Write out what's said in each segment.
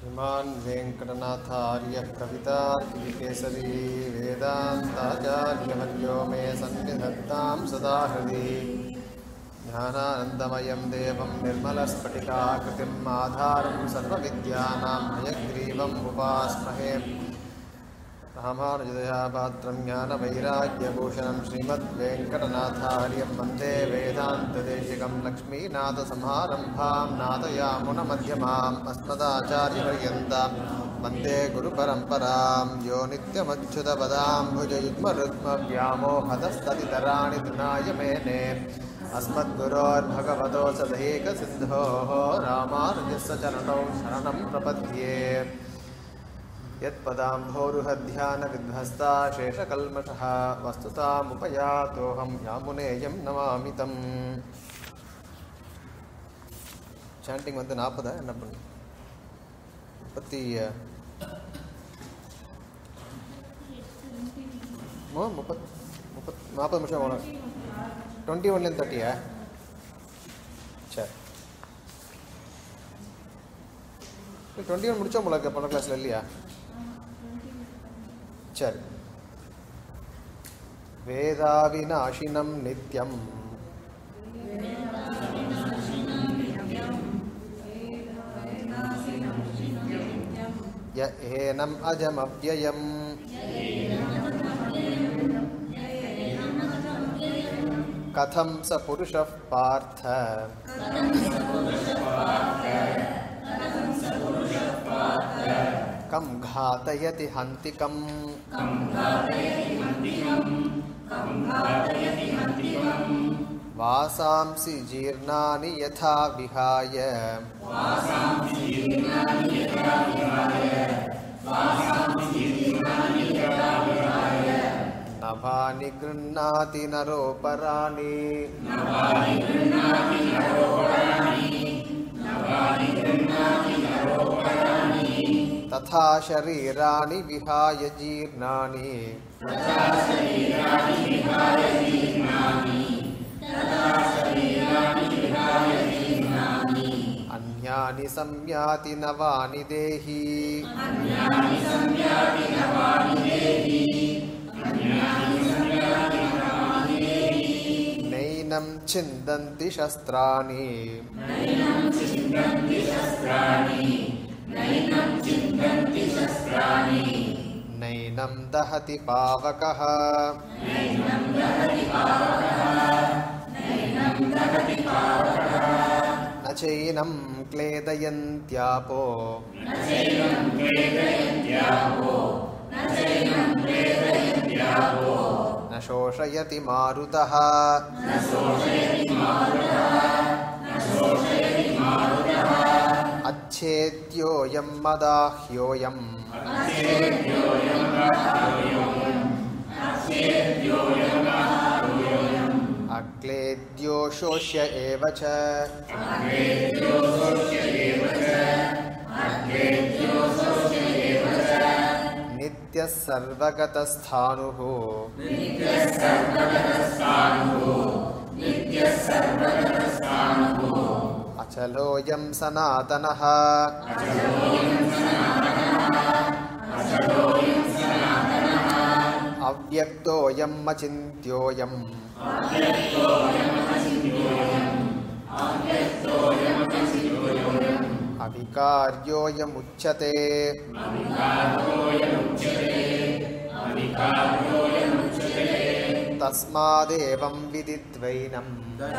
श्रीमान् वेङ्कटनाथार्यः कवितार्किकेसरी वेदान्ताचार्यवर्यो मे सन्निधत्तां सदा हृदि ज्ञानानन्दमयं देवं निर्मलस्फटिकाकृतिम् आधारं सर्वविद्यानां हयग्रीवम् उपास्महे रामानुजदया पात्रं ज्ञानवैराग्यभूषणं श्रीमद्वेङ्कटनाथार्यं वन्दे वेदान्तदेशिकं लक्ष्मीनाथसमारम्भां नाथयामुनमध्यमाम् अस्मदाचार्यपर्यन्तां वन्दे गुरुपरम्परां यो नित्यमच्युतपदाम्भुजयुग्मरुग्मव्यामोहतस्तदितराणि तृणाय मेने अस्मद्गुरोर्भगवतो सदैकसिन्धोः रामानुजस्य चरणौ शरणं प्रपद्ये यत्पदाम्भोरुहध्यानविध्वस्ता शेषकल्मषः वस्तुतामुपयातोऽहं यामुनेयं नमामि தம் சாண்டிங் வந்து நாற்பதா என்ன பண்ணு முப்பத்தி ஓ முப்பத் முப்பத் நாற்பது நிமிஷம் போகணும் டுவெண்ட்டி ஒன்லேருந்து தேர்ட்டியா சரி டுவெண்ட்டி ஒன் முடிச்சோம் போல போன கிளாஸில் இல்லையா சரி வேதாவிநாசினம் நித்யம் ய ஏனம் அஜமவ்யயம் கதம் ச புருஷः பார்த்த कं घातयति हन्तिकम् वासांसि जीर्णानि यथा विहाय नभानि गृह्णाति नरोपराणि तथा शरीराणि विहाय जीर्णानि अन्यानि संयाति नवानि देहि नैनं छिन्दन्ति शस्त्राणि नैनं दहति पावकः न चैनं क्लेदयन्त्यापो न शोषयति मारुतः अच्छेद्योऽयं मदाह्योऽयम् अक्लेद्यो शोष्य एव च नित्यः सर्वगतस्थाणुः अचलोऽयं सनातनः अव्यक्तोऽयम् अचिन्त्योऽयम् अविकार्योऽयमुच्यते तस्मादेवं विदित्वैनम्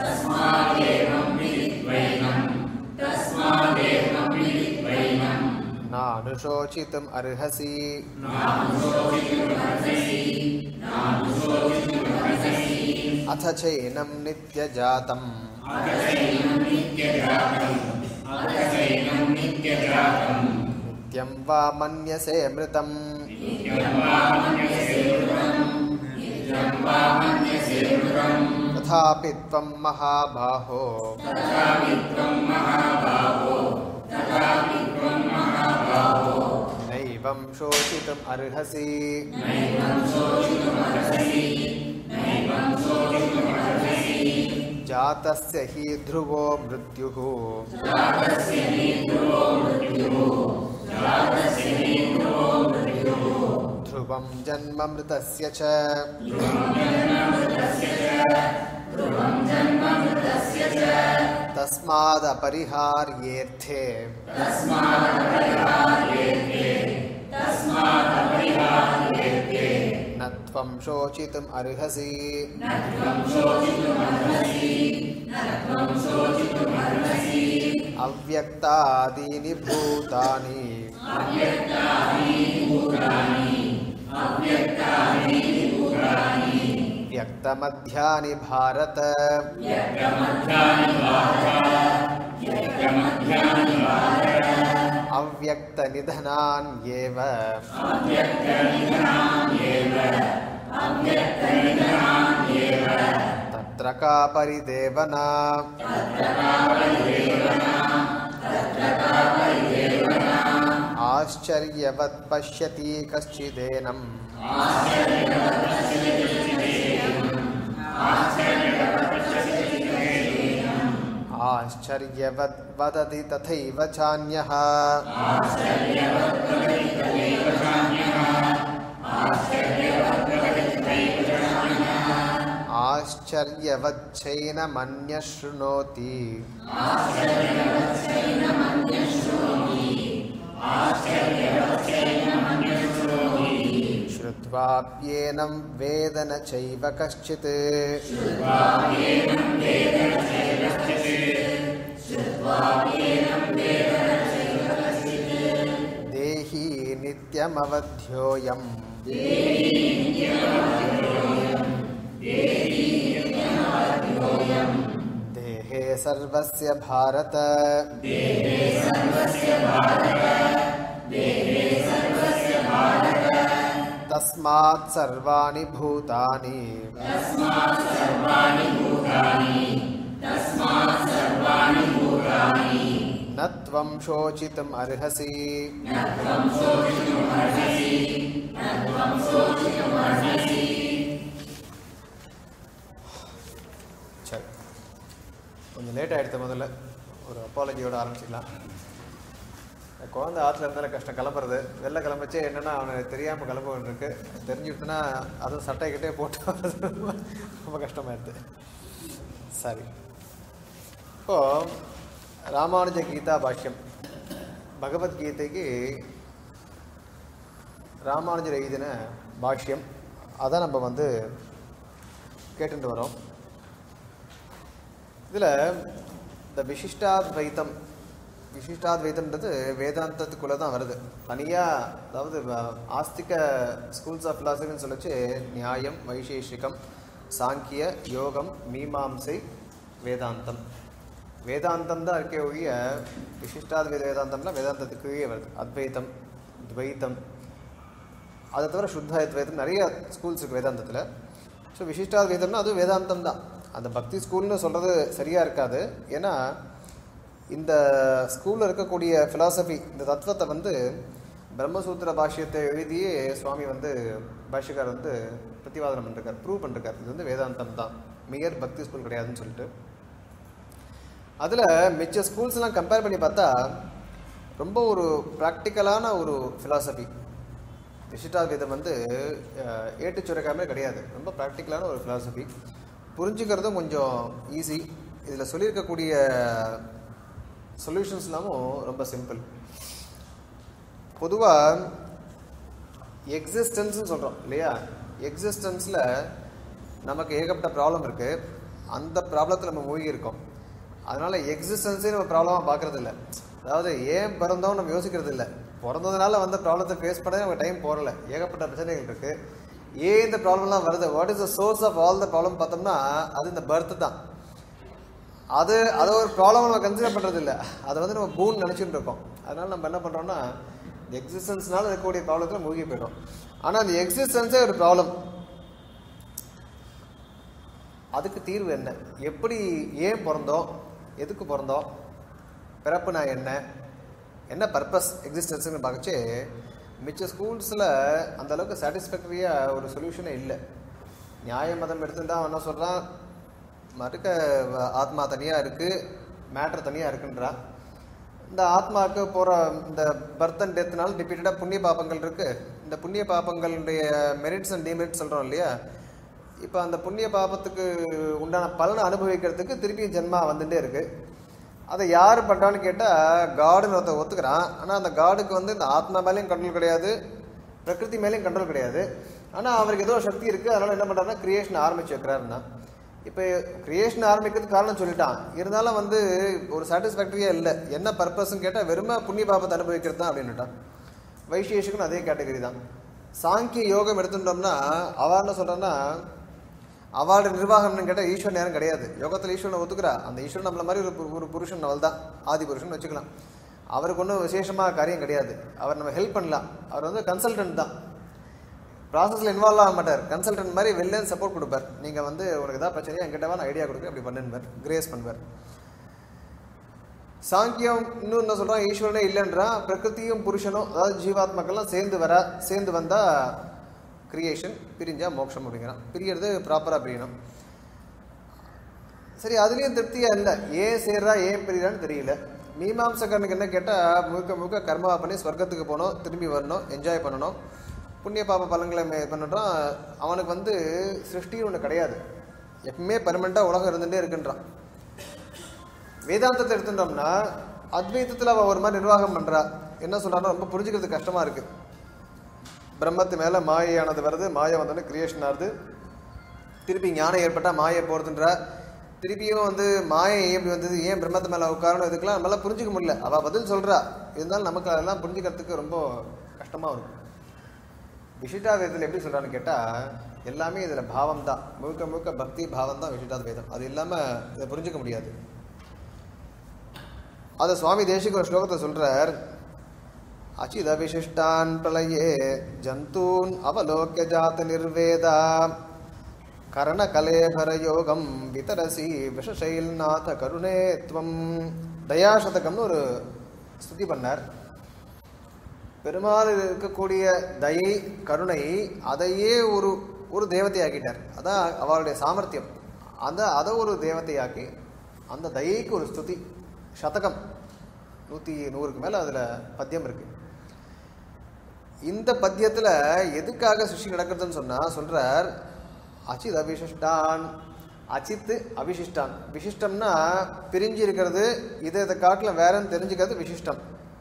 नानुशोचितुम् अर्हसि अथ चैनं नित्यजातम् नित्यं वा मन्यसे मृतम् तथापि त्वं महाबाहो नैवं शोचितुम् अर्हसि जातस्य हि ध्रुवो मृत्युः ध्रुवं जन्ममृतस्य च तस्मादपरिहार्येऽर्थे न त्वं शोचितुम् अर्हसि अव्यक्तादीनि भूतानि व्यक्तमध्यानि भारत अव्यक्तनिधनान्येव तत्र का परिदेवना आश्चर्यवत् पश्यति कश्चिदेनम् आश्चर्यवत् वदति तथैव चान्यः आश्चर्यवच्चैनमन्यः शृणोति श्रुत्वाप्येनं वेद न चैव कश्चित् देही नित्यमवध्योऽयम् देहे सर्वस्य भारत तस्मात् सर्वाणि भूतानि न त्वं शोचितुम् अर्हसि சரி கொஞ்சம் லேட் ஆகிடுது முதல்ல ஒரு அப்பாலஜியோட ஆரம்பிச்சிக்கலாம் இந்த குழந்தை ஆற்றுல இருந்தாலும் கஷ்டம் கிளம்புறது வெளில கிளம்பச்சே என்னென்னா அவனுக்கு தெரியாமல் கிளம்ப வேண்டியிருக்கு தெரிஞ்சுட்டுனா அதுவும் சட்டை கிட்டே போட்டு வர்றது ரொம்ப கஷ்டமாயிடுது சரி இப்போது ராமானுஜ கீதா பாஷ்யம் பகவத்கீதைக்கு ராமானுஜர் எழுதின பாஷ்யம் அதை நம்ம வந்து கேட்டுட்டு வரோம் இதில் இந்த விசிஷ்டாத்வைத்தம் விசிஷ்டாத்வைத்தம்ன்றது வேதாந்தத்துக்குள்ளே தான் வருது தனியாக அதாவது வ- ஆஸ்திக ஸ்கூல்ஸ் ஆஃப் ஃபிலாசபின்னு சொல்லிச்சு நியாயம் வைசேஷிகம் சாங்கிய யோகம் மீமாம்சை வேதாந்தம் வேதாந்தம் தான் இருக்கே ஒழிய விசிஷ்டாத்வைத வேதாந்தம்னா வேதாந்தத்துக்கு கீழே வருது அத்வைத்தம் துவைத்தம் அதை தவிர சுத்த அத்வைத்தம் நிறைய ஸ்கூல்ஸ் இருக்குது வேதாந்தத்தில் ஸோ விசிஷ்டாத்வைத்தம்னா அது வேதாந்தம் தான் அந்த பக்தி ஸ்கூல்னு சொல்கிறது சரியாக இருக்காது ஏன்னா இந்த ஸ்கூலில் இருக்கக்கூடிய ஃபிலாசபி இந்த தத்துவத்தை வந்து பிரம்மசூத்திர பாஷ்யத்தை எழுதியே சுவாமி வந்து பாஷ்யக்கார் வந்து பிரதிவாதனம் பண்ணிருக்கார் ப்ரூவ் பண்ணிருக்கார் இது வந்து வேதாந்தம் தான் மியர் பக்தி ஸ்கூல் கிடையாதுன்னு சொல்லிட்டு அதில் மிச்ச ஸ்கூல்ஸ்லாம் கம்பேர் பண்ணி பார்த்தா ரொம்ப ஒரு ப்ராக்டிக்கலான ஒரு ஃபிலாசபி விசிட்டாத்வைதம் வந்து அஹ், ஏட்டுச் சுரக்காமே கிடையாது ரொம்ப ப்ராக்டிக்கலான ஒரு ஃபிலாசபி புரிஞ்சுக்கிறதும் கொஞ்சம் ஈஸி இதில் சொல்லியிருக்கக்கூடிய சொல்யூஷன்ஸ் எல்லாமும் ரொம்ப சிம்பிள் பொதுவாக எக்ஸிஸ்டன்ஸ்னு சொல்கிறோம் இல்லையா எக்ஸிஸ்டன்ஸில் நமக்கு ஏகப்பட்ட ப்ராப்ளம் இருக்குது அந்த ப்ராப்ளத்தில் நம்ம மூழ்கி இருக்கோம் அதனால் எக்ஸிஸ்டன்ஸே நம்ம ப்ராப்ளமாக பார்க்குறது இல்லை அதாவது ஏன் பிறந்தோம் நம்ம யோசிக்கிறது இல்லை பிறந்ததுனால வந்த ப்ராப்ளத்தை ஃபேஸ் பண்ண நமக்கு டைம் போகல ஏகப்பட்ட பிரச்சனைகள் இருக்குது ஏன் இந்த ப்ராப்ளம்லாம் வருது what is the source of all the problem பார்த்தோம்னா அது இந்த பர்த் தான் அது அதை ஒரு ப்ராப்ளம் நம்ம கன்சிடர் பண்ணுறது இல்லை அதை வந்து நம்ம பூன் நினச்சிட்டு இருக்கோம் அதனால நம்ம என்ன பண்ணுறோம்னா இந்த எக்ஸிஸ்டன்ஸ்னால இருக்கக்கூடிய ப்ராப்ளத்தில் மூழ்கி போயிடும் ஆனால் அந்த எக்ஸிஸ்டன்ஸே ஒரு ப்ராப்ளம் அதுக்கு தீர்வு என்ன எப்படி ஏன் பிறந்தோம் எதுக்கு பிறந்தோம் பிறப்புனா என்ன என்ன பர்பஸ் எக்ஸிஸ்டன்ஸ்னு பார்க்கச்சு மிச்ச ஸ்கூல்ஸில் அந்த அளவுக்கு சாட்டிஸ்ஃபேக்டரியாக ஒரு சொல்யூஷனே இல்லை நியாய மதம் எடுத்துட்டா அவன் என்ன சொல்கிறான் மறுக்க வ- ஆத்மா தனியாக இருக்குது மேட்ரு தனியாக இருக்குன்றான் இந்த ஆத்மாவுக்கு போகிற இந்த பர்த் அண்ட் டெத்னால ரிப்பீட்டடாக புண்ணிய பாப்பங்கள் இருக்குது இந்த புண்ணிய பாப்பங்களுடைய மெரிட்ஸ் அண்ட் டிமெரிட்ஸ் சொல்கிறோம் இல்லையா இப்போ அந்த புண்ணிய பாபத்துக்கு உண்டான பலனை அனுபவிக்கிறதுக்கு திருப்பி ஜென்மா வந்துட்டே இருக்கு அதை யார் பண்ணுறான்னு கேட்டால் காடுன்னு ஒருத்தர் ஒத்துக்கிறான் ஆனால் அந்த காடுக்கு வந்து இந்த ஆத்மா மேலேயும் கண்ட்ரோல் கிடையாது பிரகிருதி மேலேயும் கண்ட்ரோல் கிடையாது ஆனால் அவருக்கு ஏதோ சக்தி இருக்குது அதனால் என்ன பண்ணுறாருன்னா கிரியேஷன் ஆரம்பிச்சு வைக்கிறாருன்னா இப்போ கிரியேஷன் ஆரம்பிக்கிறதுக்கு காரணம் சொல்லிட்டான் இருந்தாலும் வந்து ஒரு சாட்டிஸ்ஃபேக்டரியே இல்லை என்ன பர்பஸ்ன்னு கேட்டால் வெறுமை புண்ணிய பாபத்தை அனுபவிக்கிறது தான் அப்படின்னுட்டான் வைசேஷிக்கும் அதே கேட்டகரி தான் சாங்கிய யோகம் எடுத்துட்டோம்னா அவள் என்ன சொல்கிறான்னா அவளோட நிர்வாகம்னு கேட்டால் ஈஸ்வரன் நேரம் கிடையாது யோகத்தில் ஈஸ்வரனை ஒத்துக்கிறா அந்த ஈஸ்வரன் நம்மள மாதிரி ஒரு பு- ஒரு புருஷன் அவள் தான் ஆதி புருஷன் வச்சுக்கலாம் அவருக்கு ஒன்றும் விசேஷமாக காரியம் கிடையாது அவர் நம்ம ஹெல்ப் பண்ணலாம் அவர் வந்து கன்சல்டன்ட் தான் ப்ராசஸில் இன்வால்வ் ஆக மாட்டார் கன்சல்டன்ட் மாதிரி வெளில சப்போர்ட் கொடுப்பார் நீங்கள் வந்து உனக்கு ஏதாவது பிரச்சனையா என்கிட்ட நான் ஐடியா கொடுக்க அப்படி பண்ணுவார் கிரேஸ் பண்ணுவார் சாங்கியம் இன்னும் என்ன சொல்கிறான் ஈஸ்வரனே இல்லைன்றான் பிரகிருதியும் புருஷனும் அதாவது ஜீவாத்மாக்கள்லாம் சேர்ந்து வர சேர்ந்து வந்தால் கிரியேஷன் பிரிஞ்சா மோட்சம் அப்படிங்கிறான் பிரியறது ப்ராப்பராக பிரியணும் சரி அதுலேயும் திருப்தியா இல்லை ஏன் சேர்றா ஏன் பிரியறான்னு தெரியல மீமாம்சகனுக்கு என்ன கேட்டால் முழுக்க முழுக்க கர்மாவை பண்ணி ஸ்வர்க்கத்துக்கு போகணும் திரும்பி வரணும் என்ஜாய் பண்ணணும் புண்ணிய பாப பலன்களை மே- பண்ணட்டும் அவனுக்கு வந்து சிருஷ்டின்னு ஒன்று கிடையாது எப்பவுமே பர்மனெண்ட்டாக உலகம் இருந்துகிட்டே இருக்குன்றான் வேதாந்தத்தை எடுத்துட்டோம்னா அத்வைத்தத்தில் அவள் ஒரு மாதிரி நிர்வாகம் பண்ணுறா என்ன சொல்கிறான்னா ரொம்ப புரிஞ்சுக்கிறது கஷ்டமாக இருக்குது பிரம்மத்து மேலே மாயையானது வருது மாயை வந்தோடனே கிரியேஷன் ஆகுது திருப்பி ஞானம் ஏற்பட்டால் மாயை போகிறதுன்றா திருப்பியும் வந்து மாயை எப்படி வந்தது ஏன் பிரம்மத்து மேலே உட்காரணும் இதுக்கெல்லாம் நம்மளால புரிஞ்சுக்க முடியல அவள் பதில் சொல்கிறா இருந்தாலும் நமக்கு அதெல்லாம் புரிஞ்சுக்கிறதுக்கு ரொம்ப கஷ்டமாக இருக்கும் விசிட்டாவேதத்தில் எப்படி சொல்கிறான்னு கேட்டால் எல்லாமே இதில் பாவம் தான் முழுக்க முழுக்க பக்தி பாவம் தான் விசிட்டாத்வைதம் அது இல்லாமல் இதை புரிஞ்சுக்க முடியாது அதை சுவாமி தேசிக ஒரு ஸ்லோகத்தை சொல்றார் அச்சித விசிஷ்டான் பிரளயே ஜந்தூன் அவலோக்கிய ஜாத நிர்வேதா கரண கலேபர யோகம் விதரசி விஷசைல்நாத கருணே துவம் தயாசதகம்னு ஒரு ஸ்துதி பண்ணார் பெருமாள் இருக்கக்கூடிய தயை கருணை அதையே ஒரு ஒரு தேவதையாக்கிட்டார் அதான் அவளுடைய சாமர்த்தியம் அந்த அதை ஒரு தேவதையாக்கி அந்த தயைக்கு ஒரு ஸ்துதி சதகம் நூற்றி நூறுக்கு மேலே அதில் பத்தியம் இருக்கு இந்த பத்தியத்தில் எதுக்காக சிருஷ்டி நடக்கிறதுன்னு சொன்னால் சொல்கிறார் அச்சித் அவிசிஷ்டான் அச்சித்து அவிசிஷ்டான் விசிஷ்டம்னா பிரிஞ்சு இருக்கிறது இதை இதை காட்டில் வேறன்னு தெரிஞ்சுக்கிறது விசிஷ்டம்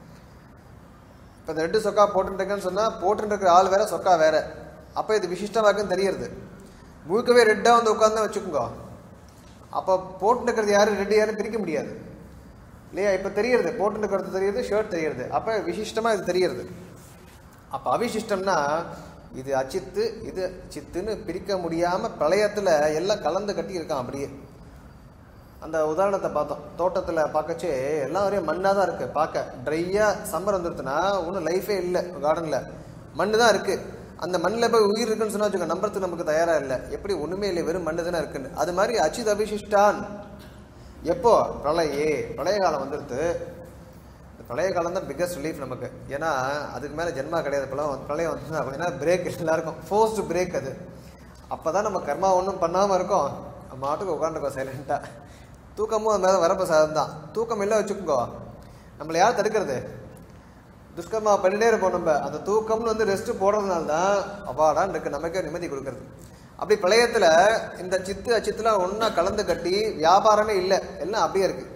இப்போ இந்த ரெண்டு சொக்கா போட்டுருக்கேன்னு சொன்னால் போட்டுருக்கிற ஆள் வேற சொக்கா வேற அப்போ இது விசிஷ்டமாக இருக்குன்னு தெரியறது முழுக்கவே ரெட்டாக வந்து உட்காந்து வச்சுக்கோங்க அப்போ போட்டுருக்கிறது யாரு ரெட்டு யாருன்னு பிரிக்க முடியாது இல்லையா இப்போ தெரியறது போட்டுருக்கிறது தெரியுது ஷர்ட் தெரியறது அப்போ விசிஷ்டமாக இது தெரியறது அப்போ அவிசிஷ்டம்னா இது அச்சித்து இது சித்துன்னு பிரிக்க முடியாமல் பிரளயத்தில் எல்லாம் கலந்து கட்டி இருக்கான் அப்படியே அந்த உதாரணத்தை பார்த்தோம் தோட்டத்தில் பார்க்கச்சே எல்லாம் ஒரே மண்ணாக தான் இருக்குது பார்க்க ட்ரையாக சம்மர் வந்துருச்சுன்னா ஒன்றும் லைஃபே இல்லை கார்டனில் மண்ணு தான் இருக்குது அந்த மண்ணில் போய் உயிர் இருக்குன்னு சொன்னா வச்சுக்கோங்க நம்புறதுக்கு நமக்கு தயாராக இல்லை எப்படி ஒன்றுமே இல்லை வெறும் மண்ணு தானே இருக்குன்னு அது மாதிரி அச்சித் அபிஷிஷ்டான் எப்போ பிரளயே பிரளய காலம் வந்துடுது இந்த பிரளய காலம் தான் பிக்கஸ்ட் ரிலீஃப் நமக்கு ஏன்னா அதுக்கு மேலே ஜென்மா கிடையாது பிரளயம் பிரளயம் வந்து ஏன்னா பிரேக் எல்லாருக்கும் ஃபோர்ஸ்டு பிரேக் அது அப்போ தான் நம்ம கர்மா ஒன்றும் பண்ணாமல் இருக்கோம் நம்ம மாட்டுக்கு உட்காந்துருக்கோம் சைலண்ட்டாக தூக்கமும் அது மேலே வரப்போ சாதம் தான் தூக்கம் இல்லை வச்சுக்கோங்க நம்மளை யார் தடுக்கிறது துஷ்கர்மா பண்ணிட்டே இருப்போம் நம்ம அந்த தூக்கம்னு வந்து ரெஸ்ட் போடுறதுனால தான் அப்பாடான் இருக்கு நமக்கே நிம்மதி கொடுக்கறது அப்படி பிரளயத்தில் இந்த சித்து அச்சித்துலாம் ஒன்றா கலந்து கட்டி வியாபாரமே இல்லை எல்லாம் அப்படியே இருக்கு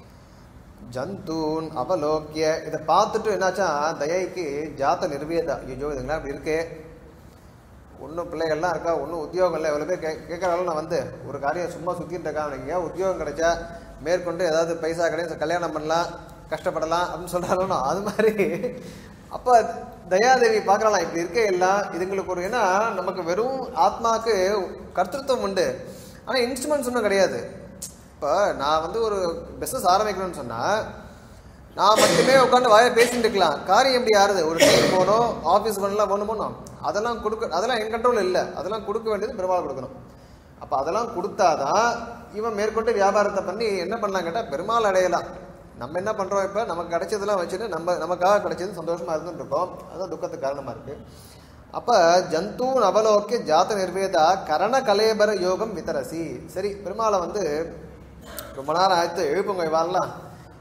ஜந்தூன் அவலோக்கிய இதை பார்த்துட்டு என்னாச்சா தயைக்கு ஜாத்த நிர்வேதா ஐயோ இதுங்களாம் அப்படி இருக்கே ஒன்றும் பிள்ளைகள்லாம் இருக்கா ஒன்றும் உத்தியோகம் இல்லை எவ்வளோ பேர் கே கேட்குறாலும் நான் வந்து ஒரு காரியம் சும்மா சுற்றிட்டு இருக்கான் அவனுக்கு ஏன் உத்தியோகம் கிடைச்சா மேற்கொண்டு ஏதாவது பைசா கிடையாது கல்யாணம் பண்ணலாம் கஷ்டப்படலாம் அப்படின்னு சொல்கிறாலும் அது மாதிரி அப்போ தயாதேவி பார்க்கலாம் இப்படி இருக்க எல்லாம் இதுங்களுக்கு ஒரு ஏன்னா நமக்கு வெறும் ஆத்மாவுக்கு கர்த்தத்துவம் உண்டு ஆனால் இன்ஸ்ட்ருமெண்ட்ஸ் ஒன்றும் கிடையாது இப்போ நான் வந்து ஒரு பிஸ்னஸ் ஆரம்பிக்கணும்னு சொன்னால் நான் மட்டுமே உட்காந்து வாயை பேசிட்டு இருக்கலாம் காரியம் எப்படி யாருது ஒரு டீம் போகணும் ஆஃபீஸ் பண்ணலாம் போகணும் போனோம் அதெல்லாம் கொடுக்க அதெல்லாம் என் கண்ட்ரோல் இல்லை அதெல்லாம் கொடுக்க வேண்டியது பெருமாள் கொடுக்கணும் அப்போ அதெல்லாம் கொடுத்தாதான் இவன் மேற்கொண்டு வியாபாரத்தை பண்ணி என்ன பண்ணலாம் கேட்டால் பெருமாள் அடையலாம் நம்ம என்ன பண்ணுறோம் இப்போ நமக்கு கிடைச்சதெல்லாம் வச்சுட்டு நம்ம நமக்காக கிடைச்சது சந்தோஷமாக இருந்துட்டு இருக்கோம் அதுதான் துக்கத்துக்கு காரணமாக இருக்குது அப்போ ஜந்து நவலோக்கிய ஜாத நிர்வேதா கரண கலேபர யோகம் விதரசி சரி பெருமாளை வந்து ரொம்ப நேரம் ஆயிடுத்து எழுப்புங்க இவாளெல்லாம்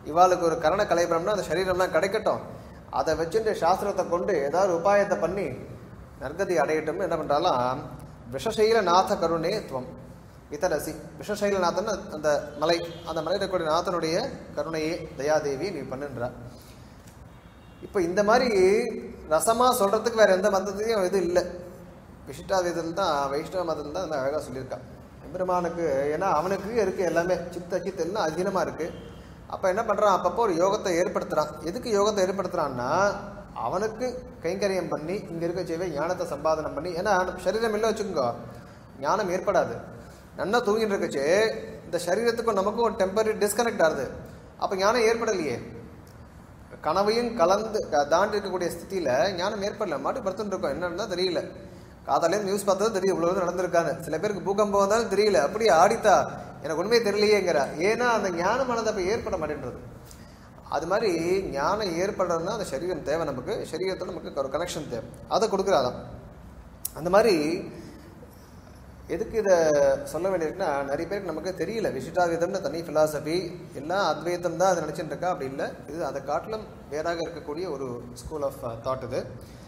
இவாளுக்கு ஒரு கரண கலைபுரம்னா அந்த சரீரம்லாம் கிடைக்கட்டும் அதை வச்சுட்டு சாஸ்திரத்தை கொண்டு ஏதாவது உபாயத்தை பண்ணி நற்கதி அடையட்டும்னு என்ன பண்றாலாம் விஷசைல நாத கருணே துவம் விதரசி விஷசைலநாதன் அந்த மலை அந்த மலையில் இருக்கக்கூடிய நாதனுடைய கருணையே தயாதேவி நீ பண்ணுன்றா இப்போ இந்த மாதிரி ரசமா சொல்றதுக்கு வேற எந்த மதத்தையும் இது இல்லை விசிஷ்டாதீதத்தில் தான் வைஷ்ணவ மதத்தில் தான் அந்த அழகாக சொல்லியிருக்கான் எம்பெருமானுக்கு ஏன்னா அவனுக்கு இருக்கு எல்லாமே சித்த சித்த எல்லாம் அதிகமாக இருக்கு அப்போ என்ன பண்றான் அப்பப்போ ஒரு யோகத்தை ஏற்படுத்துறான் எதுக்கு யோகத்தை ஏற்படுத்துறான்னா அவனுக்கு கைங்கரியம் பண்ணி இங்க இருக்க செய்வே ஞானத்தை சம்பாதனம் பண்ணி ஏன்னா சரீரம் இல்லை வச்சுக்கோங்க ஞானம் ஏற்படாது நன்னா தூங்கிட்டு இருக்கச்சு இந்த சரீரத்துக்கும் நமக்கும் ஒரு டெம்பரரி டிஸ்கனெக்ட் ஆகுது அப்போ ஞானம் ஏற்படலையே கனவையும் கலந்து க- தாண்டி இருக்கக்கூடிய ஸ்திதியில ஞானம் ஏற்படல மாட்டு படுத்துட்டு இருக்கோம் என்னன்னு தான் தெரியல காதாலே நியூஸ் பார்த்தது தெரியும் இவ்வளவு நடந்திருக்காங்க சில பேருக்கு பூகம்பம் வந்தாலும் தெரியல அப்படியே ஆடித்தா எனக்கு உண்மையே தெரியலையேங்கிற ஏன்னா அந்த ஞானமானது அப்ப ஏற்பட மாட்டேன்றது அது மாதிரி ஞானம் ஏற்படுறதுனா அந்த சரீரம் தேவை நமக்கு சரீரத்தில் நமக்கு ஒரு கனெக்ஷன் தேவை அதை கொடுக்குறாதான் அந்த மாதிரி எதுக்கு இதை சொல்ல வேண்டியிருக்குன்னா நிறைய பேருக்கு நமக்கு தெரியல விசிட்டாத்வைதம்னு தனி ஃபிலாசபி எல்லாம் அத்வைதம் தான் அது நினச்சிட்டு இருக்கா அப்படி இல்லை இது அதை காட்டிலும் வேறாக இருக்கக்கூடிய ஒரு ஸ்கூல் ஆஃப் தாட் இது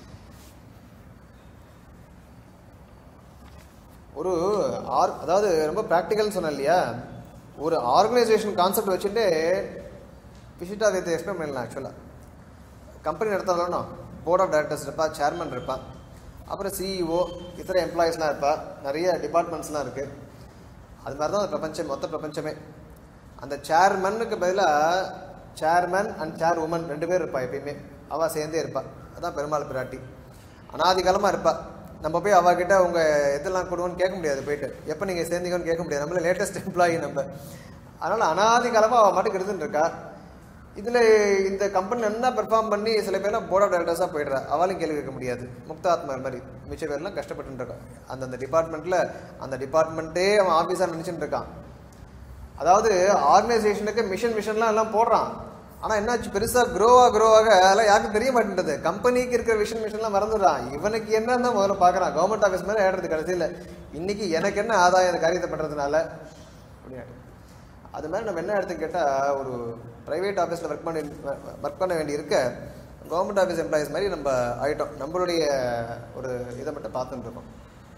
ஒரு ஆர் அதாவது ரொம்ப ப்ராக்டிக்கல்னு சொன்னேன் இல்லையா ஒரு ஆர்கனைசேஷன் கான்செப்ட் வச்சுட்டு விசிட்டாத்வைத்தை எக்ஸ்பிளைன் பண்ணலாம் ஆக்சுவலாக கம்பெனி நடத்தாலும் போர்ட் ஆஃப் டைரக்டர்ஸ் இருப்பா சேர்மன் இருப்பா அப்புறம் சிஇஓ இதர எம்ப்ளாயிஸ்லாம் இருப்பா நிறைய டிபார்ட்மெண்ட்ஸ்லாம் இருக்குது அது மாதிரி தான் அந்த பிரபஞ்சம் மொத்த பிரபஞ்சமே அந்த சேர்மனுக்கு பதிலாக சேர்மன் அண்ட் சேர் உமன் ரெண்டு பேர் இருப்பா எப்பயுமே அவள் சேர்ந்தே இருப்பா அதான் பெருமாள் பிராட்டி அனாதி காலமாக இருப்பா நம்ம போய் அவகிட்ட உங்க இதெல்லாம் கொடுவோன்னு கேட்க முடியாது போயிட்டு எப்போ நீங்கள் சேர்ந்தீங்கன்னு கேட்க முடியாது நம்மள லேட்டஸ்ட் எம்ப்ளாயி நம்ம அதனால அனாதி காலமாக அவள் மாட்டுக்கு இருந்துட்டு இருக்கா இதில் இந்த கம்பெனி என்ன பெர்ஃபார்ம் பண்ணி சில பேர்லாம் போர்ட் ஆஃப் டைரக்டர்ஸாக போயிடுறா அவளும் கேள்வி கேட்க முடியாது முக்தாத்மா மாதிரி மிச்ச பேர்லாம் கஷ்டப்பட்டு இருக்கான் அந்தந்த டிபார்ட்மெண்ட்டில் அந்த டிபார்ட்மெண்ட்டே அவன் ஆஃபீஸாக நினச்சிட்டு இருக்கான் அதாவது ஆர்கனைசேஷனுக்கு மிஷன் மிஷன்லாம் எல்லாம் போடுறான் ஆனால் என்னாச்சு பெருசாக க்ரோவாக க்ரோவாக அதெல்லாம் யாருக்கும் தெரிய மாட்டேன்றது கம்பெனிக்கு இருக்கிற விஷன் மிஷன்லாம் மறந்துடுறான் இவனுக்கு என்னன்னு தான் முதல்ல பார்க்குறான் கவர்மெண்ட் ஆஃபீஸ் மேலே ஏடுறது கடைசியில் இன்னைக்கு எனக்கு என்ன ஆதாயம் இந்த காரியத்தை பண்ணுறதுனால அப்படின்னு அது மாதிரி நம்ம என்ன எடுத்து கேட்டால் ஒரு ப்ரைவேட் ஆஃபீஸில் ஒர்க் பண்ணி ஒர்க் பண்ண வேண்டி இருக்க கவர்மெண்ட் ஆஃபீஸ் எம்ப்ளாயிஸ் மாதிரி நம்ம ஆயிட்டோம் நம்மளுடைய ஒரு இதை மட்டும் பார்த்துட்டு இருக்கோம்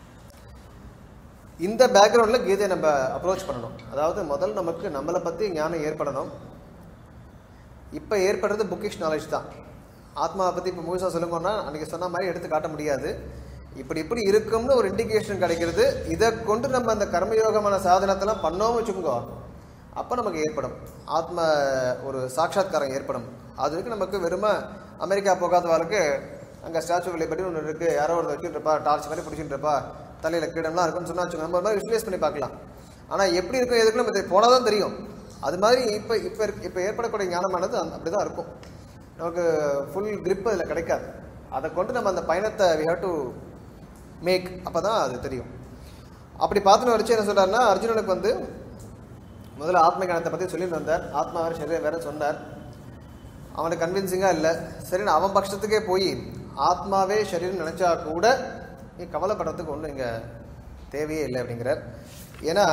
இந்த பேக்ரவுண்டில் கீதையை நம்ம அப்ரோச் பண்ணணும் அதாவது முதல் நமக்கு நம்மளை பற்றி ஞானம் ஏற்படணும் இப்போ ஏற்படுறது புக்கிஷ் நாலேஜ் தான் ஆத்மாவை பற்றி இப்போ முழுசாக சொல்லுங்கன்னா அன்றைக்கி சொன்ன மாதிரி எடுத்து காட்ட முடியாது இப்படி இப்படி இருக்கும்னு ஒரு இண்டிகேஷன் கிடைக்கிறது இதை கொண்டு நம்ம அந்த கர்மயோகமான சாதனத்தெல்லாம் பண்ணோம்னு வச்சுக்கோங்க அப்போ நமக்கு ஏற்படும் ஆத்ம ஒரு சாட்சாத்காரம் ஏற்படும் அது வரைக்கும் நமக்கு வெறும அமெரிக்கா போகாதவாளுக்கு அங்கே ஸ்டாச்சு ஆஃப் லிபர்ட்டி ஒன்று இருக்குது யாரோ ஒருத்தர் வச்சுட்டு இருப்பா டார்ச் மாதிரி பிடிச்சிட்டு இருப்பா தலையில் கீடம்லாம் இருக்குன்னு சொன்னா வச்சுக்கோங்க நம்ம ஒரு மாதிரி விசுவலைஸ் பண்ணி பார்க்கலாம் ஆனால் எப்படி இருக்கும் எதுக்கு நம்ம போனால் தான் தெரியும் அது மாதிரி இப்போ இப்போ இப்போ ஏற்படக்கூடிய ஞானமானது அந்த அப்படி தான் இருக்கும் நமக்கு ஃபுல் grip அதில் கிடைக்காது அதை கொண்டு நம்ம அந்த பயணத்தை வி ஹேவ் டு மேக் அப்போ தான் அது தெரியும் அப்படி பார்த்துன்னு வச்சு என்ன சொல்றாருன்னா அர்ஜுனனுக்கு வந்து முதல்ல ஆத்ம ஞானத்தை பற்றி சொல்லிட்டு வந்தார் ஆத்மா வேறு சரீரம் வேற சொன்னார் அவனுக்கு கன்வின்சிங்காக இல்லை சரி நான் அவன் பட்சத்துக்கே போய் ஆத்மாவே சரீரம் நினச்சா கூட நீ கவலைப்படுறதுக்கு ஒன்றும் இங்கே தேவையே இல்லை அப்படிங்கிறார் ஏன்னா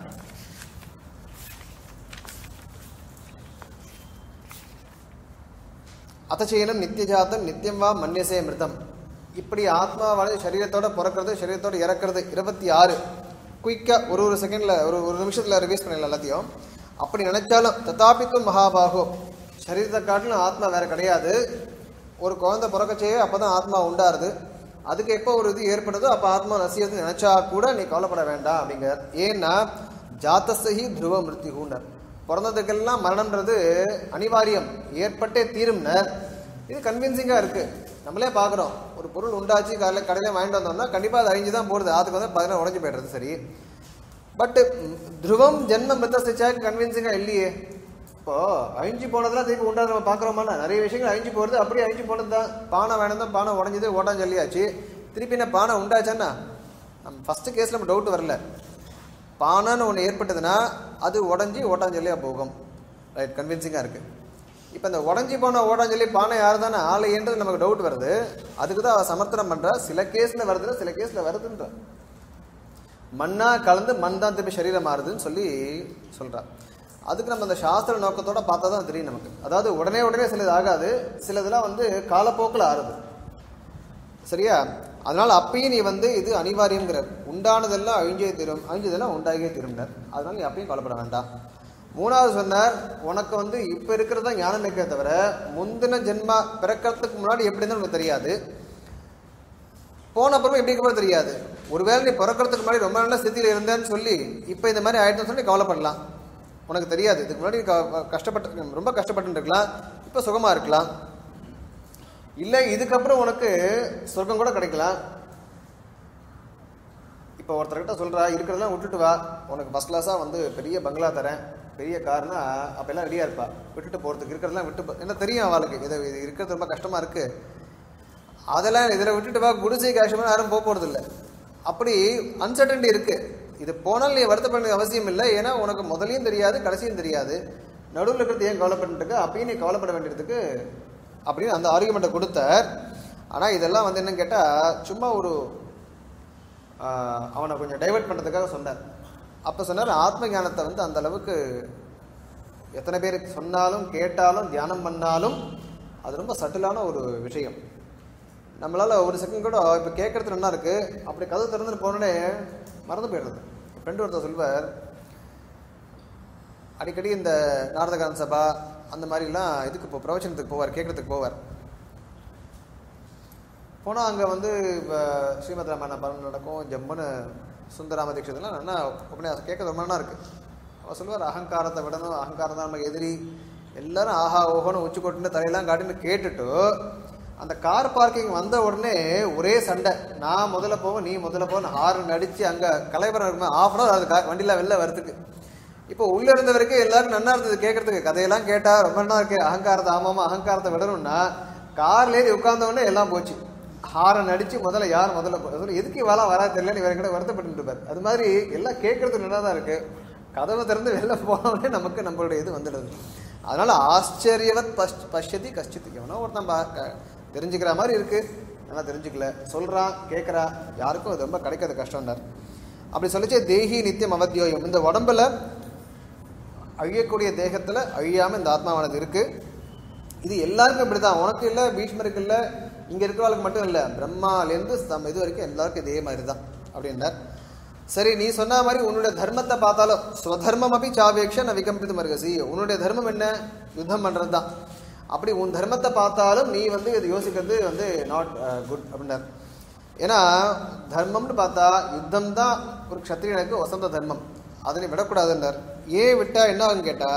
அத்தச்சயனம் நித்தியஜாத்தம் நித்தியம் வா மன்யசே மிருதம் இப்படி ஆத்மாவானது சரீரத்தோட பிறக்கிறது சரீரத்தோட இறக்கிறது இருபத்தி ஆறு குயிக்காக ஒரு ஒரு செகண்டில் ஒரு ஒரு நிமிஷத்தில் ரிவைஸ் பண்ணிடலாம் எல்லாத்தையும் அப்படி நினைச்சாலும் தத்தாபித்தும் மகாபாகோ சரீரத்தை காட்டிலும் ஆத்மா வேற கிடையாது ஒரு குழந்தை பிறக்கச்சே அப்போ தான் ஆத்மா உண்டாருது அதுக்கு எப்போ ஒரு இது ஏற்படுதோ அப்போ ஆத்மா நசியது நினைச்சா கூட நீ கவலைப்பட வேண்டாம் அப்படிங்கிறார் ஏன்னா ஜாத்தசகி துருவ மிருத்யுகுன்னர் பிறந்ததுக்கெல்லாம் மரணம்ன்றது அனிவாரியம் ஏற்பட்டே தீரும்னர் இது கன்வின்சிங்காக இருக்கு நம்மளே பார்க்குறோம் ஒரு பொருள் உண்டாச்சு காலையில் கடையில் வாங்கிட்டு வந்தோம்னா கண்டிப்பாக அது அழிஞ்சு தான் போடுது அதுக்கு வந்து பதினாறு உடஞ்சி போய்டுறது சரி பட் துருவம் ஜென்ம மிருத்தசிச்சாக்கு கன்வின்சிங்காக இல்லையே இப்போ அழிஞ்சு போனதெல்லாம் திருப்பி உண்டாது நம்ம பார்க்குறோமா நிறைய விஷயங்கள் அழிஞ்சு போகிறது அப்படியே அழிஞ்சு போனது தான் பானை வேணும் தான் பானை உடஞ்சது ஓட்டான் சொல்லியாச்சு திருப்பி என்ன பானை உண்டாச்சான்னா நம்ம ஃபஸ்ட்டு கேஸில் நம்ம டவுட் வரல பானைன்னு ஒன்று ஏற்பட்டதுன்னா அது உடஞ்சி ஓட்டாஞ்சொல்லியாக போகும் ரைட் கன்வின்சிங்காக இருக்குது இப்போ இந்த உடஞ்சி போன ஓட்டாஞ்சொல்லி பானை யார் தானே ஆலைன்றது நமக்கு டவுட் வருது அதுக்கு தான் அவ சமர்த்தனம் பண்ணுறா சில கேஸில் வருதுன்னா சில கேஸில் வருதுன்ற மண்ணா கலந்து மண் தான் திருப்பி சரீரம் மாறுதுன்னு சொல்லி சொல்றா அதுக்கு நம்ம அந்த சாஸ்திர நோக்கத்தோட பார்த்தா தான் தெரியும் நமக்கு அதாவது உடனே உடனே சிலது ஆகாது சிலதெல்லாம் வந்து காலப்போக்கில் ஆறுது சரியா அதனால அப்பயும் நீ வந்து இது அனிவாரியம்ங்கிறார் உண்டானதெல்லாம் அழிஞ்சே தீரும் அழிஞ்சதெல்லாம் உண்டாகியே தீரும்னார் அதனால நீ அப்பயும் கவலைப்பட வேண்டாம் மூணாவது சொன்னார் உனக்கு வந்து இப்போ இருக்கிறது தான் ஞானம் இருக்கே தவிர முந்தின ஜென்மா பிறக்கிறதுக்கு முன்னாடி எப்படி இருந்தாலும் உனக்கு தெரியாது போன அப்புறமா எப்படி இருக்க தெரியாது ஒருவேளை நீ பிறக்கிறதுக்கு முன்னாடி ரொம்ப நல்ல ஸ்திதியில் இருந்தேன்னு சொல்லி இப்போ இந்த மாதிரி ஆயிடுச்சுன்னு சொல்லி கவலைப்படலாம் உனக்கு தெரியாது இதுக்கு முன்னாடி க- கஷ்டப்பட்டு ரொம்ப கஷ்டப்பட்டு இருக்கலாம் இப்போ சுகமா இருக்கலாம் இல்லை இதுக்கப்புறம் உனக்கு சொர்க்கம் கூட கிடைக்கலாம் இப்போ ஒருத்தர்கிட்ட சொல்றா இருக்கிறதெல்லாம் விட்டுட்டு வா உனக்கு ஃபஸ்ட் கிளாஸாக வந்து பெரிய பங்களா தரேன் பெரிய கார்னா அப்போ எல்லாம் ரெடியாக இருப்பா விட்டுட்டு போகிறதுக்கு இருக்கிறதெல்லாம் விட்டு போ- என்ன தெரியும் அவளுக்கு இது இது இருக்கிறது ரொம்ப கஷ்டமாக இருக்குது அதெல்லாம் இதில் விட்டுட்டு வா குடிசை கஷ்டமாக யாரும் போக போகிறது இல்லை அப்படி அன்சர்டன்டி இருக்கு இது போனால் நீ வருத்தப்பட வேண்டிய அவசியம் இல்லை ஏன்னா உனக்கு முதலையும் தெரியாது கடைசியும் தெரியாது நடுவில் இருக்கிறது ஏன் கவலைப்பட்டு இருக்க அப்பயும் நீ கவலைப்பட வேண்டியதுக்கு அப்படின்னு அந்த ஆர்குமெண்ட்டை கொடுத்தார் ஆனால் இதெல்லாம் வந்து என்னன்னு கேட்டால் சும்மா ஒரு ஆஹ், அவனை கொஞ்சம் டைவர்ட் பண்ணுறதுக்காக சொன்னார் அப்போ சொன்னார் ஆத்ம ஞானத்தை வந்து அந்த அளவுக்கு எத்தனை பேருக்கு சொன்னாலும் கேட்டாலும் தியானம் பண்ணாலும் அது ரொம்ப சட்டிலான ஒரு விஷயம் நம்மளால் ஒரு செகண்ட் கூட இப்போ கேட்கறது நல்லா இருக்கு அப்படி கதவு திறந்துட்டு போனோடனே மறந்து போயிடுறது ஃப்ரெண்டு ஒருத்தர் சொல்வார் அடிக்கடி இந்த நாரதகான் சபா அந்த மாதிரிலாம் இதுக்கு போ பிரவச்சனத்துக்கு போவார் கேட்கறதுக்கு போவார் போனால் அங்கே வந்து இப்போ ஸ்ரீமத் ராமாயண படம் நடக்கும் ஜம்முன்னு சுந்தராம தீட்சதெல்லாம் நல்லா உபன்யாசம் கேட்க ரொம்ப நல்லா இருக்கு அவர் சொல்லுவார் அகங்காரத்தை விடணும் அகங்காரம் தான் நமக்கு எதிரி எல்லாரும் ஆஹா ஓஹோன்னு உச்சி கொட்டுன்னு தலையெல்லாம் காட்டின்னு கேட்டுட்டு அந்த கார் பார்க்கிங் வந்த உடனே ஒரே சண்டை நான் முதல்ல போவேன் நீ முதல்ல போவேன் ஹார்ன் அடிச்சு அங்கே கலைபரம் இருக்குமே ஆஃப் அன் அவர் அது கா- வண்டியில் வெளில வரதுக்கு இப்போ உள்ள இருந்த வரைக்கும் எல்லாரும் நல்லா இருந்தது கேட்கறதுக்கு கதையெல்லாம் கேட்டா ரொம்ப நல்லா இருக்கு அகங்காரத்தை ஆமாமா அகங்காரத்தை விடணும்னா கார்ல ஏறி உட்கார்ந்த உடனே எல்லாம் போச்சு ஹாரன் அடிச்சு முதல்ல யார் முதல்ல போ- சொல்லு, எதுக்கு இவாளா வரா தெரியல நீ வேற கூட வருத்தப்பட்டு இருப்பார் அது மாதிரி எல்லாம் கேட்கறது நல்லா தான் இருக்கு கதவை திறந்து வெளில போன உடனே நமக்கு நம்மளுடைய இது வந்துடுது அதனால ஆச்சரியவத் பஷ் பஷ்யதி கஷ்டித் எவனோ ஒருத்தன் பா- க- தெரிஞ்சுக்கிற மாதிரி இருக்கு நல்லா தெரிஞ்சுக்கல சொல்றான் கேட்கறான் யாருக்கும் அது ரொம்ப கிடைக்கிறது கஷ்டம்னார் அப்படி சொல்லிச்சே தேஹி நித்தியம் அவத்தியோயம் இந்த உடம்புல அழியக்கூடிய தேகத்துல அழியாம இந்த ஆத்மாவானது இருக்கு இது எல்லாருக்கும் இப்படிதான் உனக்கு இல்ல பீஷ்மருக்கு இல்ல இங்க இருக்கிறவளுக்கு மட்டும் இல்ல பிரம்மாலேருந்து நம்ம இது வரைக்கும் எல்லாருக்கும் இதே மாதிரி தான் அப்படின்னார் சரி நீ சொன்ன மாதிரி உன்னுடைய தர்மத்தை பார்த்தாலும் ஸ்வதர்மம் அப்படி சாவேக்ஷ ந விகம்பித்து மருகசி உன்னுடைய தர்மம் என்ன யுத்தம் பண்றது தான் அப்படி உன் தர்மத்தை பார்த்தாலும் நீ வந்து இது யோசிக்கிறது வந்து நாட் குட் அப்படின்னார் ஏன்னா தர்மம்னு பார்த்தா யுத்தம் தான் ஒரு க்ஷத்திரியனுக்கு வசந்த தர்மம் அதனை விடக்கூடாதுன்றார் ஏன் விட்டா என்ன ஆகும் கேட்டா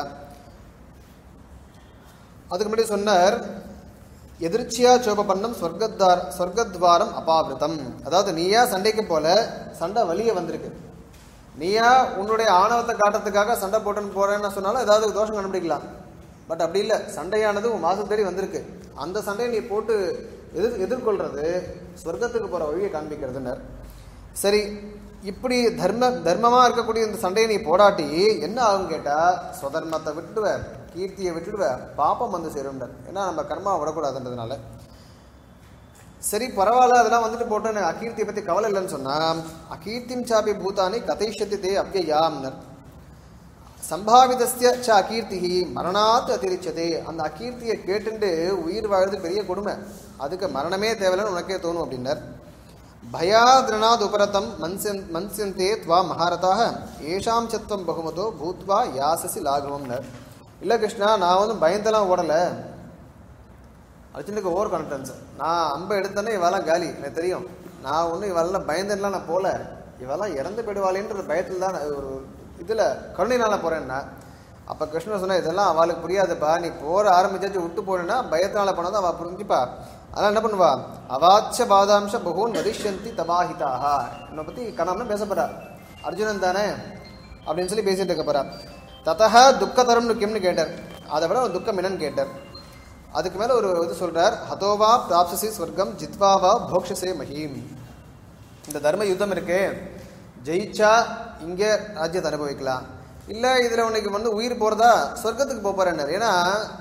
அதுக்கு முன்னாடி சொன்னார் எதிர்ச்சியா சோபபன்னம் சொர்க்கத்வார் சொர்க்கத்வாரம் அபாவிருத்தம் அதாவது நீயா சண்டைக்கு போல சண்டை வலிய வந்திருக்கு நீயா உன்னுடைய ஆணவத்தை காட்டுறதுக்காக சண்டை போட்டுன்னு போறேன்னு சொன்னாலும் ஏதாவது தோஷம் கண்டுபிடிக்கலாம் பட் அப்படி இல்லை சண்டையானது உன் மாசம் தேடி வந்திருக்கு அந்த சண்டையை நீ போட்டு எதிர் எதிர்கொள்றது சொர்க்கத்துக்கு போற வழியை காண்பிக்கிறதுனர் சரி இப்படி தர்ம தர்மமா இருக்கக்கூடிய இந்த சண்டையை நீ போடாட்டி என்ன ஆகும் கேட்டா சுதர்மத்தை விட்டுடுவ கீர்த்தியை விட்டுடுவ பாப்பம் வந்து சேரும்னர் ஏன்னா நம்ம கர்மா விடக்கூடாதுன்றதுனால சரி பரவாயில்ல அதெல்லாம் வந்துட்டு போட்டேன்னு அகீர்த்தியை பத்தி கவலை இல்லைன்னு சொன்னா அகீர்த்திம் சாபி பூதானி கதைஷத்தி தே அவ்யயாம்னர் சம்பாவிதஸ்ய ச அகீர்த்தி மரணாத் அதிரிச்சதே அந்த அகீர்த்தியை கேட்டுண்டு உயிர் வாழ்றது பெரிய கொடுமை அதுக்கு மரணமே தேவையில்லைன்னு உனக்கே தோணும் அப்படின்னார் பயாதிரணாத் உபரதம் மன்சன் மன்சந்தே துவா மகாரதாக ஏஷாம் சத்வம் பகுமதோ பூத்வா யாசசி லாகவம்னர் இல்லை கிருஷ்ணா நான் வந்து பயந்தெல்லாம் ஓடலை அர்ஜுனுக்கு ஓவர் கான்ஃபிடன்ஸ் நான் அம்பை எடுத்தேன்னே இவெல்லாம் காலி எனக்கு தெரியும் நான் ஒன்றும் இவெல்லாம் பயந்துலாம் நான் போல இவெல்லாம் இறந்து போயிடுவாளேன்ற பயத்தில் தான் நான் ஒரு இதில் கருணைனால போகிறேன்னா அப்போ கிருஷ்ணன் சொன்னா இதெல்லாம் அவளுக்கு புரியாதுப்பா நீ போற ஆரம்பிச்சாச்சு விட்டு போனா பயத்தினால போனதான் அவள் புரிஞ்சுப்பா அதனால் என்ன பண்ணுவா அவாச்ச பாதாம்ச பகூன் வதிஷ்யந்தி தபாஹிதாக என்னை பற்றி கணம்னு பேச போறா அர்ஜுனன் தானே அப்படின்னு சொல்லி பேசிட்டு இருக்க போறா ததா துக்கதரம்னு கிம்னு கேட்டார் அதை விட ஒரு துக்கம் என்னன்னு கேட்டார் அதுக்கு மேல ஒரு இது சொல்றார் ஹதோவா பிராப்சசி ஸ்வர்க்கம் ஜித்வாவா போக்ஷசே மஹீம் இந்த தர்ம யுத்தம் இருக்கு ஜெயிச்சா இங்க ராஜ்யத்தை அனுபவிக்கலாம் இல்ல இதுல உனக்கு வந்து உயிர் போறதா சொர்க்கத்துக்கு போக போறேன்னாரு ஏன்னா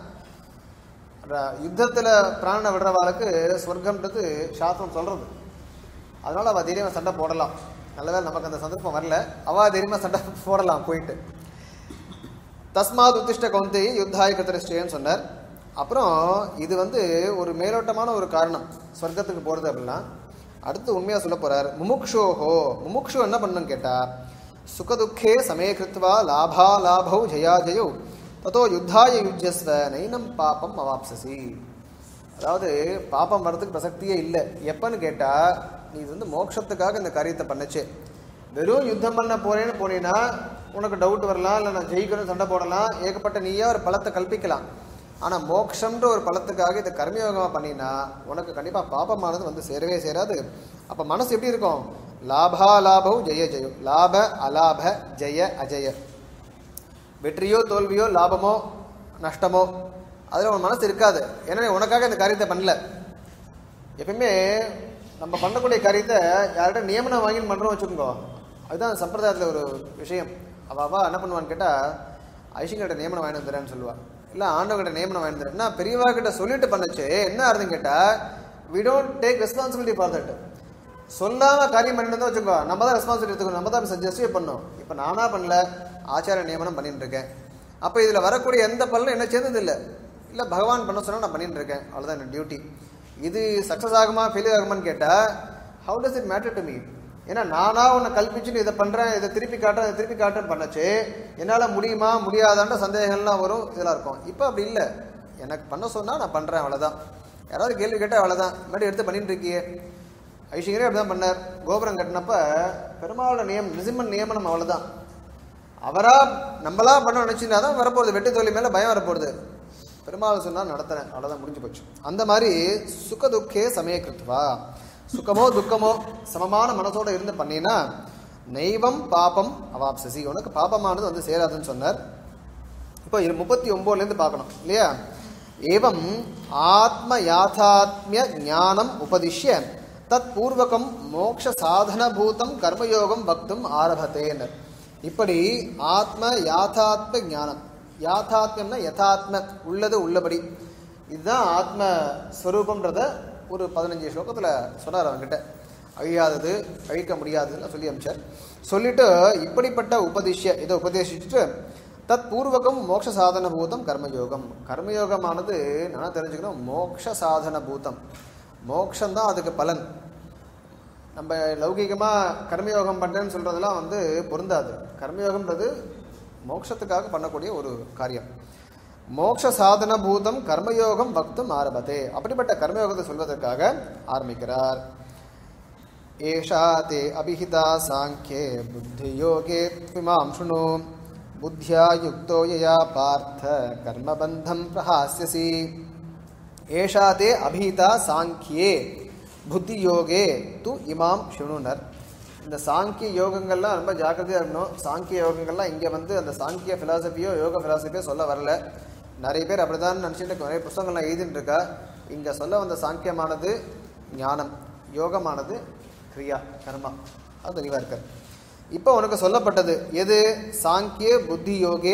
ர- யுத்தத்துல பிராணனை விடுறவாளுக்கு சொர்க்கம்ன்றது சாஸ்திரம் சொல்றது அதனால அவ தைரியமா சண்டை போடலாம் நல்லவேளை நமக்கு அந்த சந்தர்ப்பம் வரல அவ தைரியமா சண்டை போடலாம் போயிட்டு தஸ்மாத் உத்திஷ்ட கௌந்தி யுத்தாய கத்திரிஷ்டேன்னு சொன்னார் அப்புறம் இது வந்து ஒரு மேலோட்டமான ஒரு காரணம் சொர்க்கத்துக்கு போகிறது அப்படின்னா அடுத்து உண்மையாக சொல்ல போறார் முமுக்ஷோஹோ முமுக்ஷு என்ன பண்ணணும்னு கேட்டா சுகதுக்கே சமே கிருத்வா லாபா லாபௌ ஜயா ஜயௌ தத்தோ யுத்தாய யுஜ்யஸ்வ நைனம் பாபம் அவாப்சசி அதாவது பாப்பம் வர்றதுக்கு பிரசக்தியே இல்லை எப்பன்னு கேட்டா நீ இது வந்து மோட்சத்துக்காக இந்த காரியத்தை பண்ணுச்சு வெறும் யுத்தம் பண்ண போறேன்னு போனீங்கன்னா உனக்கு டவுட் வரலாம் இல்லை நான் ஜெயிக்கணும் சண்டை போடலாம் ஏகப்பட்ட நீயே ஒரு பலத்தை கல்பிக்கலாம் ஆனால் மோக்ஷம்ன்ற ஒரு பலத்துக்காக இதை கர்மயோகமாக பண்ணினா உனக்கு கண்டிப்பாக பாபமானது வந்து சேரவே சேராது அப்போ மனசு எப்படி இருக்கும் லாபா லாபம் ஜெய ஜெயம் லாப அலாப ஜெய அஜய வெற்றியோ தோல்வியோ லாபமோ நஷ்டமோ அதில் உன் மனசு இருக்காது ஏன்னா நீ உனக்காக இந்த காரியத்தை பண்ணல எப்பயுமே நம்ம பண்ணக்கூடிய காரியத்தை யார்கிட்ட நியமனம் வாங்கி பண்ணுறோம் வச்சுக்கோங்க அதுதான் சம்பிரதாயத்தில் ஒரு விஷயம் அவ அவ என்ன பண்ணுவான்னு கேட்டால் ஐஷிங்கிட்ட நியமனம் வாங்கிட்டு வந்துடுறேன்னு சொல்லுவா இல்லை ஆண்டவங்கிட்ட நியமனம் வாங்கிட்டு வந்துடுறேன் பெரியவா கிட்ட சொல்லிட்டு பண்ணுச்சு என்ன அர்த்தம் கேட்டால் we don't take responsibility for that சொல்லாம காரியம் பண்ணிட்டு இருந்தா வச்சுக்கோ நம்ம தான் ரெஸ்பான்சிபிலிட்டி எடுத்துக்கணும் நம்ம தான் சஜஸ்டே பண்ணோம் இப்போ நானா பண்ணல ஆச்சார நியமனம் பண்ணிட்டு இருக்கேன் அப்போ இதில் வரக்கூடிய எந்த பலனும் என்ன சேர்ந்தது இல்லை இல்லை பகவான் பண்ண சொன்னா நான் பண்ணிட்டு இருக்கேன் அவ்வளோதான் என் டியூட்டி இது சக்ஸஸ் ஆகுமா ஃபெயிலியர் ஆகுமான்னு கேட்டால் how does it matter to me ஏன்னா நானா உன்னை கல்பிச்சுட்டு இதை பண்ணுறேன் இதை திருப்பி காட்டுறேன் இதை திருப்பி காட்டுறேன்னு பண்ணச்சு என்னால் முடியுமா முடியாதான்ற சந்தேகங்கள்லாம் வரும் இதெல்லாம் இருக்கும் இப்போ அப்படி இல்லை எனக்கு பண்ண சொன்னால் நான் பண்ணுறேன் அவ்வளோதான் யாராவது கேள்வி கேட்டால் அவ்வளோதான் முன்னாடி எடுத்து பண்ணிட்டு இருக்கியே ஐஷிங்கரே அப்படி தான் பண்ணார் கோபுரம் கட்டினப்ப பெருமாளோட நியம் நிசிம்மன் நியமனம் அவ்வளோதான் அவரா நம்மளா பண்ண நினைச்சிருந்தா தான் வரப்போகுது வெட்டு தோல்வி மேலே பயம் வரப்போகுது பெருமாள் சொன்னா நடத்துறேன் அவ்வளோதான் முடிஞ்சு போச்சு அந்த மாதிரி சுக துக்கே சமய கிருத்வா சுகமோ துக்கமோ சமமான மனசோட இருந்து பண்ணினா நெய்வம் பாபம் அவாப்சசி உனக்கு பாபமானது வந்து சேராதுன்னு சொன்னார் இப்போ இது முப்பத்தி ஒம்போதுலேருந்து பார்க்கணும் இல்லையா ஏவம் ஆத்ம யாத்தாத்மிய ஞானம் உபதிஷ்ய தத் பூர்வகம் மோக்ஷ சாதனபூதம் கர்மயோகம் பக்தும் ஆரம்பத்தேன் இப்படி ஆத்ம யாத்தாத்ம ஞானம் யாத்தாத்மியம்னா யதாத்ம உள்ளது உள்ளபடி இதுதான் ஆத்ம ஸ்வரூபம்ன்றத ஒரு பதினஞ்சு ஸ்லோகத்தில் சொன்னார் அவன்கிட்ட அழியாதது அழிக்க முடியாதுன்னு சொல்லி அமிச்சார் சொல்லிட்டு இப்படிப்பட்ட உபதிஷ்ய இதை உபதேசிச்சுட்டு தத் பூர்வகம் மோட்ச சாதன பூதம் கர்மயோகம் கர்மயோகமானது நான் தெரிஞ்சுக்கணும் மோட்ச சாதன பூதம் மோக்ஷந்தான் அதுக்கு பலன் நம்ம லௌகிகமாக கர்மயோகம் பண்ணுறேன்னு சொல்கிறதெல்லாம் வந்து பொருந்தாது கர்மயோகம்ன்றது மோட்சத்துக்காக பண்ணக்கூடிய ஒரு காரியம் மோட்ச சாதன பூதம் கர்மயோகம் பக்தும் ஆரம்பத்தே அப்படிப்பட்ட கர்மயோகத்தை சொல்வதற்காக ஆரம்பிக்கிறார் ஏஷா தே அபிஹிதா சாங்கியே புத்தியோகே த்விமாம் சுணு புத்தியா யுக்தோ யயா பார்த்த கர்மபந்தம் பிரஹாஸ்யசி ஏஷா தே அபிஹிதா சாங்கியே புத்தி யோகே து இமாம் சுணுனர் இந்த சாங்கிய யோகங்கள்லாம் ரொம்ப ஜாக்கிரதையாக இருக்கணும் சாங்கிய யோகங்கள்லாம் இங்கே வந்து அந்த சாங்கிய ஃபிலாசபியோ யோக ஃபிலாசபியோ சொல்ல வரல நிறைய பேர் அப்படிதான் நினச்சிட்டு நிறைய புஸ்தகங்கள்லாம் எழுதிட்டு இருக்கா இங்கே சொல்ல வந்த சாங்கியமானது ஞானம் யோகமானது கிரியா கர்மா அது தெளிவாக இருக்கார் இப்போ உனக்கு சொல்லப்பட்டது எது சாங்கிய புத்தி யோகே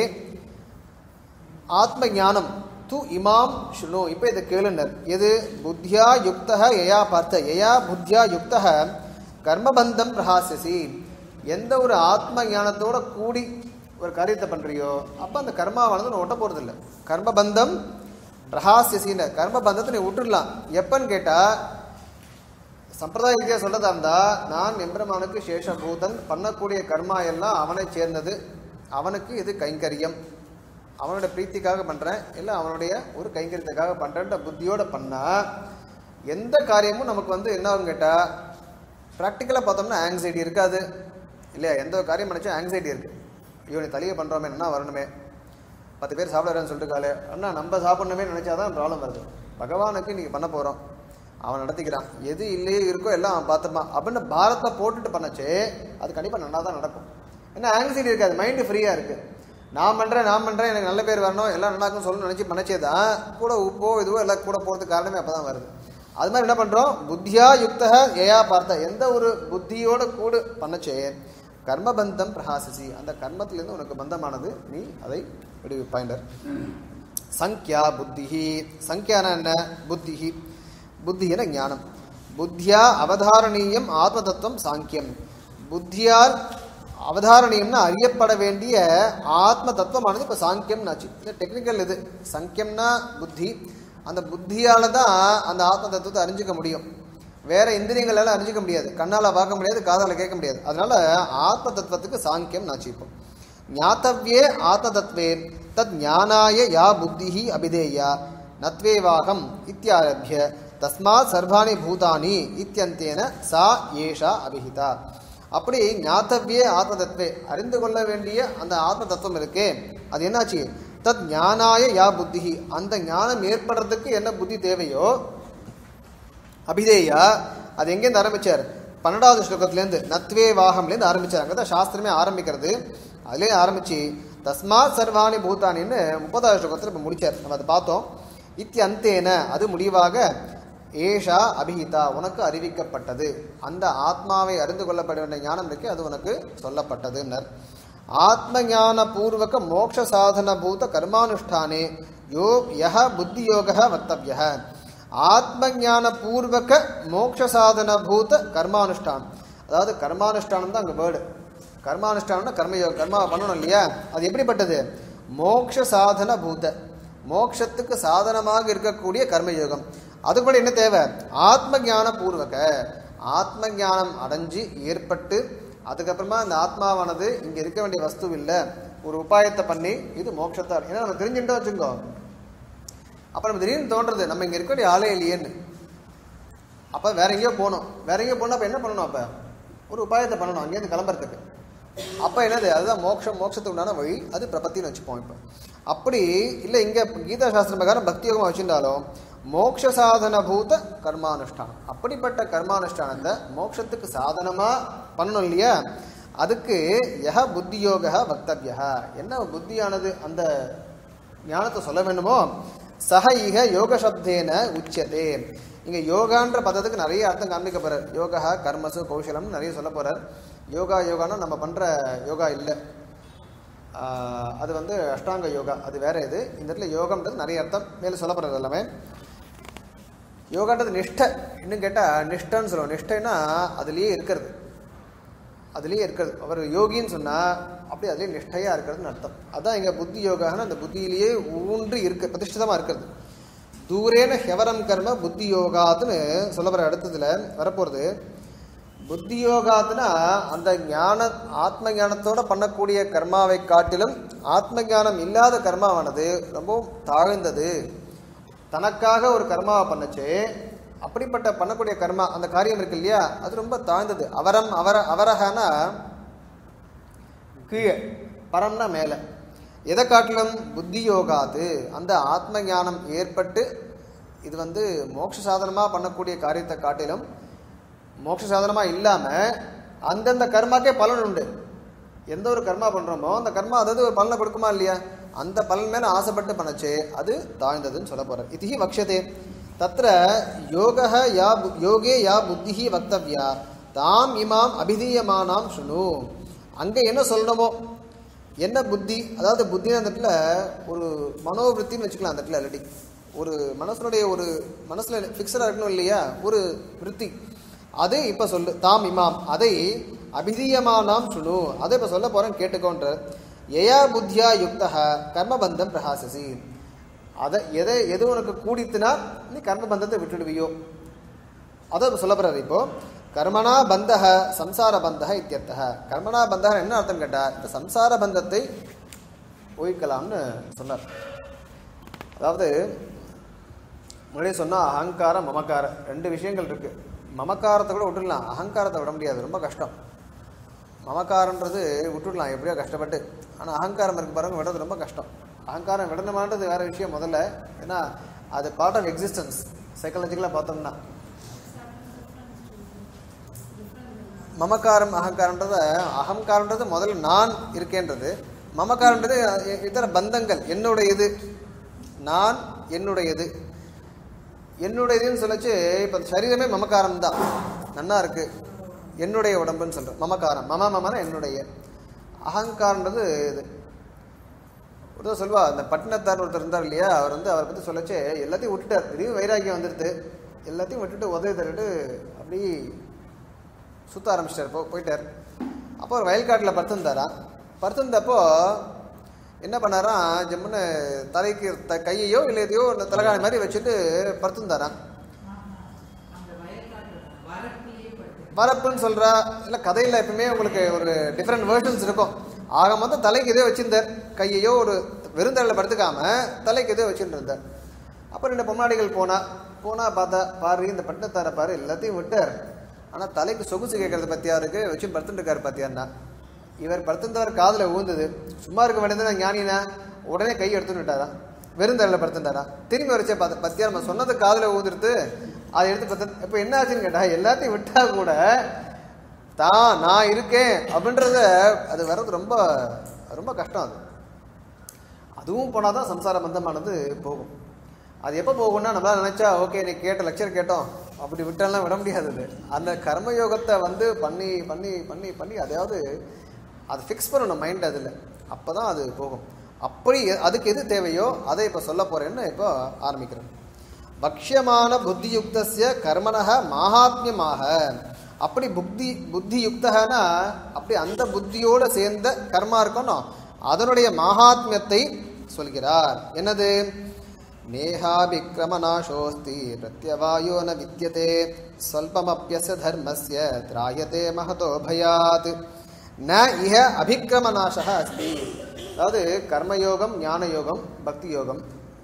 ஆத்ம ஞானம் து இமாம் சுனு இப்போ இதை கேளுனர் எது புத்தியா யுக்தக யயா பார்த்த யயா புத்தியா யுக்தக கர்மபந்தம் பிரகாசசி எந்த ஒரு ஆத்ம ஞானத்தோட கூடி ஒரு காரியத்தை பண்றியோ அப்போ அந்த கர்மாவானது உன்னை ஒட்ட போறது இல்லை கர்மபந்தம் பிரகாசியசின்னு கர்மபந்தத்தை நீ விட்டுடலாம் எப்பன்னு கேட்டா சம்பிரதாய ரீதியாக சொல்லதா இருந்தா நான் எம்பெருமானுக்கு சேஷபூதன் பண்ணக்கூடிய கர்மா எல்லாம் அவனை சேர்ந்தது அவனுக்கு இது கைங்கரியம் அவனோட பிரீத்திக்காக பண்றேன் இல்லை அவனுடைய ஒரு கைங்கரியத்துக்காக பண்றேன்ற புத்தியோட பண்ணா எந்த காரியமும் நமக்கு வந்து என்ன ஆகும் கேட்டா ப்ராக்டிக்கலாக பார்த்தோம்னா ஆங்ஸைட்டி இருக்காது இல்லையா எந்த ஒரு காரியம் நினச்சா ஆங்ஸைட்டி இருக்கு ஐயோ நீ தலையை பண்ணுறோமே என்ன வரணுமே பத்து பேர் சாப்பிட்றேன்னு சொல்லிட்டு காலே அண்ணா நம்ம சாப்பிடணுமே நினச்சாதான் ப்ராப்ளம் வருது பகவானுக்கு இன்னைக்கு பண்ண போகிறோம் அவன் நடத்திக்கிறான் எது இல்லையோ இருக்கோ எல்லாம் அவன் பார்த்துப்பான் அப்படின்னு பாரத்தை போட்டுட்டு பண்ணச்சே அது கண்டிப்பாக நல்லா தான் நடக்கும் ஏன்னா ஆங்ஸைட்டி இருக்காது மைண்டு ஃப்ரீயாக இருக்குது நான் பண்ணுறேன் நான் பண்ணுறேன் எனக்கு நல்ல பேர் வரணும் எல்லாம் நல்லா இருக்கும்னு சொல்லணும்னு நினச்சி பண்ணச்சே தான் கூட உப்போ இதுவோ எல்லாம் கூட போகிறதுக்கு காரணமே அப்போ தான் வருது அது மாதிரி என்ன பண்ணுறோம் புத்தியா யுக்தக ஏயா பார்த்த எந்த ஒரு புத்தியோட கூட பண்ணச்சே கர்மபந்தம் பிரகாசிசி அந்த கர்மத்திலேருந்து உனக்கு பந்தமானது நீ அதை விடுவிப்பாயிண்டர் சங்கியா புத்திஹி சங்கியான என்ன புத்திஹி புத்தின ஞானம் புத்தியா அவதாரணீயம் ஆத்ம தத்துவம் சாங்கியம் புத்தியால் அவதாரணீயம்னா அறியப்பட வேண்டிய ஆத்ம தத்துவமானது இப்போ சாங்கியம் ஆச்சு இது டெக்னிக்கல் இது சங்கியம்னா புத்தி அந்த புத்தியால தான் அந்த ஆத்ம தத்துவத்தை அறிஞ்சிக்க முடியும் வேற இந்திரியங்களால அறிஞ்சிக்க முடியாது கண்ணால பார்க்க முடியாது காதால கேட்க முடியாது அதனால ஆத்ம தத்துவத்துக்கு சாங்கியம் நாச்சு இப்போ ஞாத்தவ்யே ஆத்ம தத்வே தத் ஞானாய யா புத்திஹி அபிதேயா நத்வேவாகம் இத்தியாரபிய தஸ்மாத் சர்வாணி பூதானி இத்தியந்தேன சா ஏஷா அபிஹிதா அப்படி ஞாத்தவ்யே ஆத்ம தத்வே அறிந்து கொள்ள வேண்டிய அந்த ஆத்ம தத்துவம் இருக்கே அது என்னாச்சு தத் ஞானாய யா புத்திஹி அந்த ஞானம் ஏற்படுறதுக்கு என்ன புத்தி தேவையோ அபிதேயா அது எங்கேருந்து ஆரம்பிச்சார் பன்னெண்டாவது ஸ்லோகத்திலேருந்து நத்வே வாகம்லேருந்து ஆரம்பிச்சார் அங்கே தான் சாஸ்திரமே ஆரம்பிக்கிறது அதுலேயே ஆரம்பிச்சு தஸ்மாத் சர்வாணி பூதானின்னு முப்பதாவது ஸ்லோகத்தில் இப்போ முடிச்சார் நம்ம அதை பார்த்தோம் இத்தியந்தேன அது முடிவாக ஏஷா அபிஹிதா உனக்கு அறிவிக்கப்பட்டது அந்த ஆத்மாவை அறிந்து கொள்ளப்பட வேண்டிய ஞானம் இருக்கு அது உனக்கு சொல்லப்பட்டதுன்னர் ஆத்ம ஞான பூர்வக மோட்ச சாதன பூத கர்மானுஷ்டானே யோ யஹ புத்தி யோக வக்தவிய ஆத்ம ஞான பூர்வக மோட்ச சாதன பூத கர்மானுஷ்டானம் அதாவது கர்மானுஷ்டானம் தான் அங்கே வேர்டு கர்மானுஷ்டானம்னா கர்மயோகம் கர்மா பண்ணணும் இல்லையா அது எப்படிப்பட்டது மோட்ச சாதன பூத மோட்சத்துக்கு சாதனமாக இருக்கக்கூடிய கர்மயோகம் அதுக்கு கூட என்ன தேவை ஆத்ம ஞான பூர்வக ஆத்ம ஞானம் அடைஞ்சு ஏற்பட்டு அதுக்கப்புறமா இந்த ஆத்மாவானது இங்க இருக்க வேண்டிய வஸ்து இல்லை ஒரு உபாயத்தை பண்ணி இது மோட்சத்தை அடை- ஏன்னா நம்ம தெரிஞ்சுட்டோம் வச்சுக்கோ அப்ப நம்ம திடீர்னு தோன்றது நம்ம இங்க இருக்க வேண்டிய ஆளே இல்லையேன்னு அப்ப வேற எங்கேயோ போகணும் வேற எங்கேயோ போனா அப்ப என்ன பண்ணணும் அப்ப ஒரு உபாயத்தை பண்ணணும் அங்கேருந்து கிளம்புறதுக்கு அப்ப என்னது அதுதான் மோட்சம் மோட்சத்துக்கு உண்டான வழி அது பிரபத்தின்னு வச்சுப்போம் இப்போ அப்படி இல்லை இங்க கீதா சாஸ்திரம் பிரகாரம் பக்தி யோகமா வச்சிருந்தாலும் மோட்ச சாதன பூத கர்மானுஷ்டானம் அப்படிப்பட்ட கர்மானுஷ்டானத்தை மோட்சத்துக்கு சாதனமா பண்ணணும் இல்லையா அதுக்கு யஹ புத்தி யோக வக்தவியா என்ன புத்தியானது அந்த ஞானத்தை சொல்ல வேண்டுமோ சக இக யோக சப்தேன உச்சதே இங்க யோகான்ற பதத்துக்கு நிறைய அர்த்தம் காண்பிக்க போறார் யோகா கர்மசு கௌசலம்னு நிறைய சொல்ல போறார் யோகா யோகானா நம்ம பண்ற யோகா இல்லை ஆஹ் அது வந்து அஷ்டாங்க யோகா அது வேற இது இந்த இடத்துல யோகம்ன்றது நிறைய அர்த்தம் மேலே சொல்ல போறது எல்லாமே யோகான்றது நிஷ்டை இன்னும் கேட்டால் நிஷ்டைன்னு சொல்லுவோம் நிஷ்டைன்னா அதுலேயே இருக்கிறது அதுலேயே இருக்கிறது அவர் யோகின்னு சொன்னால் அப்படி அதுலேயே நிஷ்டையாக இருக்கிறதுன்னு அர்த்தம் அதான் இங்கே புத்தி யோகான்னு அந்த புத்தியிலேயே ஊன்றி இருக்க பிரதிஷ்டிதமாக இருக்கிறது தூரேன ஹெவரம் கர்ம புத்தி யோகாத்துன்னு சொல்ல வர அடுத்ததுல வரப்போகிறது புத்தி யோகாத்துனா அந்த ஞான ஆத்ம ஞானத்தோட பண்ணக்கூடிய கர்மாவை காட்டிலும் ஆத்ம ஞானம் இல்லாத கர்மாவானது ரொம்பவும் தாழ்ந்தது தனக்காக ஒரு கர்மாவை பண்ணுச்சு அப்படிப்பட்ட பண்ணக்கூடிய கர்மா அந்த காரியம் இருக்கு இல்லையா அது ரொம்ப தாழ்ந்தது அவரம் அவர அவரகனா கீழே பரம்னா மேலே எதை காட்டிலும் புத்தி யோகாது அந்த ஆத்ம ஞானம் ஏற்பட்டு இது வந்து மோட்ச சாதனமாக பண்ணக்கூடிய காரியத்தை காட்டிலும் மோட்ச சாதனமாக இல்லாமல் அந்தந்த கர்மாக்கே பலன் உண்டு எந்த ஒரு கர்மா பண்ணுறோமோ அந்த கர்மா அதாவது ஒரு பலனை கொடுக்குமா இல்லையா அந்த பலன் மேலே ஆசைப்பட்டு பண்ணச்சு அது தாழ்ந்ததுன்னு சொல்ல போகிறார் இது வக்ஷதே தத்திர யோக யா பு- யோகே யா புத்தி வக்தவ்யா தாம் இமாம் அபிதீயமானாம் சுனு அங்கே என்ன சொல்லணுமோ என்ன புத்தி அதாவது புத்தின்னு அந்த இடத்துல ஒரு மனோவிருத்தின்னு வச்சுக்கலாம் அந்த இடத்துல இல்லாட்டி ஒரு மனசனுடைய ஒரு மனசில் ஃபிக்ஸடாக இருக்கணும் இல்லையா ஒரு விருத்தி அது இப்போ சொல்லு தாம் இமாம் அதை அபிதீயமானாம் சுனு அதை இப்போ சொல்ல போகிறேன் கேட்டுக்கோன்ற எயா புத்தியா யுக்தக கர்மபந்தம் பிரகாசசி அதை எதை எது உனக்கு கூடித்துனா நீ கர்மபந்தத்தை விட்டுடுவியோ அதை இப்ப சொல்ல போறாரு இப்போ கர்மணா பந்தக சம்சார பந்தக இத்தியர்த்தக கர்மணா பந்தக என்ன அர்த்தம் கேட்டா இந்த சம்சார பந்தத்தை ஒழிக்கலாம்னு சொன்னார் அதாவது முன்னாடியே சொன்னா அகங்காரம் மமக்காரம் ரெண்டு விஷயங்கள் இருக்கு மமக்காரத்தை கூட விட்டுடலாம் அகங்காரத்தை விட முடியாது ரொம்ப கஷ்டம் மமக்காரன்றது விட்டுடலாம் எப்படியோ கஷ்டப்பட்டு ஆனால் அகங்காரம் இருக்கு பாருங்க விடுறது ரொம்ப கஷ்டம் அகங்காரம் விடணுமான்றது வேற விஷயம் முதல்ல ஏன்னா அது பார்ட் ஆஃப் எக்ஸிஸ்டன்ஸ் சைக்காலஜிக்கலாக பார்த்தோம்னா மமக்காரம் அகங்காரம்ன்றத அகங்காரம்ன்றது முதல்ல நான் இருக்கேன்றது மமக்காரன்றது இ- இதர பந்தங்கள் என்னுடையது நான் என்னுடையது என்னுடையதுன்னு சொல்லச்சு இப்போ சரீரமே மமக்காரம் தான் நன்னா இருக்கு என்னுடைய உடம்புன்னு சொல்கிறேன் மமக்காரம் மம மமன என்னுடைய அகங்காரன்றது இது ஒருத்தர் சொல்வா அந்த பட்டினத்தார் ஒருத்தர் இருந்தார் இல்லையா அவர் வந்து அவரை பற்றி சொல்லச்சு எல்லாத்தையும் விட்டுட்டார் திடீர்னு வைராக்கியம் வந்துடுது எல்லாத்தையும் விட்டுட்டு உதவி தள்ளிட்டு அப்படி சுத்த ஆரம்பிச்சிட்டார் போ போயிட்டார் அப்போ ஒரு வயல்காட்டில் படுத்திருந்தாராம் படுத்திருந்தப்போ என்ன பண்ணாராம் ஜம்முன்னு தலைக்கு த கையையோ இல்லை எதையோ அந்த தலைகாணி மாதிரி வச்சுட்டு படுத்திருந்தாராம் அந்த வயல்காட்டு வரப்பிலேயே படுத்து வரப்புன்னு சொல்றா இல்லை கதையில் எப்பவுமே உங்களுக்கு ஒரு டிஃப்ரெண்ட் வேர்ஷன்ஸ் இருக்கும் ஆக மொத்தம் தலைக்கு இதே வச்சிருந்தார் கையையோ ஒரு வெறுந்தரையில் படுத்துக்காம தலைக்கு இதே வச்சுட்டு இருந்தார் அப்புறம் ரெண்டு பொம்மாடிகள் போனா போனா பார்த்தா பாரு இந்த பட்டினத்தார பாரு எல்லாத்தையும் விட்டார் ஆனால் தலைக்கு சொகுசு கேட்கறது பத்தியா இருக்கு வச்சு படுத்துட்டு இருக்காரு பத்தியான்னா இவர் படுத்திருந்தவர் காதில் ஊந்தது சும்மா இருக்க வேண்டியது ஞானினா உடனே கை எடுத்துன்னு விட்டாரா வெறுந்தரையில் படுத்துட்டாரா திரும்பி வரைச்சே பார்த்து பத்தியா நம்ம சொன்னது காதில் ஊந்துடுத்து அதை எடுத்து பார்த்து இப்போ என்ன ஆச்சுன்னு கேட்டா எல்லாத்தையும் விட்டா கூட தான் நான் இருக்கேன் அப்படின்றத அது வர்றது ரொம்ப ரொம்ப கஷ்டம் அது அதுவும் போனால் தான் சம்சார பந்தமானது போகும் அது எப்போ போகும்னா நம்மளால நினைச்சா ஓகே நீ கேட்ட லெக்சர் கேட்டோம் அப்படி விட்டாலாம் விட முடியாது அது அந்த கர்மயோகத்தை வந்து பண்ணி பண்ணி பண்ணி பண்ணி அதாவது அதை ஃபிக்ஸ் பண்ணணும் மைண்ட் அதில் அப்போ தான் அது போகும் அப்படி எ- அதுக்கு எது தேவையோ அதை இப்போ சொல்ல போகிறேன்னு இப்போ ஆரம்பிக்கிறேன் பக்ஷ்யமான புத்தியுக்தஸ்ய கர்மனக மாகாத்மியமாக அப்படி புத்தி புத்தியுக்தகனா அப்படி அந்த புத்தியோட சேர்ந்த கர்மா இருக்கணும் அதனுடைய மாகாத்மியத்தை சொல்கிறார் என்னது நேஹாபிக்ரமநாசோஸ்தி பிரத்யவாயோ ந வித்யதே ஸ்வல்பமப்பியஸ்ய தர்மஸ்ய திராயதே மகதோ பயாத் ந இஹ அபிக்ரமநாசः அஸ்தி அதாவது கர்மயோகம் ஞானயோகம் பக்தி யோகம்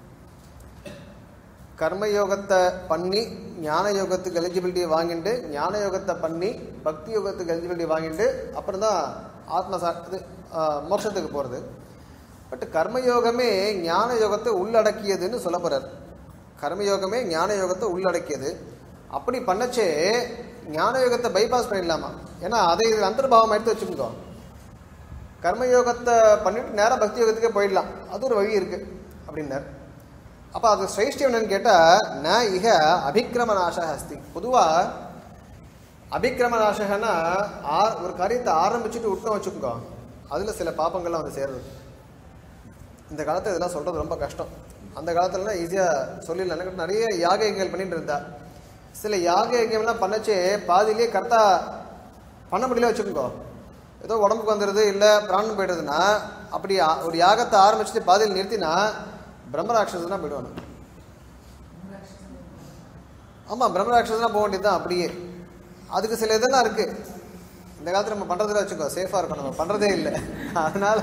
கர்மயோகத்தை பண்ணி ஞான யோகத்துக்கு எலிஜிபிலிட்டி வாங்கிட்டு ஞான யோகத்தை பண்ணி பக்தி யோகத்துக்கு எலிஜிபிலிட்டி வாங்கிட்டு அப்புறம் தான் ஆத்ம சா இது ஆ, மோட்சத்துக்கு போகிறது பட் கர்மயோகமே ஞான யோகத்தை உள்ளடக்கியதுன்னு சொல்ல போகிறார் கர்மயோகமே ஞான யோகத்தை உள்ளடக்கியது அப்படி பண்ணச்சே ஞான யோகத்தை பைபாஸ் பண்ணிடலாமா ஏன்னா அதை இது அந்தர்பாவம் எடுத்து வச்சுக்கோ கர்மயோகத்தை பண்ணிட்டு நேரா பக்தி யோகத்துக்கே போயிடலாம் அது ஒரு வழி இருக்கு அப்படின்னார் அப்போ அது சிரேஷ்டம் என்னன்னு கேட்டால் ந இக அபிக்கிரம நாசக அஸ்தி பொதுவாக அபிக்கிரம நாசகன்னா ஆ ஒரு காரியத்தை ஆரம்பிச்சுட்டு விட்டோம் வச்சுக்கோ அதில் சில பாப்பங்கள்லாம் வந்து சேருது இந்த காலத்தில் இதெல்லாம் சொல்கிறது ரொம்ப கஷ்டம் அந்த காலத்துலலாம் ஈஸியாக சொல்லிடலாம் எனக்கு நிறைய யாக யஜ்ஞங்கள் பண்ணிட்டு இருந்தா சில யாக யஜ்ஞம்லாம் பண்ணச்சே பாதியிலேயே கரெக்டாக பண்ண முடியல வச்சுக்கோங்க ஏதோ உடம்புக்கு வந்துடுது இல்லை பிராணம் போயிடுதுன்னா அப்படி ஆ- ஒரு யாகத்தை ஆரம்பிச்சுட்டு பாதியில் நிறுத்தினா பிரம்மராட்சசனா போயிடுவானு ஆமாம் பிரம்மராட்சசனா போக வேண்டியது தான் அப்படியே அதுக்கு சில இதெல்லாம் இருக்கு இந்த காலத்தில் நம்ம பண்ணுறதுல வச்சுக்கோ சேஃபாக இருக்கும் நம்ம பண்ணுறதே இல்லை அதனால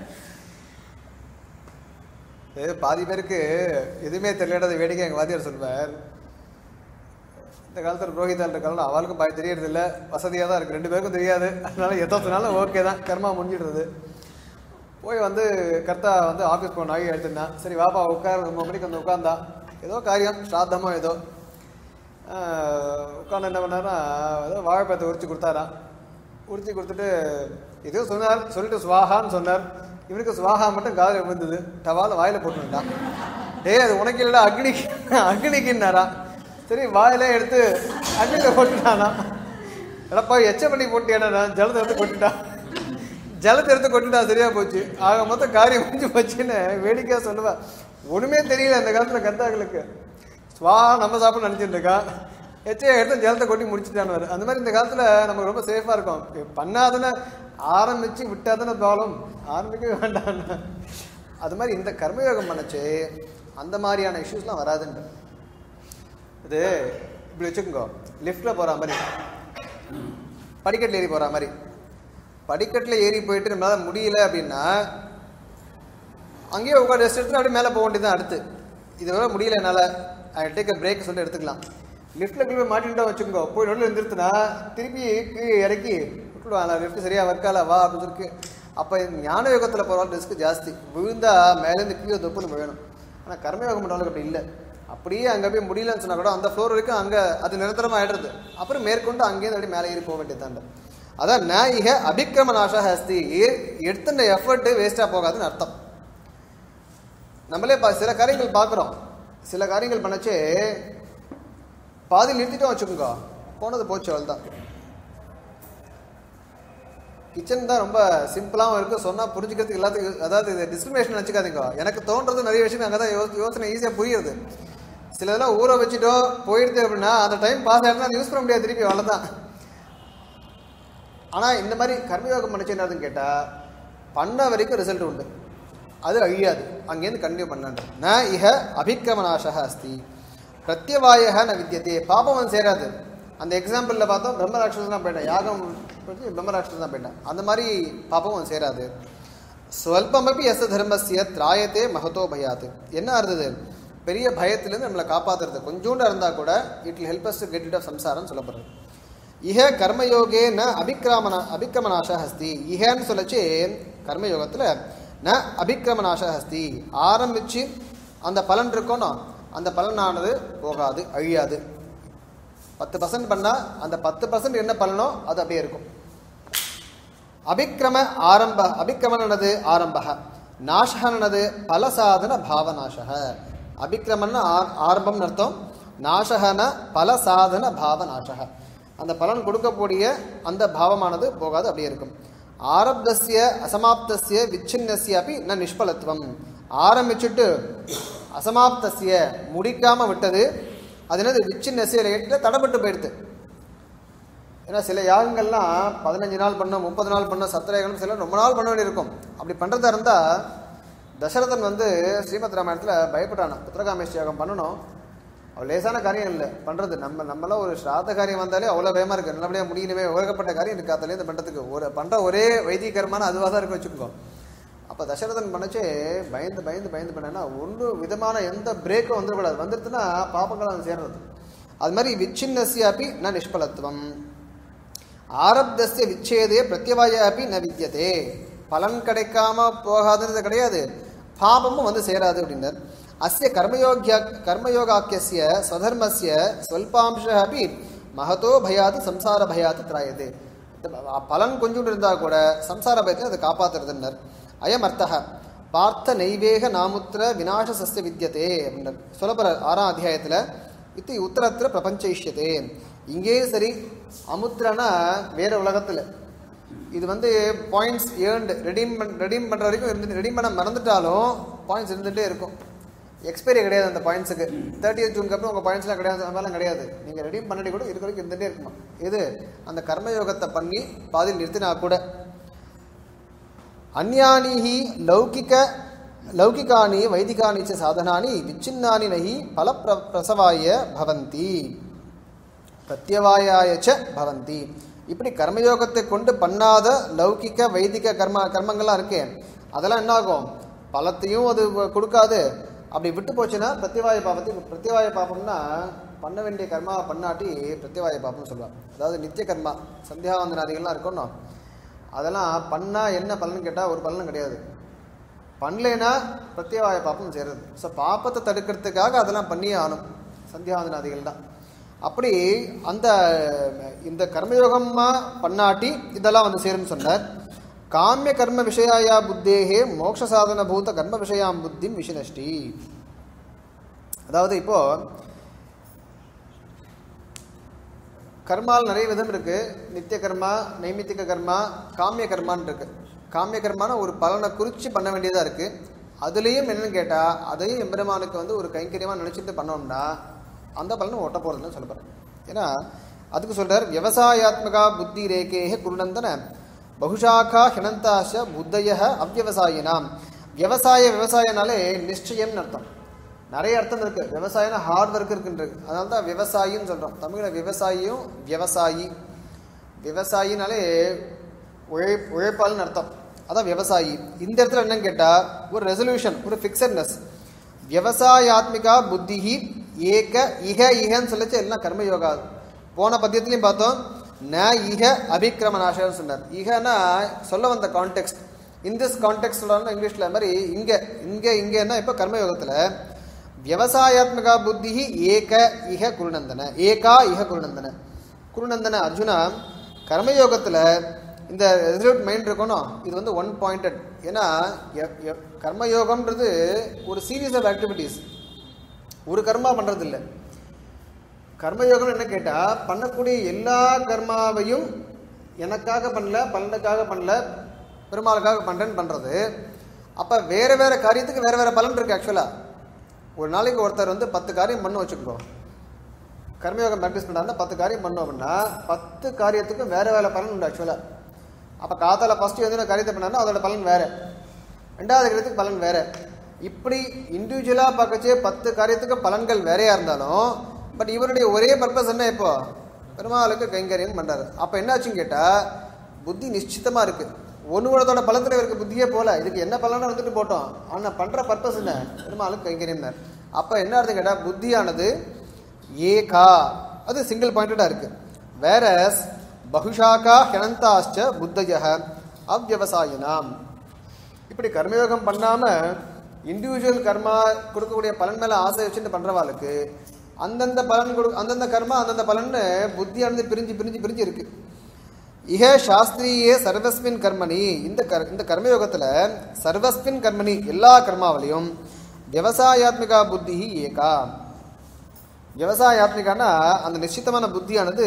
இது பாதி பேருக்கு எதுவுமே தெரியலாத வேடிக்கை எங்கள் வாத்தியார் சொல்வார் இந்த காலத்தில் புரோகிதால் இருக்காலும் அவளுக்கும் பாய் தெரியறது இல்லை வசதியாக தான் இருக்குது ரெண்டு பேருக்கும் தெரியாது அதனால எதோ சொன்னாலும் ஓகே தான் கர்மா முடிஞ்சிடுறது போய் வந்து கரெக்டா வந்து ஆஃபீஸ் போன ஆகி எடுத்துருந்தான் சரி வாப்பா உட்கார் ரொம்ப மணிக்கு வந்து உட்காந்தா ஏதோ காரியம் ஸ்ராத்தமோ ஏதோ உட்காந்து என்ன பண்ணாருன்னா ஏதோ வாழைப்பழத்தை உரிச்சு கொடுத்தாராம் உரிச்சு கொடுத்துட்டு ஏதோ சொன்னார் சொல்லிட்டு சுவாகான்னு சொன்னார் இவனுக்கு சுவாகா மட்டும் காதில் விழுந்தது டவால வாயில போட்டுட்டான் டேய் அது உனக்கு இல்லடா அக்னிக்கு அக்னிக்குன்னாரா சரி வாயிலே எடுத்து அக்னியில் போட்டுட்டானா எடப்பா எச்ச பண்ணி போட்டியாடா ஜலத்தை எடுத்து கொட்டிட்டான் ஜலத்தை எடுத்து கொட்டிட்டா சரியா போச்சு ஆக மொத்தம் காரியம் முடிஞ்சு போச்சுன்னு வேடிக்கையா சொல்லுவா ஒண்ணுமே தெரியல அந்த காலத்துல கந்தாக்களுக்கு ஸ்வா நம்ம சாப்பிட நினைச்சிட்டு இருக்கான் எச்சையை எடுத்து ஜலத்தை கொட்டி முடிச்சுட்டான்னு அந்த மாதிரி இந்த காலத்துல நமக்கு ரொம்ப சேஃபா இருக்கும் பண்ணாதானே ஆரம்பிச்சு விட்டாதானே ப்ராப்ளம் ஆரம்பிக்கவே வேண்டாம் அது மாதிரி இந்த கர்மயோகம் பண்ணச்சு அந்த மாதிரியான இஷ்யூஸ்லாம் வராதுன்ற இது இப்படி வச்சுக்கோங்க லிஃப்ட்ல போற மாதிரி படிக்கட்டில் ஏறி போற மாதிரி படிக்கட்டில் ஏறி போயிட்டு நம்மளால முடியல அப்படின்னா அங்கேயே உட்காந்து ரெஸ்ட் எடுத்துட்டு அப்படியே மேலே போக வேண்டியது அடுத்து இது வரை முடியல என்னால் ஐ டேக் அ பிரேக் சொல்லிட்டு எடுத்துக்கலாம் லிஃப்ட்டில் போய் மாட்டிட்டோம் வச்சுக்கோ போய் நடுவில் இருந்துருத்துனா திருப்பி கீழே இறக்கி விட்டுடுவாங்க லிஃப்ட் சரியா ஒர்க்கால வா அப்படின்னு சொல்லி அப்போ ஞான யோகத்தில் போகிறவங்க ரிஸ்க் ஜாஸ்தி விழுந்தா மேலேருந்து கீழே தொப்புன்னு விழணும் ஆனால் கர்மயோகம் பண்ணுறவங்களுக்கு அப்படி இல்லை அப்படியே அங்கே போய் முடியலன்னு சொன்னா கூட அந்த ஃப்ளோர் வரைக்கும் அங்கே அது நிரந்தரமாக ஆயிடுறது அப்புறம் மேற்கொண்டு அங்கேயிருந்து அப்படியே மேலே ஏறி போக வேண்டியதாண்ட அதான் ந இக அபிக்கிரம நாசா ஹஸ்தி எடுத்துட்ட எஃபர்ட் வேஸ்ட்டாக போகாதுன்னு அர்த்தம் நம்மளே பா சில காரியங்கள் பார்க்குறோம் சில காரியங்கள் பண்ணச்சே பாதி நிறுத்திட்டோம் வச்சுக்கோங்க போனது போச்சு அவள் தான் கிச்சன் தான் ரொம்ப சிம்பிளாகவும் இருக்கும் சொன்னால் புரிஞ்சுக்கிறதுக்கு எல்லாத்துக்கும் அதாவது இது டிஸ்கிரிமினேஷன் வச்சுக்காதீங்க எனக்கு தோன்றது நிறைய விஷயம் அங்கே தான் யோ யோசனை ஈஸியாக புரியுது சில இதெல்லாம் ஊற வச்சுட்டோம் போயிடுது அப்படின்னா அந்த டைம் பாஸ் ஆகிடுனா அது யூஸ் பண்ண முடியாது திருப்பி அவ்வளோதான் ஆனால் இந்த மாதிரி கர்மயோகம் பண்ணிச்சு என்னதுன்னு கேட்டால் பண்ண வரைக்கும் ரிசல்ட் உண்டு அது அழியாது அங்கேருந்து கண்டினியூ பண்ணாண்டு ந இஹ அபிக்கிரமநாசக அஸ்தி பிரத்யவாய ந வித்தியதே பாபம் வந்து சேராது அந்த எக்ஸாம்பிளில் பார்த்தோம் பிரம்மராட்சசன் தான் போயிட்டேன் யாகம் பண்ணி பிரம்மராட்சசன் தான் போயிட்டேன் அந்த மாதிரி பாபம் வந்து சேராது ஸ்வல்பமபி எஸ் தர்மஸ்ய திராயத்தே மகத்தோ பயாத்து என்ன இருந்தது பெரிய பயத்திலேருந்து நம்மளை காப்பாத்துறது கொஞ்சோண்டு இருந்தால் கூட it will help us to get rid of சம்சாரம் சொல்லப்படுறது இஹ கர்மயோகே ந அபிக்கிரமண அபிக்கிரமநாச ஹஸ்தி இஹன்னு சொல்லச்சு கர்மயோகத்தில் ந அபிக்கிரமநாச ஹஸ்தி ஆரம்பிச்சு அந்த பலன் இருக்கணும் அந்த பலனானது போகாது அழியாது பத்து பர்சன்ட் பண்ணால் அந்த பத்து பர்சன்ட் என்ன பலனோ அது அப்படியே இருக்கும் அபிக்கிரம ஆரம்ப அபிக்கிரமனது ஆரம்ப நாசகனது பலசாதன பாவநாசக அபிக்கிரமன ஆரம்பம்னு அர்த்தம் நாசகன பலசாதன பாவநாசக அந்த பலன் கொடுக்கக்கூடிய அந்த பாவமானது போகாது அப்படியே இருக்கும் ஆரப்தஸ்ய அசமாப்தஸ்ய விச்சின்னஸ்ய அப்படி ந நிஷ்பலத்துவம் ஆரம்பிச்சுட்டு அசமாப்தஸ்ய முடிக்காம விட்டது அது என்னது விச்சின்னஸ்ய லேட்டு தடப்பட்டு போயிடுது ஏன்னா சில யாகங்கள்லாம் பதினஞ்சு நாள் பண்ணோம் முப்பது நாள் பண்ணோம் சத்திரயாகம் சில ரொம்ப நாள் பண்ண வேண்டியிருக்கும் அப்படி பண்ணுறதா இருந்தால் தசரதன் வந்து ஸ்ரீமத் ராமாயணத்தில் பயப்பட்டானா புத்திரகாமேஷ் யாகம் பண்ணணும் அவள் லேசான காரியம் இல்லை பண்ணுறது நம்ம நம்மளாம் ஒரு ஸ்ராத்த காரியம் வந்தாலே அவ்வளோ பயமாக இருக்குது நல்லபடியாக முடியணுமே உலகப்பட்ட காரியம் இருக்குது அதுலேருந்து பண்ணுறதுக்கு ஒரு பண்ணுற ஒரே வைத்தியகரமான அதுவாக தான் இருக்க வச்சுக்கோ அப்போ தசரதன் பண்ணச்சே பயந்து பயந்து பயந்து பண்ணேன்னா ஒன்று விதமான எந்த பிரேக்கும் வந்துடக்கூடாது வந்துடுதுன்னா பாப்பங்கள் அது சேர்றது அது மாதிரி விச்சின்னஸ்யாப்பி ந நிஷ்பலத்துவம் ஆரப்தஸ்ய விச்சேதே பிரத்யவாய அப்பி ந வித்தியதே பலன் கிடைக்காம போகாதுன்றது கிடையாது பாபமும் வந்து சேராது அப்படின்னார் அஸ்ய கர்மயோகிய கர்மயோகாக்கியஸ்ய ஸ்வதர்மஸ்ய ஸ்வல்பாம்ச அப்படி மகதோ பயாத்து சம்சார பயாத்து திராயது பலன் கொஞ்சம் இருந்தால் கூட சம்சார பயத்தை அதை காப்பாத்துறதுன்னர் அயம் அர்த்தः பார்த்த நைவேக நாமுத்திர விநாச சஸ்ய வித்தியதே அப்படின்னர் சொல்லப்படுற ஆறாம் அத்தியாயத்தில் இது உத்தரத்திர பிரபஞ்சயிஷ்யதே இங்கேயும் சரி அமுத்திரனா வேற உலகத்தில் இது வந்து பாயிண்ட்ஸ் ஏர்ன்டு ரெடீம் பண் ரெடீம் பண்ணுற வரைக்கும் இருந்து ரெடீம் பண்ண மறந்துட்டாலும் பாயிண்ட்ஸ் இருந்துகிட்டே இருக்கும் எக்ஸ்பைரி கிடையாது அந்த பாயிண்ட்ஸுக்கு தேர்ட்டி ஜூனுக்கு அப்புறம் உங்கள் பாயிண்ட்ஸ்லாம் கிடையாது அதெல்லாம் கிடையாது நீங்கள் ரெடீம் பண்ணி கூட இருக்க வரைக்கும் இருந்துகிட்டே இருக்குமா இது அந்த கர்மயோகத்தை பண்ணி பாதியில் நிறுத்தினா கூட அந்யானி லௌகிக லௌகிகானி வைதிகானி ச சாதனானி விச்சின்னானி நகி பல பிர பிரசவாய பவந்தி பிரத்யவாயாய ச பவந்தி இப்படி கர்மயோகத்தை கொண்டு பண்ணாத லௌகிக வைதிக கர்ம கர்மங்கள்லாம் இருக்கே அதெல்லாம் என்ன ஆகும் பலத்தையும் அது கொடுக்காது அப்படி விட்டு போச்சுன்னா பிரத்யவாய பாபத்தை பிரத்யவாய பாபம்னா பண்ண வேண்டிய கர்மா பண்ணாட்டி பிரத்யவாய பாபம்னு சொல்லுவாங்க அதாவது நித்திய கர்மா சந்தியாவந்தனாதிகள்லாம் இருக்கணும் அதெல்லாம் பண்ணால் என்ன பலன் கேட்டால் ஒரு பலனும் கிடையாது பண்ணலைன்னா பிரத்யவாய பாப்பம் சேருது ஸோ பாப்பத்தை தடுக்கிறதுக்காக அதெல்லாம் பண்ணியே ஆகணும் சந்தியாவந்தனாதிகள் தான் அப்படி அந்த இந்த கர்மயோகமா பண்ணாட்டி இதெல்லாம் வந்து சேரும்னு சொன்னார் காமிய கர்ம விஷயாயா புத்தேகே மோட்ச சாதன பூத கர்ம விஷயாம் புத்திம் விஷனஷ்டி அதாவது இப்போ கர்மால் நிறைய விதம் இருக்கு நித்திய கர்மா நைமித்திக கர்மா காமிய கர்மான்னு இருக்கு காமிய கர்மான ஒரு பலனை குறித்து பண்ண வேண்டியதாக இருக்கு அதுலேயும் என்னன்னு கேட்டால் அதையும் எம்பெருமானுக்கு வந்து ஒரு கைங்கரியமாக நினச்சிட்டு பண்ணோம்னா அந்த பலனை ஒட்ட போகிறதுன்னு சொல்லப்படுறேன் ஏன்னா அதுக்கு சொல்றார் விவசாயாத்மகா புத்தி ரேகேஹ குருநந்தன பகுஷாக்கா ஹினந்தாஷ புத்தய அவ்வவசாயினாம் விவசாய விவசாயனாலே நிச்சயம்னு அர்த்தம் நிறைய அர்த்தம் இருக்கு விவசாயம்னா ஹார்ட் ஒர்க் இருக்குன்றது அதனால தான் விவசாயின்னு சொல்றோம் தமிழில் விவசாயியும் விவசாயி விவசாயினாலே உழை உழைப்பாள்னு அர்த்தம் அதான் விவசாயி இந்த இடத்துல என்னன்னு கேட்டால் ஒரு ரெசல்யூஷன் ஒரு ஃபிக்சட்னஸ் விவசாயாத்மிகா புத்திஹி ஏக இக இகன்னு சொல்லிச்சு எல்லாம் கர்மயோகா போன பத்தியத்துலையும் பார்த்தோம் ந இக அபிக்கிரம நாசம்னு சொன்னார் இகனா சொல்ல வந்த கான்டெக்ட் இன் திஸ் கான்டெக்ட் சொல்கிறாங்க இங்கிலீஷில் மாதிரி இங்கே இங்கே இங்கேன்னா இப்போ கர்மயோகத்தில் விவசாயாத்மகா புத்தி ஏக இக குருநந்தன ஏகா இக குருநந்தன குருநந்தன அர்ஜுனா கர்மயோகத்தில் இந்த ரெசல்யூட் மைண்ட் இருக்கணும் இது வந்து ஒன் பாயிண்டட் ஏன்னா எ- எ- கர்மயோகம்ன்றது ஒரு சீரீஸ் ஆஃப் ஆக்டிவிட்டீஸ் ஒரு கர்மா பண்ணுறது இல்லை கர்மயோகம் என்ன கேட்டால் பண்ணக்கூடிய எல்லா கர்மாவையும் எனக்காக பண்ணல பலனுக்காக பண்ணல பெருமாளுக்காக பண்ணுறேன்னு பண்ணுறது அப்போ வேறு வேறு காரியத்துக்கு வேறு வேறு பலன் இருக்குது ஆக்சுவலாக ஒரு நாளைக்கு ஒருத்தர் வந்து பத்து காரியம் பண்ண வச்சுக்கோ கர்மயோகம் ப்ராக்டிஸ் பண்ணாருன்னா பத்து காரியம் பண்ணோம் அப்படின்னா பத்து காரியத்துக்கும் வேறு வேறு பலன் உண்டு ஆக்சுவலாக அப்போ காத்தால ஃபஸ்ட்டு வந்து நான் காரியத்தை பண்ணாருன்னா அதோட பலன் வேற ரெண்டாவது காரியத்துக்கு பலன் வேற இப்படி இண்டிவிஜுவலாக பார்க்கச்சே பத்து காரியத்துக்கு பலன்கள் வேறையா இருந்தாலும் பட் இவருடைய ஒரே பர்பஸ் என்ன இப்போ பெருமாளுக்கு கைங்கரியம் பண்றாரு அப்போ என்னாச்சுன்னு கேட்டால் புத்தி நிச்சிதமாக இருக்கு ஒன்றுவனத்தோட பலத்தில் இவருக்கு புத்தியே போல இதுக்கு என்ன பலன்னு வந்துட்டு போட்டோம் ஆனால் பண்ணுற பர்பஸ் என்ன பெருமாளுக்கு கைங்கரியம்னார் அப்போ என்ன அர்த்தம் கேட்டால் புத்தியானது ஏகா அது சிங்கிள் பாயிண்டடாக இருக்கு வேற பகுஷாக்கா ஹெனந்தாச்ச புத்தய அவ்வவசாயினாம் இப்படி கர்மயோகம் பண்ணாம இண்டிவிஜுவல் கர்மா கொடுக்கக்கூடிய பலன் மேல ஆசை வச்சுட்டு பண்றவாளுக்கு அந்தந்த பலன் கொடு அந்தந்த கர்மா அந்தந்த பலன்னு புத்தியானது பிரிஞ்சு பிரிஞ்சு பிரிஞ்சு இருக்கு இஹ சாஸ்திரியே சர்வஸ்மின் கர்மணி இந்த கர் இந்த கர்மயோகத்துல சர்வஸ்மின் கர்மணி எல்லா கர்மாவிலையும் விவசாயாத்மிகா புத்தி ஏகா விவசாயாத்மிகானா அந்த நிश्चितமான புத்தியானது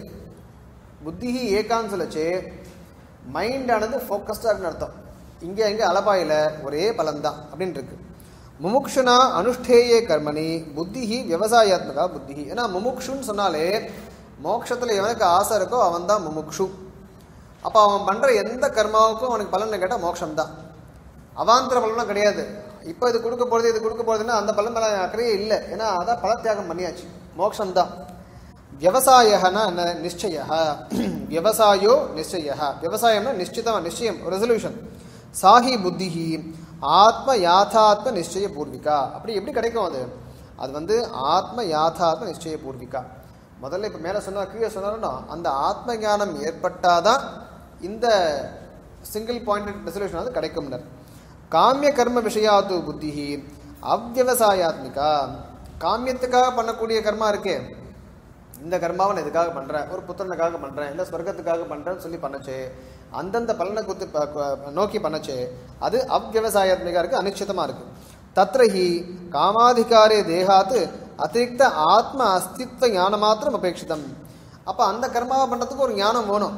புத்தி ஏகான்னு சொல்லச்சு மைண்டானது ஃபோக்கஸ்டாக இருக்குன்னு அர்த்தம் இங்கே எங்கே அலபாயில் ஒரே பலன்தான் அப்படின்னு இருக்கு முமுக்ஷுனா அனுஷ்டேயே கர்மணி புத்தி விவசாயாத்மகா புத்தி ஏன்னா முமுக்ஷுன்னு சொன்னாலே மோட்சத்தில் எவனுக்கு ஆசை இருக்கோ அவன் தான் முமுக்ஷு அப்போ அவன் பண்ணுற எந்த கர்மாவுக்கும் அவனுக்கு பலன் கேட்டால் மோட்சம் தான் அவாந்தர பலன்லாம் கிடையாது இப்போ இது கொடுக்க போகிறது இது கொடுக்க போகிறதுன்னா அந்த பலன் மேலே அக்கறையே இல்லை ஏன்னா அதான் பல தியாகம் பண்ணியாச்சு மோட்சம் தான் விவசாயனா என்ன நிச்சய விவசாயோ நிச்சய விவசாயம்னா நிச்சிதம் நிச்சயம் ரெசல்யூஷன் சாஹி புத்திஹி ஆத்ம யாத்தாத்ம நிச்சய பூர்விகா அப்படி எப்படி கிடைக்கும் அது அது வந்து ஆத்ம யாத்தாத்ம நிச்சய பூர்விகா முதல்ல இப்போ மேலே சொன்னா கீழே சொன்னாருன்னா அந்த ஆத்ம ஞானம் ஏற்பட்டாதான் இந்த சிங்கிள் பாயிண்ட் ரெசல்யூஷன் வந்து கிடைக்கும்னர் காமிய கர்ம விஷயாது புத்திஹி அவ்வவசாயாத்மிகா காமியத்துக்காக பண்ணக்கூடிய கர்மா இருக்கே இந்த கர்மாவை நான் இதுக்காக பண்ணுறேன் ஒரு புத்திரனுக்காக பண்ணுறேன் இல்லை ஸ்வர்க்கத்துக்காக பண்ணுறேன்னு சொல்லி பண்ணச்சே அந்தந்த பலனை குத்து ப- கு- நோக்கி பண்ணச்சே அது அவ்வவசாயாத்மிகா இருக்கு அனிச்சிதமாக இருக்கு தத்ரஹி காமாதிகாரே தேகாத்து அதிரிக்த ஆத்ம அஸ்தித்வ ஞான மாத்திரம் அபேட்சிதம் அப்போ அந்த கர்மாவை பண்ணுறதுக்கு ஒரு ஞானம் வேணும்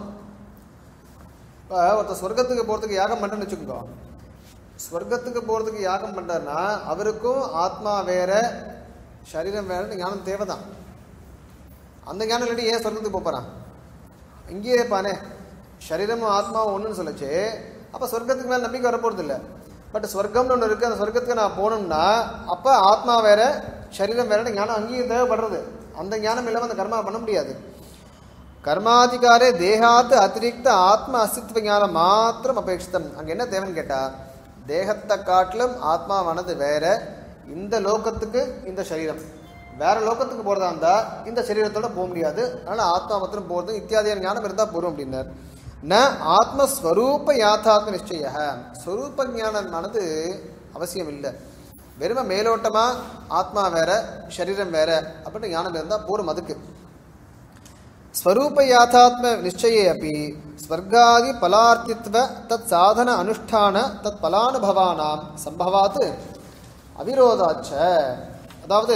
இப்போ ஒருத்தர் சொர்க்கத்துக்கு போகிறதுக்கு யாகம் பண்ணுறேன்னு வச்சுக்கோங்க ஸ்வர்க்கத்துக்கு போகிறதுக்கு யாகம் பண்ணுறாருன்னா அவருக்கும் ஆத்மா வேற சரீரம் வேற ஞானம் தேவைதான் அந்த ஞானம் இல்லாட்டி ஏன் சொர்க்கத்துக்கு போப் போறான் இங்கேயே இருப்பானே சரீரமும் ஆத்மாவும் ஒன்றுன்னு சொல்லுச்சு அப்போ சொர்க்கத்துக்கு மேலே நம்பிக்கை வரப்போகிறது இல்லை பட் சொர்க்கம்னு ஒன்று இருக்குது அந்த சொர்க்கத்துக்கு நான் போகணும்னா அப்போ ஆத்மா வேற சரீரம் வேற ஞானம் அங்கேயும் தேவைப்படுறது அந்த ஞானம் இல்லாமல் அந்த கர்மா பண்ண முடியாது கர்மாதிகாரே தேகாத்து அதிரிக்த ஆத்ம அஸ்தித்வ ஞானம் மாத்திரம் அபேட்சிதம் அங்கே என்ன தேவைன்னு கேட்டா தேகத்தை காட்டிலும் ஆத்மாவானது வேற இந்த லோகத்துக்கு இந்த சரீரம் வேற லோகத்துக்கு போறதா இருந்தா இந்த சரீரத்தோட போக முடியாது அதனால ஆத்மா மாத்திரம் போகிறது இத்தியாதியான ஞானம் இருந்தா போதும் அப்படின்னார் ந ஆத்மஸ்வரூப யாத்தாத்ம நிச்சய ஸ்வரூப ஞானமானது அவசியம் இல்லை வெறும மேலோட்டமா ஆத்மா வேற சரீரம் வேற அப்படின்னு ஞானம் இருந்தா போரும் அதுக்கு स्वरूपयाथात्म निश्चये अपि स्वर्गादि फलार्थित्व तत् साधन अनुष्ठान तत् फलानुभवानां சம்பவாத் அவிரோதாச்ச அதாவது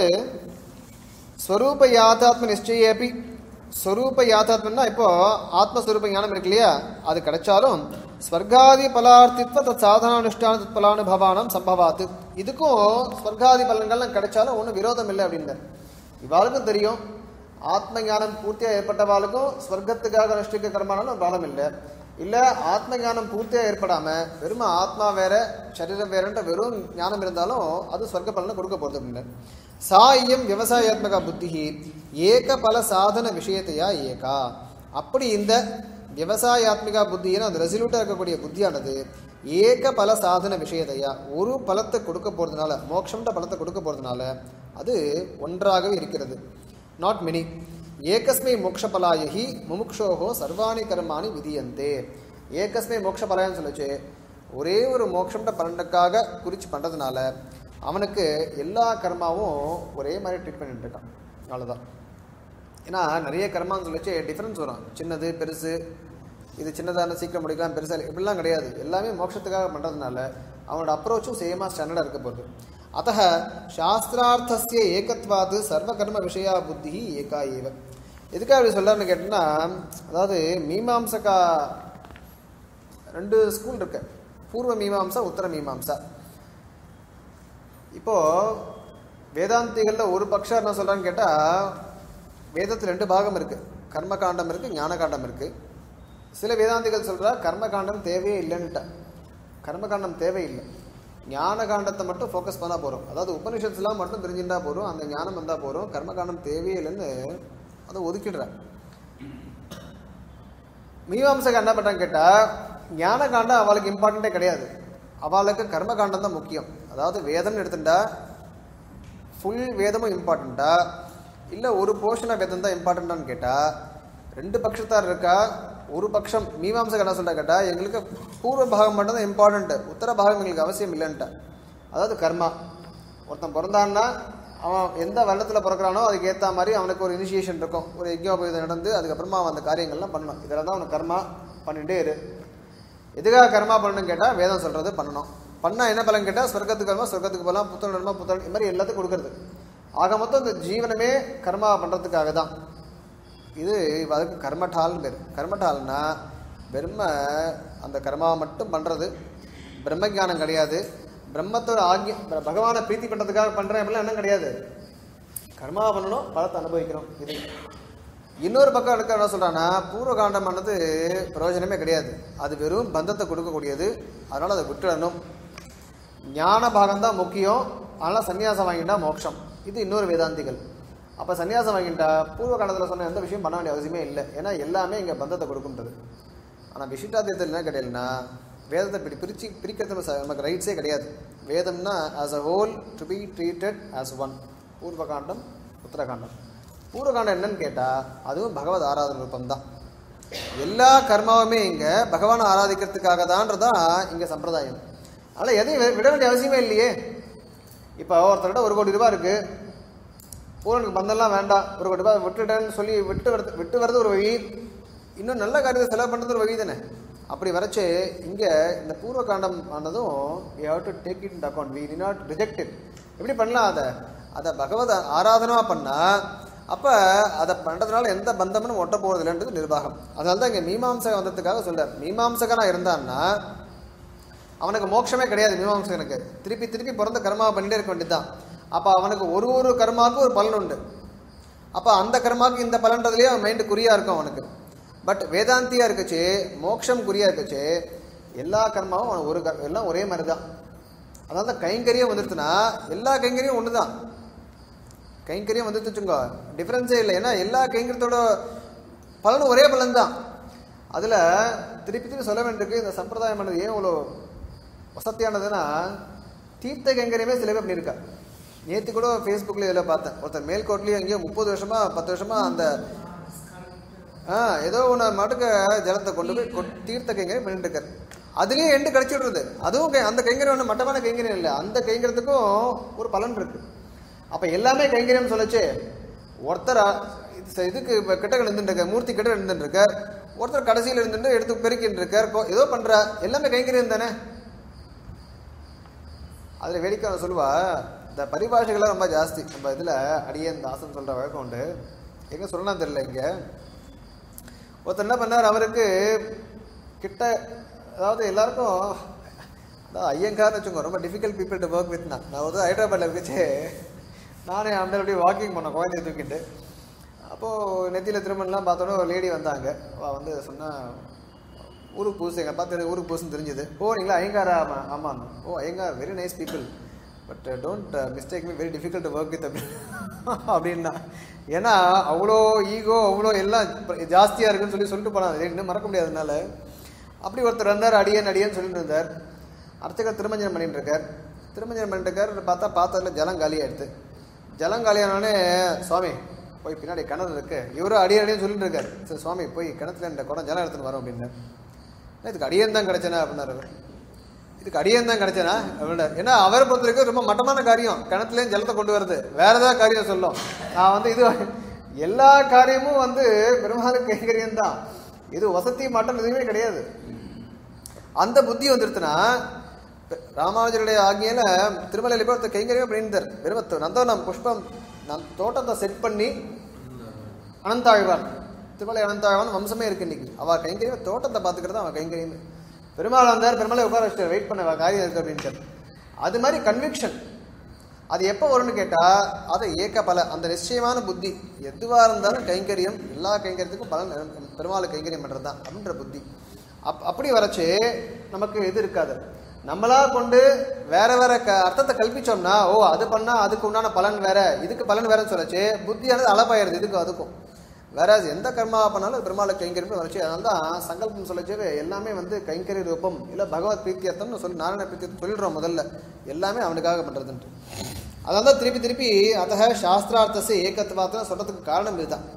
ஸ்வரூப யாத்தாத்ம நிச்சயே அப்பி ஸ்வரூப யாத்தாத்மன்னா இப்போ ஆத்மஸ்வரூப ஞானம் இருக்கு இல்லையா அது கிடைச்சாலும் ஸ்வர்காதி பலார்த்தித்வ தத் சாதனானுஷ்டான தத் பலானுபவானம் சம்பவாத்து இதுக்கும் ஸ்வர்காதி பலன்கள்லாம் கிடைச்சாலும் ஒன்றும் விரோதம் இல்லை அப்படின்னார் இவாளுக்கும் தெரியும் ஆத்ம ஞானம் பூர்த்தியா ஏற்பட்டவாளுக்கும் ஸ்வர்க்கத்துக்காக அனுஷ்டிக்க கர்மானாலும் பலம் இல்லை இல்லை ஆத்ம ஞானம் பூர்த்தியா ஏற்படாம வெறும் ஆத்மா வேற சரீரம் வேறன்ற வெறும் ஞானம் இருந்தாலும் அது ஸ்வர்க்க பலனை கொடுக்க போகிறது அப்படின்னு சா இயம் விவசாயாத்மக புத்தி ஏக பல சாதன விஷயத்தையா ஏகா அப்படி இந்த விவசாயாத்மிகா புத்தின்னு அந்த ரெசல்யூட்டாக இருக்கக்கூடிய புத்தியானது ஏக பல சாதன விஷயத்தையா ஒரு பலத்தை கொடுக்க போகிறதுனால மோட்சம்ன்ற பலத்தை கொடுக்க போகிறதுனால அது ஒன்றாகவே இருக்கிறது நாட் மெனி ஏகஸ்மை மோக்ஷபலாயகி முமுக்ஷோகோ சர்வாணி கர்மாணி விதியந்தே ஏகஸ்மை மோக்ஷபலாயன்னு சொல்லுச்சு ஒரே ஒரு மோட்சம்ன்ற பலனுக்காக குறித்து பண்ணுறதுனால அவனுக்கு எல்லா கர்மாவும் ஒரே மாதிரி ட்ரீட் பண்ணிட்டு இருக்கான் அவ்வளோதான் ஏன்னா நிறைய கர்மான்னு சொல்லிச்சு டிஃப்ரென்ஸ் வரும் சின்னது பெருசு இது சின்னதான சீக்கிரம் முடிக்கலாம் பெருசாக இப்படிலாம் கிடையாது எல்லாமே மோட்சத்துக்காக பண்ணுறதுனால அவனோட அப்ரோச்சும் சேமாக ஸ்டாண்டர்டாக இருக்க போகுது அத்த சாஸ்திரார்த்தசிய ஏகத்வாது சர்வகர்ம விஷயா புத்தி ஏகா ஏவ எதுக்காக அப்படி சொல்கிறாருன்னு கேட்டோம்னா அதாவது மீமாம்சகா ரெண்டு ஸ்கூல் இருக்கு பூர்வ மீமாம்சா உத்தர மீமாம்சா இப்போ வேதாந்திகளில் ஒரு பக்ஷம் என்ன சொல்றான்னு கேட்டால் வேதத்தில் ரெண்டு பாகம் இருக்கு கர்மகாண்டம் இருக்கு ஞானகாண்டம் இருக்கு சில வேதாந்திகள் சொல்றா கர்மகாண்டம் தேவையே இல்லைன்னுட்டா கர்மகாண்டம் தேவையில்லை ஞான காண்டத்தை மட்டும் ஃபோக்கஸ் பண்ணால் போகிறோம் அதாவது உபனிஷத்துலாம் மட்டும் தெரிஞ்சுட்டா போகிறோம் அந்த ஞானம் வந்தால் போகிறோம் கர்மகாண்டம் தேவையே இல்லைன்னு அதை ஒதுக்கிடுறா மீமாம்சகர் என்ன பண்ணுறான்னு கேட்டால் ஞான காண்டம் அவளுக்கு இம்பார்ட்டண்ட்டே கிடையாது அவளுக்கு கர்ம காண்டம் தான் முக்கியம் அதாவது வேதம்னு எடுத்துட்டா ஃபுல் வேதமும் இம்பார்ட்டண்ட்டா இல்லை ஒரு போர்ஷன் ஆஃப் வேதம் தான் இம்பார்ட்டண்ட்டான்னு கேட்டால் ரெண்டு பட்சத்தார் இருக்கா ஒரு பட்சம் மீமாம்சகர் என்ன சொல்கிறா கேட்டால் எங்களுக்கு பூர்வ பாகம் மட்டும் தான் இம்பார்ட்டண்ட்டு உத்தர பாகம் எங்களுக்கு அவசியம் இல்லைன்ட்டா அதாவது கர்மா ஒருத்தன் பிறந்தான்னா அவன் எந்த வருடத்தில் பிறக்கிறானோ அதுக்கு ஏற்ற மாதிரி அவனுக்கு ஒரு இனிஷியேஷன் இருக்கும் ஒரு யஜ்யோபயுதம் நடந்து அதுக்கப்புறமா அவன் அந்த காரியங்கள்லாம் பண்ணணும் இதில் தான் அவனுக்கு கர்மா பண்ணிகிட்டே இரு எதுக்காக கர்மா பண்ணணும்னு கேட்டால் வேதம் சொல்கிறது பண்ணணும் பண்ணால் என்ன பலன் கேட்டால் சொர்க்கத்துக்கு வருமா சொர்க்கத்துக்கு போகலாம் புத்தகம் வருமா புத்தகம் இது மாதிரி எல்லாத்துக்கும் கொடுக்கறது ஆக மொத்தம் இந்த ஜீவனமே கர்மா பண்ணுறதுக்காக தான் இது அதுக்கு கர்மட்டால்னு பேர் கர்மட்டால்னா பிரம்ம அந்த கர்மாவை மட்டும் பண்ணுறது பிரம்ம ஞானம் கிடையாது பிரம்மத்தோட ஆகிய பகவானை பிரீத்தி பண்ணுறதுக்காக பண்ணுறேன் அப்படிலாம் என்ன கிடையாது கர்மாவை பண்ணணும் பலத்தை அனுபவிக்கணும் இது இன்னொரு பக்கம் எடுக்க என்ன சொல்கிறான்னா பூர்வகாண்டமானது பிரயோஜனமே கிடையாது அது வெறும் பந்தத்தை கொடுக்கக்கூடியது அதனால் அதை விட்டுடணும் ஞான பாகம்தான் முக்கியம் அதனால் சன்னியாசம் வாங்கிட்டா மோட்சம் இது இன்னொரு வேதாந்திகள் அப்போ சன்னியாசம் வாங்கிட்டா பூர்வ காலத்தில் சொன்ன எந்த விஷயம் பண்ண வேண்டிய அவசியமே இல்லை ஏன்னா எல்லாமே இங்கே பந்தத்தை கொடுக்குன்றது ஆனால் விசிஷ்டாத்தியத்தில் என்ன கிடையாதுன்னா வேதத்தை இப்படி பிரித்து பிரிக்கிறது ச- நமக்கு ரைட்ஸே கிடையாது வேதம்னா as a whole to be treated as one பூர்வகாண்டம் உத்தரகாண்டம் பூர்வகாண்டம் என்னன்னு கேட்டால் அதுவும் பகவத் ஆராதன ரூபம் தான் எல்லா கர்மாவுமே இங்கே பகவானை ஆராதிக்கிறதுக்காக தான்றதான் இங்கே சம்பிரதாயம் அதனால் எதையும் வி- விட வேண்டிய அவசியமே இல்லையே இப்போ ஒருத்தர்கிட்ட ஒரு கோடி ரூபாய் இருக்குது பூரனுக்கு பந்தம்லாம் வேண்டாம் ஒரு கோடி ரூபாய் விட்டுட்டேன்னு சொல்லி விட்டு வரது விட்டு வரது ஒரு வழி இன்னும் நல்ல காரியத்தை செலவு பண்ணுறது ஒரு வழி தானே அப்படி வரச்சு இங்கே இந்த பூர்வ காண்டம் ஆனதும் you have to take it in account we do not reject it எப்படி பண்ணலாம் அதை அதை பகவத் ஆராதனமாக பண்ணால் அப்போ அதை பண்ணுறதுனால எந்த பந்தமும் ஒட்ட போகிறது இல்லைன்றது நிர்வாகம் அதனால தான் இங்கே மீமாம்சகம் வந்ததுக்காக சொல்றார் மீமாம்சகனாக இருந்தான்னா அவனுக்கு மோட்சமே கிடையாது மீமாம்சகனுக்கு திருப்பி திருப்பி பிறந்த கர்மாவை பண்ணிட்டே இருக்க வேண்டியதுதான் அப்போ அவனுக்கு ஒரு ஒரு கர்மாவுக்கும் ஒரு பலன் உண்டு அப்போ அந்த கர்மாவுக்கு இந்த பலன்றதுலேயே அவன் மைண்டு குறியாக இருக்கும் அவனுக்கு பட் வேதாந்தியாக இருக்குச்சு மோட்சம் குறியாக இருக்குச்சு எல்லா கர்மாவும் அவன் ஒரு கர் எல்லாம் ஒரே மாதிரி தான் அதனால தான் கைங்கரியம் வந்துடுச்சுன்னா எல்லா கைங்கரியம் ஒன்று தான் கைங்கரியம் வந்துட்டு வச்சுக்கோ டிஃப்ரென்ஸே இல்லை ஏன்னா எல்லா கைங்கரியத்தோட பலனும் ஒரே பலன் தான் அதில் திருப்பி திருப்பி சொல்ல வேண்டியிருக்கு இந்த சம்பிரதாயமானது ஏன் இவ்வளோ வசதியானதுன்னா தீர்த்த கைங்கரியமே சில பேர் பண்ணியிருக்கா நேற்று கூட ஃபேஸ்புக்கில் இதில் பார்த்தேன் ஒருத்தர் மேல்கோட்லேயும் எங்கேயோ முப்பது வருஷமா பத்து வருஷமா அந்த ஆ ஏதோ ஒன்று மாட்டுக்கு ஜலத்தை கொண்டு போய் கொ- தீர்த்த கைங்கரியம் பண்ணிட்டு இருக்காரு அதுலேயும் எண்டு கிடச்சி விடுறது அதுவும் கை- அந்த கைங்கரியம் ஒன்று மட்டமான கைங்கரியம் இல்லை அந்த கைங்கரியத்துக்கும் ஒரு பலன் இருக்கு அப்போ எல்லாமே கைங்கரியம் சொல்லச்சு ஒருத்தர் அ- இது ச- இதுக்கு இப்போ கிட்ட இருந்துட்டு இருக்கார் மூர்த்தி கிட்ட இருந்துட்டு இருக்கார் ஒருத்தர் கடைசியில் இருந்துட்டு எடுத்து பெருக்கிட்டு இருக்கார் கோ- ஏதோ பண்றா எல்லாமே கைங்கரியம் தானே அதில் வேடிக்கை அவன் சொல்லுவா இந்த பரிபாஷைகள்லாம் ரொம்ப ஜாஸ்தி நம்ம இதில் அடியேன் தாசன் சொல்கிற வழக்கம் உண்டு எங்கே சொல்லலாம் தெரியல இங்கே ஒருத்தர் என்ன பண்ணார் அவருக்கு கிட்ட அதாவது எல்லாருக்கும் அதாவது ஐயங்கார்னு வச்சுக்கோங்க ரொம்ப difficult people to work with நான் நான் வந்து ஹைதராபாத்தில் இருந்துச்சு நானே அந்த அப்படியே வாக்கிங் பண்ணேன் குழந்தைய தூக்கிட்டு அப்போது நெத்தியில் திருமணம்லாம் பார்த்தோன்னே ஒரு லேடி வந்தாங்க அவள் வந்து சொன்னா ஊருக்கு புதுசு எங்கள் பார்த்து ஊருக்கு புதுசுன்னு தெரிஞ்சுது ஓ நீங்களா ஐயங்காரா ஆமாம் ஆமாம் oh Iyengar very nice people but don't mistake me very difficult to work with அப்படின்னா ஏன்னா அவ்வளோ ஈகோ அவ்வளோ எல்லாம் ஜாஸ்தியாக இருக்குன்னு சொல்லி சொல்லிட்டு போனாங்க இன்னும் மறக்க முடியாதனால அப்படி ஒருத்தர் வந்தார் அடியன் அடியன்னு சொல்லிட்டு இருந்தார் அர்ச்சகர் திருமஞ்சனம் பண்ணிட்டு இருக்கார் திருமஞ்சனம் பண்ணிட்டு இருக்கார் பார்த்தா பார்த்ததுல ஜலம் காலியாயிடுது ஜலம் காலியானோடனே சுவாமி போய் பின்னாடி கிணறு இருக்கு இவரும் அடி அடின்னு சொல்லிட்டு இருக்காரு சரி சுவாமி போய் கிணத்துல இந்த குடம் ஜலம் எடுத்துன்னு வரோம் அப்படின்னார் "என்ன, இதுக்கு அடியன் தான் கிடைச்சனா அப்படின்னாரு அவர். இதுக்கு அடியன் தான் கிடைச்சனா அப்படின்னாரு ஏன்னா அவரை பொறுத்த வரைக்கும் ரொம்ப மட்டமான காரியம் கிணத்துலேயும் ஜலத்தை கொண்டு வருது வேற ஏதாவது காரியம் சொல்லும் நான் வந்து இது எல்லா காரியமும் வந்து பெருமாளுக்கு கைங்கரியம் தான் இது வசதி மட்டம் எதுவுமே கிடையாது அந்த புத்தி வந்துடுத்துனா ராமானுஜருடைய ஆகியில திருமலையில போய் ஒருத்தர் கைங்கரியமே பண்ணியிருந்தார் வெறும் நந்தவனம் புஷ்பம் நம் தோட்டத்தை செட் பண்ணி அனந்தாழ்வான் திருமலை அனந்தாழ்வான் வம்சமே இருக்கு இன்னைக்கு அவ கைங்கரியம் தோட்டத்தை பார்த்துக்கிறது அவன் கைங்கரியம் பெருமாள் வந்தார் பெருமாளை உட்கார வச்சுட்டு வெயிட் பண்ண அவ காரியம் இருக்கு அப்படின்ட்டு அது மாதிரி கன்விக்ஷன் அது எப்போ வரும்னு கேட்டால் அது ஏக்க பல அந்த நிச்சயமான புத்தி எதுவாக இருந்தாலும் கைங்கரியம் எல்லா கைங்கரியத்துக்கும் பலன் பெருமாள் கைங்கரியம் பண்ணுறது தான் அப்படின்ற புத்தி அப் அப்படி வரச்சு நமக்கு இது இருக்காது நம்மளா கொண்டு வேற வேற க அர்த்தத்தை கல்பிச்சோம்னா ஓ அது பண்ணா அதுக்கு உண்டான பலன் வேற இதுக்கு பலன் வேறன்னு சொல்லச்சு புத்தியானது அளப்பாயிருது இதுக்கும் அதுக்கும் வேற எந்த கர்மா பண்ணாலும் அது பெருமாளுக்கு கைங்கரியம் வரச்சு அதனால தான் சங்கல்பம் சொல்லச்சே எல்லாமே வந்து கைங்கரிய ரூபம் இல்லை பகவத் பிரீத்தியர்த்தம்னு சொல்லி நாராயண பிரீத்தியர்த்தம் சொல்லிடுறோம் முதல்ல எல்லாமே அவனுக்காக பண்ணுறதுன்ட்டு அதனால தான் திருப்பி திருப்பி அத்தக சாஸ்திரார்த்தசை ஏகத்துவாத்தான் சொல்றதுக்கு காரணம் இதுதான்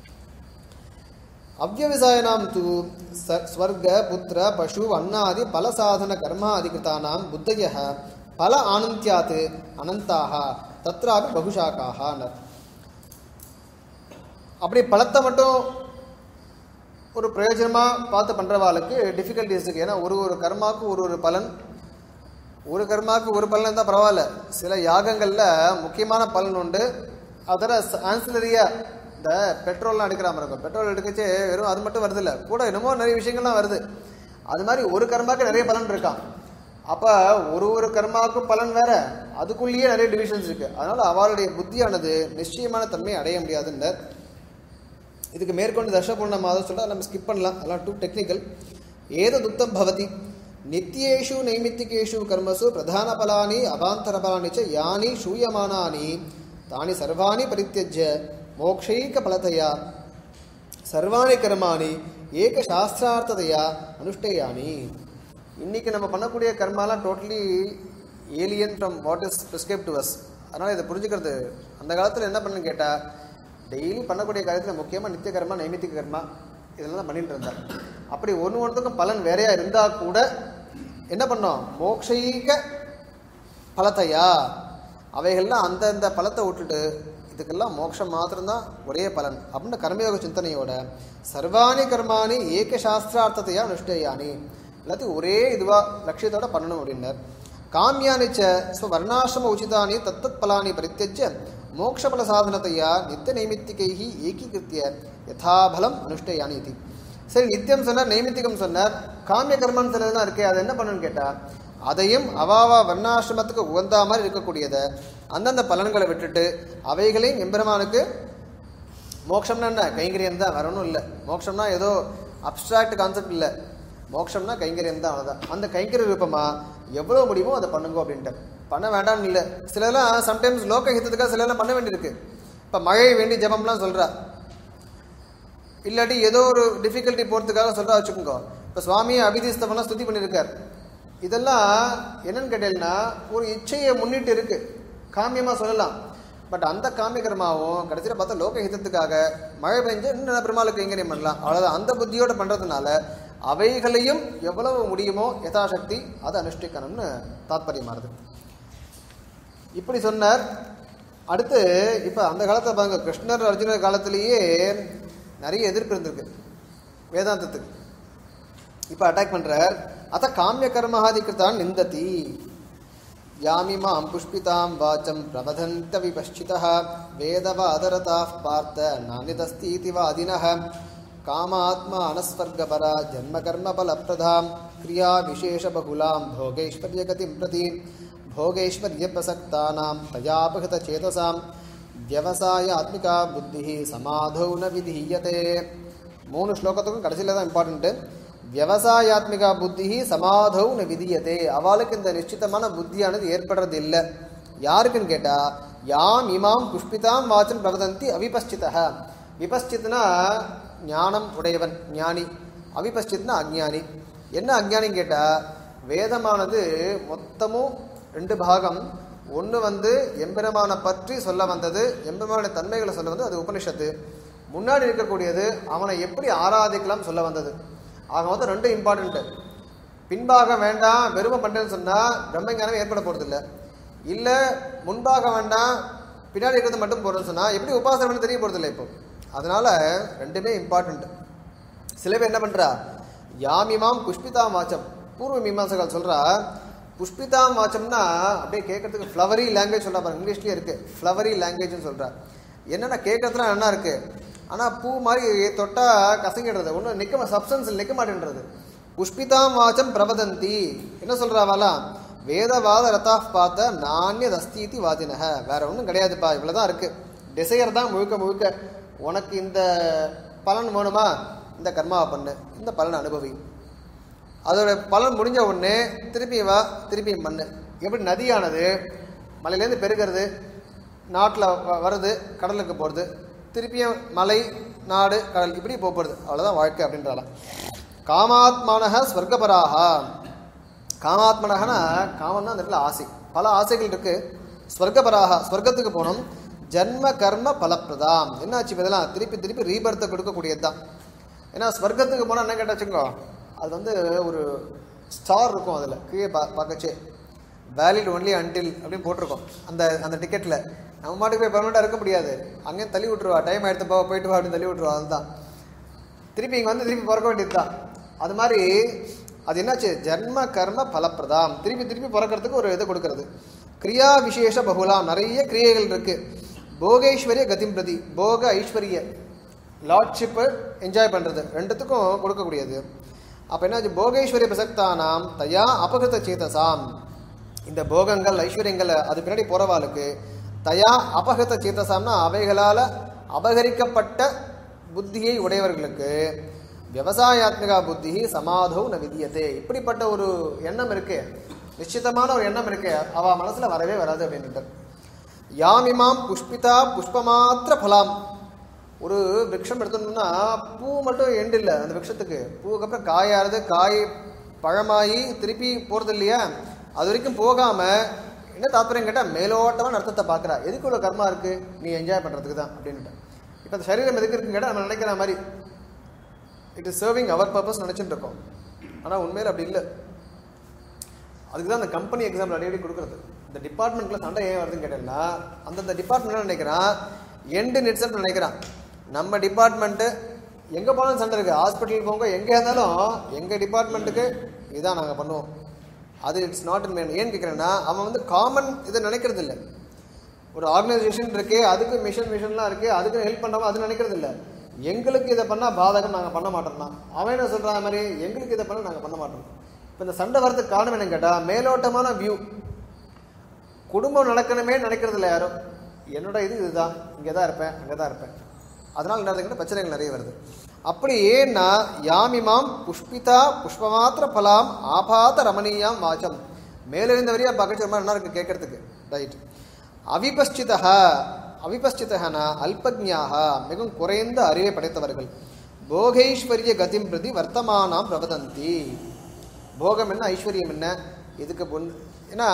அவ்வவிசாயனாம் தூ ச ஸ்வர்க புத்திர பசு அன்னாதி பல சாதன கர்மாதிகிருத்தானாம் புத்தய பல ஆனந்தியாத் அனந்தாக தத்ராபி பகுஷாக்காக அப்படி பலத்தை மட்டும் ஒரு பிரயோஜனமாக பார்த்து பண்ணுறவாளுக்கு டிஃபிகல்ட்டிஸ் இருக்குது ஏன்னா ஒரு ஒரு கர்மாவுக்கு ஒரு ஒரு பலன் ஒரு கர்மாவுக்கு ஒரு பலன் இருந்தால் பரவாயில்ல சில யாகங்களில் முக்கியமான பலன் உண்டு அதோட ஆன்சிலரியாக இந்த பெட்ரோல்லாம் எடுக்கிற மாதிரி இருக்கும் பெட்ரோல் எடுக்கச்சே வெறும் அது மட்டும் வருது இல்லை கூட என்னமோ நிறைய விஷயங்கள்லாம் வருது அது மாதிரி ஒரு கர்மாவுக்கு நிறைய பலன் இருக்கான் அப்போ ஒரு ஒரு கர்மாவுக்கும் பலன் வேற அதுக்குள்ளேயே நிறைய டிவிஷன்ஸ் இருக்கு அதனால அவளுடைய புத்தியானது நிச்சயமான தன்மையை அடைய முடியாதுன்ற இதுக்கு மேற்கொண்டு தர்ஷபூர்ண மாதம் சொல்ல நம்ம ஸ்கிப் பண்ணலாம் அதெல்லாம் டூ டெக்னிக்கல் ஏததுக்தம் பவதி நித்தியேஷு நைமித்திகேஷு கர்மசு பிரதான பலானி அவாந்தர பலானி ச யானி சூயமானானி தானி சர்வாணி பரித்தியஜ்ய மோக்ஷைக பலதையா சர்வாணி கர்மாணி ஏக சாஸ்திரார்த்ததையா அனுஷ்டேயானி இன்னைக்கு நம்ம பண்ணக்கூடிய கர்மாலாம் totally alien from what is prescribe to us அதனால் இதை புரிஞ்சுக்கிறது அந்த காலத்தில் என்ன பண்ணுன்னு கேட்டால் டெய்லி பண்ணக்கூடிய காரியத்தில் முக்கியமாக நித்திய கர்மா நைமித்திக கர்மா இதெல்லாம் தான் பண்ணிட்டு இருந்தார் அப்படி ஒன்று ஒன்றுத்துக்கும் பலன் வேறையா இருந்தால் கூட என்ன பண்ணோம் மோக்ஷைக பலத்தையா அவைகள்லாம் அந்தந்த பலத்தை விட்டுட்டு இதுக்கெல்லாம் மோட்சம் மாத்திரம்தான் ஒரே பலன் அப்படின்னு கர்மயோக சிந்தனையோட சர்வாணி கர்மாணி ஏக சாஸ்திரார்த்தத்தையா அனுஷ்டேயானி எல்லாத்தையும் ஒரே இதுவா லட்சியத்தோட பண்ணணும் அப்படின்னார் காமியானி ச ஸ்வர்ணாசிரம உச்சிதானி தத்தத் பலானி பரித்தியஜ்ய மோக்ஷபல சாதனத்தையா நித்திய நைமித்திகைஹி ஏகீகிருத்திய யதாபலம் அனுஷ்டேயானி இது சரி நித்தியம் சொன்னார் நைமித்திகம் சொன்னார் காமிய கர்மம் சிலதுலாம் இருக்கே அதை என்ன பண்ணணும்னு கேட்டா அதையும் அவாவா வர்ணாசிரமத்துக்கு உகந்தா மாதிரி இருக்கக்கூடியதை அந்தந்த பலன்களை விட்டுட்டு அவைகளையும் எம்பெருமானுக்கு மோட்சம்னா என்ன கைங்கரியம் தான் வரணும் இல்லை மோட்சம்னா ஏதோ அப்ட்ராக்ட் கான்செப்ட் இல்லை மோட்சம்னா கைங்கரியம் தான் அவ்வளோதான் அந்த கைங்கரிய ரூபமா எவ்வளோ முடியுமோ அதை பண்ணுங்க அப்படின்ட்டு பண்ண வேண்டாம்னு இல்லை சிலர்லாம் சம்டைம்ஸ் லோக ஹிதத்துக்காக சிலர்லாம் பண்ண வேண்டியிருக்கு இப்போ மழை வேண்டி ஜெபம்லாம் சொல்கிறா இல்லாட்டி ஏதோ ஒரு டிஃபிகல்ட்டி போகிறதுக்காக சொல்கிறா வச்சுக்கோங்க இப்போ சுவாமியை அபிதிஸ்தவனா ஸ்துதி பண்ணியிருக்கார் இதெல்லாம் என்னன்னு கேட்டீங்கன்னா ஒரு இச்சையை முன்னிட்டு இருக்கு காமியமாக சொல்லலாம் பட் அந்த காமியகரமாகவும் கடைசியில் பார்த்தா லோக ஹிதத்துக்காக மழை பெஞ்சு இன்னும் நல்ல பெருமாளுக்கு கைங்கரியம் பண்ணலாம் அவ்வளோதான் அந்த புத்தியோட பண்ணுறதுனால அவைகளையும் எவ்வளவு முடியுமோ யதாசக்தி அதை அனுஷ்டிக்கணும்னு தாத்பரியமானது இப்படி சொன்னார் அடுத்து இப்போ அந்த காலத்தில் பாருங்க கிருஷ்ணர் அர்ஜுனர் காலத்திலேயே நிறைய எதிர்ப்பு இருந்திருக்கு வேதாந்தத்துக்கு இப்போ அட்டாக் பண்றார் அத காமிய கர்மஹாதிகிருத்தான் நிந்ததி யாமிமாம் புஷ்பிதாம் வாச்சம் பிரவதந்த விபஷ்சிதः வேதவாதரதாः பார்த்த நானிதஸ்தீதி வாதினः காமாத்மா அனஸ்வர்கபரா ஜன்மகர்மபலப்பிரதாம் கிரியா விசேஷபகுலாம் போகைஸ்வர்யகதிம் பிரதி भोगैश्वर्यप्रसक्तानां तयापहृतचेतसां व्यवसायात्मिका புத்தி சமாதௌ ந விதீயதே மூணு ஸ்லோகத்துக்கும் கடைசியில் தான் இம்பார்ட்டண்ட்டு விவசாயாத்மிகா புத்தி சமாதௌ ந விதியதே அவளுக்கு இந்த நிச்சிதமான புத்தியானது ஏற்படுறது இல்லை யாருக்குன்னு கேட்டா யாம் இமாம் புஷ்பிதாம் வாச்சம் பிரவதந்தி அவிபஸ்சிதः விபஸ்சித்னா ஞானம் உடையவன் ஞானி அவிபஸ்சித்னா அஜ்ஞானி என்ன அஜ்ஞானின்னு கேட்டா வேதமானது மொத்தமும் ரெண்டு பாகம் ஒன்று வந்து எம்பெருமானை பற்றி சொல்ல வந்தது எம்பெருமானுடைய தன்மைகளை சொல்ல வந்தது அது உபனிஷத்து முன்னாடி இருக்கக்கூடியது அவனை எப்படி ஆராதிக்கலாம் சொல்ல வந்தது ஆக மொத்தம் ரெண்டும் இம்பார்ட்டண்ட்டு பின்பாகம் வேண்டாம் வெறுமை பண்ணுறேன்னு சொன்னால் பிரம்மஞானம் ஏற்பட போகிறதில்ல இல்லை முன்பாக வேண்டாம் பின்னாடி இருக்கிறது மட்டும் போகிறேன்னு சொன்னால் எப்படி உபாசனை பண்ணி தெரிய போகிறதில்ல இப்போ அதனால ரெண்டுமே இம்பார்ட்டண்ட் சில பேர் என்ன பண்ணுறா யாமிமாம் புஷ்பிதாம் வாச்சம் பூர்வ மீமாசகால் சொல்கிறா புஷ்பிதாம் வாச்சம்னா அப்படியே கேட்கறதுக்கு ஃப்ளவரி லாங்குவேஜ் சொல்கிறா பாருங்க இங்கிலீஷ்லேயே இருக்குது ஃப்ளவரி லாங்குவேஜ்னு சொல்கிறா என்னென்ன கேட்கறதுலாம் நல்லா இருக்குது ஆனால் பூ மாதிரி தொட்டால் கசங்கிடுறது ஒன்றும் நிற்க சப்ஸ்டன்ஸ் நிற்க மாட்டேன்றது புஷ்பிதாம் வாச்சம் பிரபதந்தி என்ன சொல்கிறாவாலா வேதவாத ரதா பார்த்த நானியத் அஸ்தீதி வாதினக வேற ஒன்றும் கிடையாதுப்பா இவ்வளவுதான் இருக்கு டிசையர் தான் முழுக்க முழுக்க உனக்கு இந்த பலன் வேணுமா இந்த கர்மாவை பண்ணு இந்த பலன் அனுபவி அதோட பலன் முடிஞ்ச உடனே திருப்பி வா திருப்பி மண்ணு எப்படி நதியானது மலையிலேருந்து பெருகிறது நாட்டில் வருது கடலுக்கு போகிறது திருப்பியும் மலை நாடு கடல் இப்படி போக போகிறது அவ்வளோதான் வாழ்க்கை அப்படின்றாலாம் காமாத்மானக ஸ்வர்கபராக காமாத்மனகனா காமன்னா அந்த இடத்துல ஆசை பல ஆசைகள் இருக்கு ஸ்வர்கபராக ஸ்வர்க்கத்துக்கு போகணும் ஜன்ம கர்ம பலப்பிரதாம் என்னாச்சு இப்ப இதெல்லாம் திருப்பி திருப்பி ரீபர்த்தை கொடுக்கக்கூடியது தான் ஏன்னா ஸ்வர்க்கத்துக்கு போனால் என்ன கேட்டாச்சுங்கோ அது வந்து ஒரு ஸ்டார் இருக்கும் அதில் கீழே பா பார்க்கச்சே வேலிட் ஒன்லி அன்டில் அப்படின்னு போட்டிருக்கோம் அந்த அந்த டிக்கெட்டில் நம்ம மாட்டுக்கு போய் பர்மனெண்ட்டாக இருக்க முடியாது அங்கேயும் தள்ளி விட்டுருவா டைம் ஆயிடுத்து போ போயிட்டு வா அப்படின்னு தள்ளி விட்டுருவா அதுதான் திருப்பி இங்கே வந்து திருப்பி பிறக்க வேண்டியது தான் அது மாதிரி அது என்னாச்சு ஜன்ம கர்ம பலப்பிரதாம் திருப்பி திருப்பி பிறக்கிறதுக்கு ஒரு இதை கொடுக்கறது கிரியா விசேஷ பகுலாம் நிறைய கிரியைகள் இருக்கு போகேஸ்வரிய கதிம் பிரதி போக ஐஸ்வர்ய லார்ட்ஷிப்பு என்ஜாய் பண்ணுறது ரெண்டுத்துக்கும் கொடுக்கக்கூடியது அப்போ என்னாச்சு போகேஸ்வரிய பிரசக்தானாம் தயா அபகிருத சேதசாம் இந்த போகங்கள் ஐஸ்வர்யங்கள் அது பின்னாடி போறவாளுக்கு தயா அபகத சேத்தசாம்னா அவைகளால அபகரிக்கப்பட்ட புத்தியை உடையவர்களுக்கு விவசாயாத்மிகா புத்தி சமாதோ ந விதியதே இப்படிப்பட்ட ஒரு எண்ணம் இருக்கு நிச்சயமான ஒரு எண்ணம் இருக்கு அவ மனசுல வரவே வராது அப்படின்ட்டு யாமிமாம் புஷ்பிதா புஷ்பமாத்திர பலாம் ஒரு விருட்சம் எடுத்தோம்னா பூ மட்டும் எண்டு இல்லை அந்த விருட்சத்துக்கு பூவுக்கு அப்புறம் காயாறது காய் பழமாயி திருப்பி போறது இல்லையா அது வரைக்கும் போகாம என்ன தாத்பரியம் கேட்டால் மேலோட்டமான அர்த்தத்தை பார்க்குறா எதுக்கு இவ்வளோ கர்மா இருக்கு நீ என்ஜாய் பண்ணுறதுக்கு தான் அப்படின்ட்டு இப்போ அந்த சரீரம் எதுக்கு இருக்குன்னு கேட்டால் நம்ம நினைக்கிற மாதிரி it is serving our purpose நினச்சிட்டு இருக்கோம் ஆனால் உண்மையில் அப்படி இல்லை அதுக்கு தான் அந்த கம்பெனி எக்ஸாம்பிள் அடிக்கடி கொடுக்குறது இந்த டிபார்ட்மெண்ட்டில் சண்டை ஏன் வருதுன்னு கேட்டேன்னா அந்தந்த டிபார்ட்மெண்ட் என்ன நினைக்கிறான் எண்டு நிட்சல் நினைக்கிறான் நம்ம டிபார்ட்மெண்ட்டு எங்கே போனாலும் சண்டை இருக்குது ஹாஸ்பிட்டல் போங்க எங்கே இருந்தாலும் எங்கள் டிபார்ட்மெண்ட்டுக்கு இதான் நாங்கள் பண்ணுவோம் அது இட்ஸ் நாட் இன் ஏன் கேட்குறேன்னா அவன் வந்து காமன் இதை நினைக்கிறது இல்லை ஒரு ஆர்கனைசேஷன் இருக்கு அதுக்கு மிஷன் மிஷன்லாம் இருக்கு அதுக்கு ஹெல்ப் பண்ணாம அது நினைக்கிறது இல்லை எங்களுக்கு இதை பண்ணா பாதகம் நாங்கள் பண்ண மாட்டோம்னா அவன் என்ன சொல்றான் மாதிரி எங்களுக்கு இதை பண்ண நாங்கள் பண்ண மாட்டோம் இப்போ இந்த சண்டை வரதுக்கு காரணம் என்னன்னு கேட்டா மேலோட்டமான வியூ குடும்பம் நடக்கணுமே நினைக்கிறது இல்லை யாரும் என்னோட இது இதுதான் இங்கே தான் இருப்பேன் அங்கே தான் இருப்பேன் அதனால என்ன ஆகுதுன்னா பிரச்சனைகள் நிறைய வருது அப்படி ஏன்னா யாமிமாம் புஷ்பிதா புஷ்பமாத்திர பலாம் ஆபாத ரமணீயாம் வாச்சம் மேலிருந்த வரியா பார்க்கறது ரொம்ப நல்லா இருக்கு கேட்கறதுக்கு ரைட் அவிபஸ்சிதா அவிபஸ்சிதனா அல்பஜ்ஞாக மிகவும் குறைந்த அறிவை படைத்தவர்கள் போகைஸ்வரிய கதிம் பிரதி வர்த்தமானாம் பிரவதந்தி போகம் என்ன ஐஸ்வர்யம் என்ன இதுக்கு பொன் ஏன்னா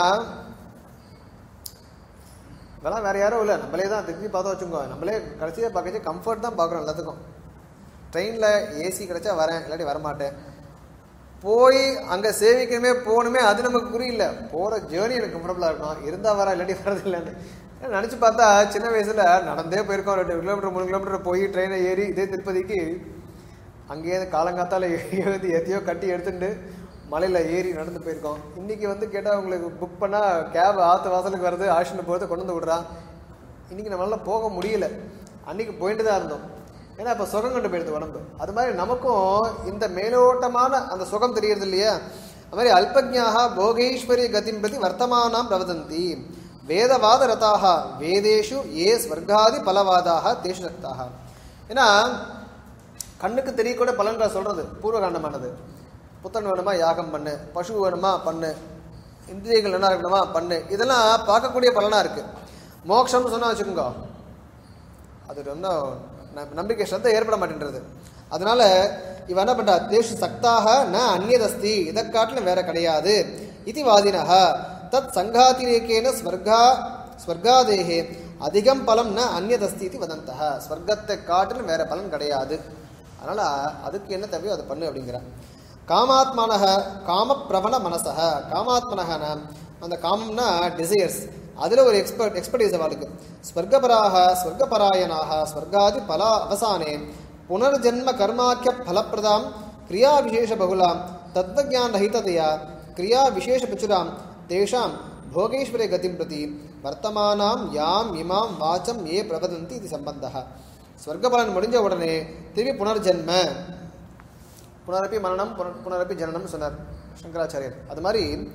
இதெல்லாம் வேற யாரும் இல்லை நம்மளே தான் திருப்பி பார்த்தா வச்சுக்கோ நம்மளே கடைசியாக பார்க்கச்சு கம்ஃபர்ட் தான் பார்க்குறோம் எல்லாத்துக்கும் ட்ரெயினில் ஏசி கிடைச்சா வரேன் இல்லாட்டி வரமாட்டேன் போய் அங்கே சேவிக்கணுமே போகணுமே அது நமக்கு புரியல போகிற ஜேர்னி எனக்கு கம்ஃபர்டபுளாக இருக்கும் இருந்தால் வரேன் இல்லாட்டி வரது இல்லைன்னு நினச்சி பார்த்தா சின்ன வயசில் நடந்தே போயிருக்கோம் ரெண்டு கிலோமீட்டர் மூணு கிலோமீட்டர் போய் ட்ரெயினை ஏறி இதே திருப்பதிக்கு அங்கேயே காலங்காத்தால எழுதி எதையோ கட்டி எடுத்துட்டு மலையில் ஏறி நடந்து போயிருக்கோம் இன்னைக்கு வந்து கேட்டால் உங்களுக்கு புக் பண்ணால் கேப் ஆற்று வாசலுக்கு வருது ஆஷின்னு போகிறது கொண்டு வந்து விடுறான் இன்னைக்கு நம்மளால போக முடியல அன்னைக்கு போயிட்டு தான் இருந்தோம் ஏன்னா இப்போ சுகம் கண்டு போயிடுது உடம்பு அது மாதிரி நமக்கும் இந்த மேலோட்டமான அந்த சுகம் தெரியறது இல்லையா அது மாதிரி அல்பஜ்ஞாக போகேஸ்வரிய கதிம் பிரதி வர்த்தமானாம் பிரவதந்தி வேதவாத ரதாக வேதேஷு ஏ ஸ்வர்காதி பலவாதாக தேஷு ரக்தாக ஏன்னா கண்ணுக்கு தெரியக்கூட பலன்களை சொல்றது பூர்வகாண்டமானது புத்தன் வேணுமா யாகம் பண்ணு பசு வேணுமா பண்ணு இந்திரியங்கள் என்ன இருக்கணுமா பண்ணு இதெல்லாம் பார்க்கக்கூடிய பலனா இருக்கு மோட்சம்னு சொன்னா வச்சுக்கோங்க அது ரொம்ப ந- நம்பிக்கை ஸ்ரத்தை ஏற்பட மாட்டேன்றது அதனால இவன் என்ன பண்றா தேஷு சக்தாக ந அந்நியதஸ்தி இதை காட்டிலும் வேற கிடையாது இது வாதினக தத் சங்காதிரேக்கேன ஸ்வர்கா ஸ்வர்காதேகே அதிகம் பலம் ந அந்நியதஸ்தி இது வதந்தக ஸ்வர்க்கத்தை காட்டிலும் வேற பலன் கிடையாது அதனால அதுக்கு என்ன தேவையோ அதை பண்ணு அப்படிங்கிறான் காமாத்மனக காமப்பிரபல மனசக காமாத்மனகன அந்த காமம்னா டிசையர்ஸ் அதில் ஒரு எக்ஸ்பர்ட் எக்ஸ்பர்டீஸ் அவளுக்கு ஸ்வர்கபராக ஸ்வர்கபராயணாக ஸ்வர்காதி பல அவசானே புனர்ஜன்ம கர்மாக்கிய ஃபலப்பிரதாம் கிரியா விசேஷ பகுலாம் தத்வஜான் ரஹிததையா கிரியா விசேஷ பிரச்சுராம் தேஷாம் போகேஸ்வரே கதிம் பிரதி வர்த்தமானாம் யாம் இமாம் வாச்சம் ஏ பிரபதந்தி இது சம்பந்தः ஸ்வர்கபலன் முடிஞ்ச உடனே திரும்பி புனர்ஜன்ம புனரப்பி மரணம் புன- புனரப்பி ஜனனம் சொன்னார் சங்கராச்சாரியர் அது மாதிரி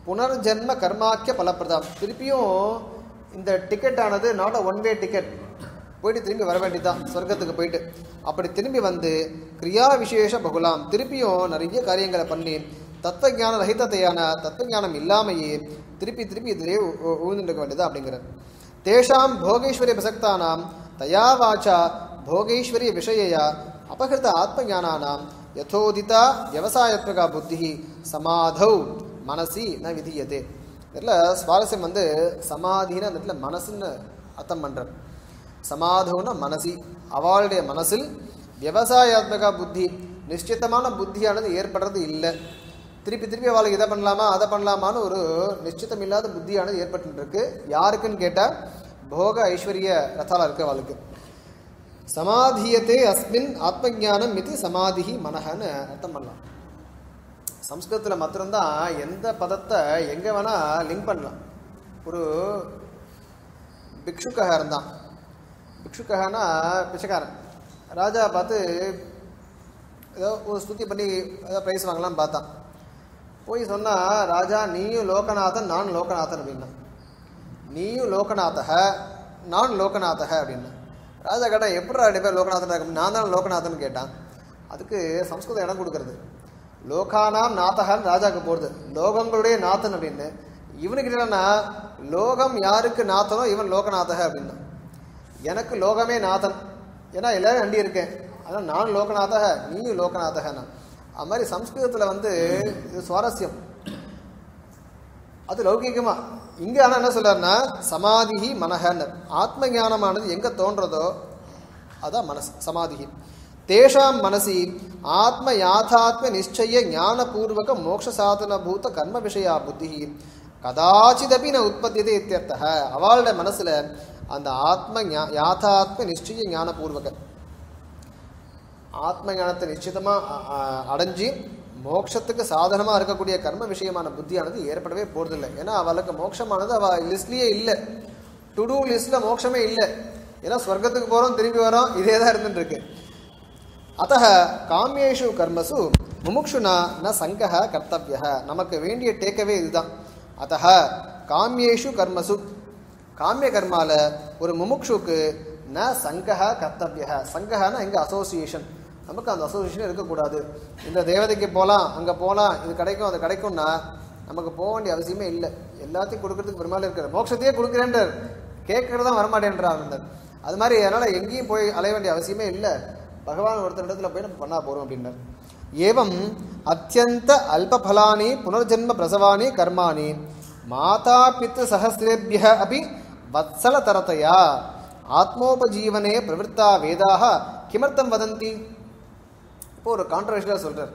புனர்ஜென்ம கர்மாக்கிய பலப்பிரதம் திருப்பியும் இந்த டிக்கெட் ஆனது நாட் ஒன் வே டிக்கெட் போயிட்டு திரும்பி வர வேண்டியதுதான் சொர்க்கத்துக்கு போயிட்டு அப்படி திரும்பி வந்து கிரியா விசேஷ பகுலாம் திருப்பியும் நிறைய காரியங்களை பண்ணி தத்துவஞான ரஹிதத்தையான தத்துவஞானம் இல்லாமையே திருப்பி திருப்பி இதிலே ஊழ்ந்துட்டு இருக்க வேண்டியது அப்படிங்கிறார் தேஷாம் போகேஸ்வரிய பிரசக்தானாம் தயா வாச்சா போகேஸ்வரிய விஷயயா அபகிருத ஆத்மஞானானாம் யதோதிதா விவசாயத்மகா புத்தி சமாதௌ மனசி ந விதியதே இதில் சுவாரஸ்யம் வந்து சமாதின்னு அந்த இடத்துல மனசுன்னு அர்த்தம் பண்ணுறார் சமாதவுன மனசி அவளுடைய மனசில் விவசாயாத்மக புத்தி நிश्चितமான புத்தியானது ஏற்படுறது இல்லை திருப்பி திருப்பி அவளுக்கு இதை பண்ணலாமா அதை பண்ணலாமான்னு ஒரு நிश्चितம் இல்லாத புத்தியானது ஏற்பட்டு இருக்கு யாருக்குன்னு கேட்டால் போக ஐஸ்வர்ய ரத்தால இருக்கு அவளுக்கு சமாதியத்தே அஸ்மின் ஆத்மஞானம் இது சமாதிஹி மனஹன்னு அர்த்தம் பண்ணலாம் சம்ஸ்கிருதத்தில் மாத்திரம்தான் எந்த பதத்தை எங்கே வேணால் லிங்க் பண்ணலாம் ஒரு பிக்ஷுக்காக இருந்தான் பிக்ஷுக்காகனா பிச்சைக்காரன் ராஜா பார்த்து ஏதோ ஒரு ஸ்துதி பண்ணி ஏதோ ப்ரைஸ் வாங்கலாம்னு பார்த்தான் போய் சொன்னா ராஜா நீயும் லோகநாதன் நான் லோகநாதன் அப்படின்னா நீயும் லோகநாதக நான் லோகநாதக அப்படின்னா ராஜா கேட்டா எப்படி ரெண்டு பேர் லோகநாதன் இருக்கு நான் தான் லோகநாதன் கேட்டான் அதுக்கு சம்ஸ்கிருதம் இடம் கொடுக்கறது லோகானாம் நாதகன் ராஜாக்கு போடுது லோகங்களுடைய நாதன் அப்படின்னு இவனுக்கு என்னன்னா லோகம் யாருக்கு நாதனோ இவன் லோகநாதக அப்படின்னா எனக்கு லோகமே நாதன் ஏன்னா எல்லாரும் அண்டி இருக்கேன் ஆனால் நான் லோகநாதக நீயும் லோகநாதகனா அது மாதிரி சம்ஸ்கிருதத்தில் வந்து இது சுவாரஸ்யம் அது லௌகிகமா இங்க ஆனா என்ன சொல்றாருன்னா சமாதிஹி மனஹன்னர் ஆத்ம ஞானமானது எங்க தோன்றதோ அதான் மனசு சமாதிஹி தேஷாம் மனசி ஆத்ம யாதாத்ம நிச்சய ஞானபூர்வக மோட்ச சாதன பூத கர்ம விஷயா புத்தி கதாச்சிதபி ந உற்பத்தியதே இத்தியர்த்தக அவளோட மனசுல அந்த ஆத்ம ஞா- யாதாத்ம நிச்சய ஞானபூர்வக ஆத்ம ஞானத்தை நிச்சயமா அ- அ- அடைஞ்சு மோட்சத்துக்கு சாதனமா இருக்கக்கூடிய கர்ம விஷயமான புத்தியானது ஏற்படவே போறதில்லை ஏன்னா அவளுக்கு மோட்சமானது அவ லிஸ்ட்லயே இல்லை டு டூ லிஸ்ட்ல மோட்சமே இல்லை ஏன்னா ஸ்வர்க்கத்துக்கு போறோம் திரும்பி வரோம் இதே தான் இருந்துட்டு இருக்கு அத்த காமியேஷு கர்மசு முமுக்ஷுனா ந சங்கः கர்த்தவிய நமக்கு வேண்டிய டேக்கவே இதுதான் அத்த காமியேஷு கர்மசு காமிய கர்மால ஒரு முமுக்ஷுக்கு ந சங்கः கர்த்தவிய சங்கஹனா எங்க அசோசியேஷன் நமக்கு அந்த அசோசியேஷன் இருக்கக்கூடாது இந்த தேவதைக்கு போகலாம் அங்கே போகலாம் இது கிடைக்கும் அது கிடைக்கும்னா நமக்கு போக வேண்டிய அவசியமே இல்லை எல்லாத்தையும் கொடுக்கறதுக்கு பெருமாள் இருக்கிற மோட்சத்தையே கொடுக்குறேன்றார் கேட்கறது தான் வரமாட்டேன்றார் அது மாதிரி அதனால் எங்கேயும் போய் அலைய வேண்டிய அவசியமே இல்லை பகவான் ஒருத்தர் இடத்துல போய் நம்ம பண்ணா போகிறோம் அப்படின்னார் ஏவம் அத்தியந்த அல்பஃலானி புனர்ஜென்ம பிரசவானி கர்மாணி மாதா பித்து சஹசிரேபிய அபி வத்சலதரதையா ஆத்மோபஜீவனே பிரவருத்தா வேதாக கிமர்த்தம் வதந்தி இப்போ ஒரு கான்ட்ரவர்ஷியலாக சொல்றார்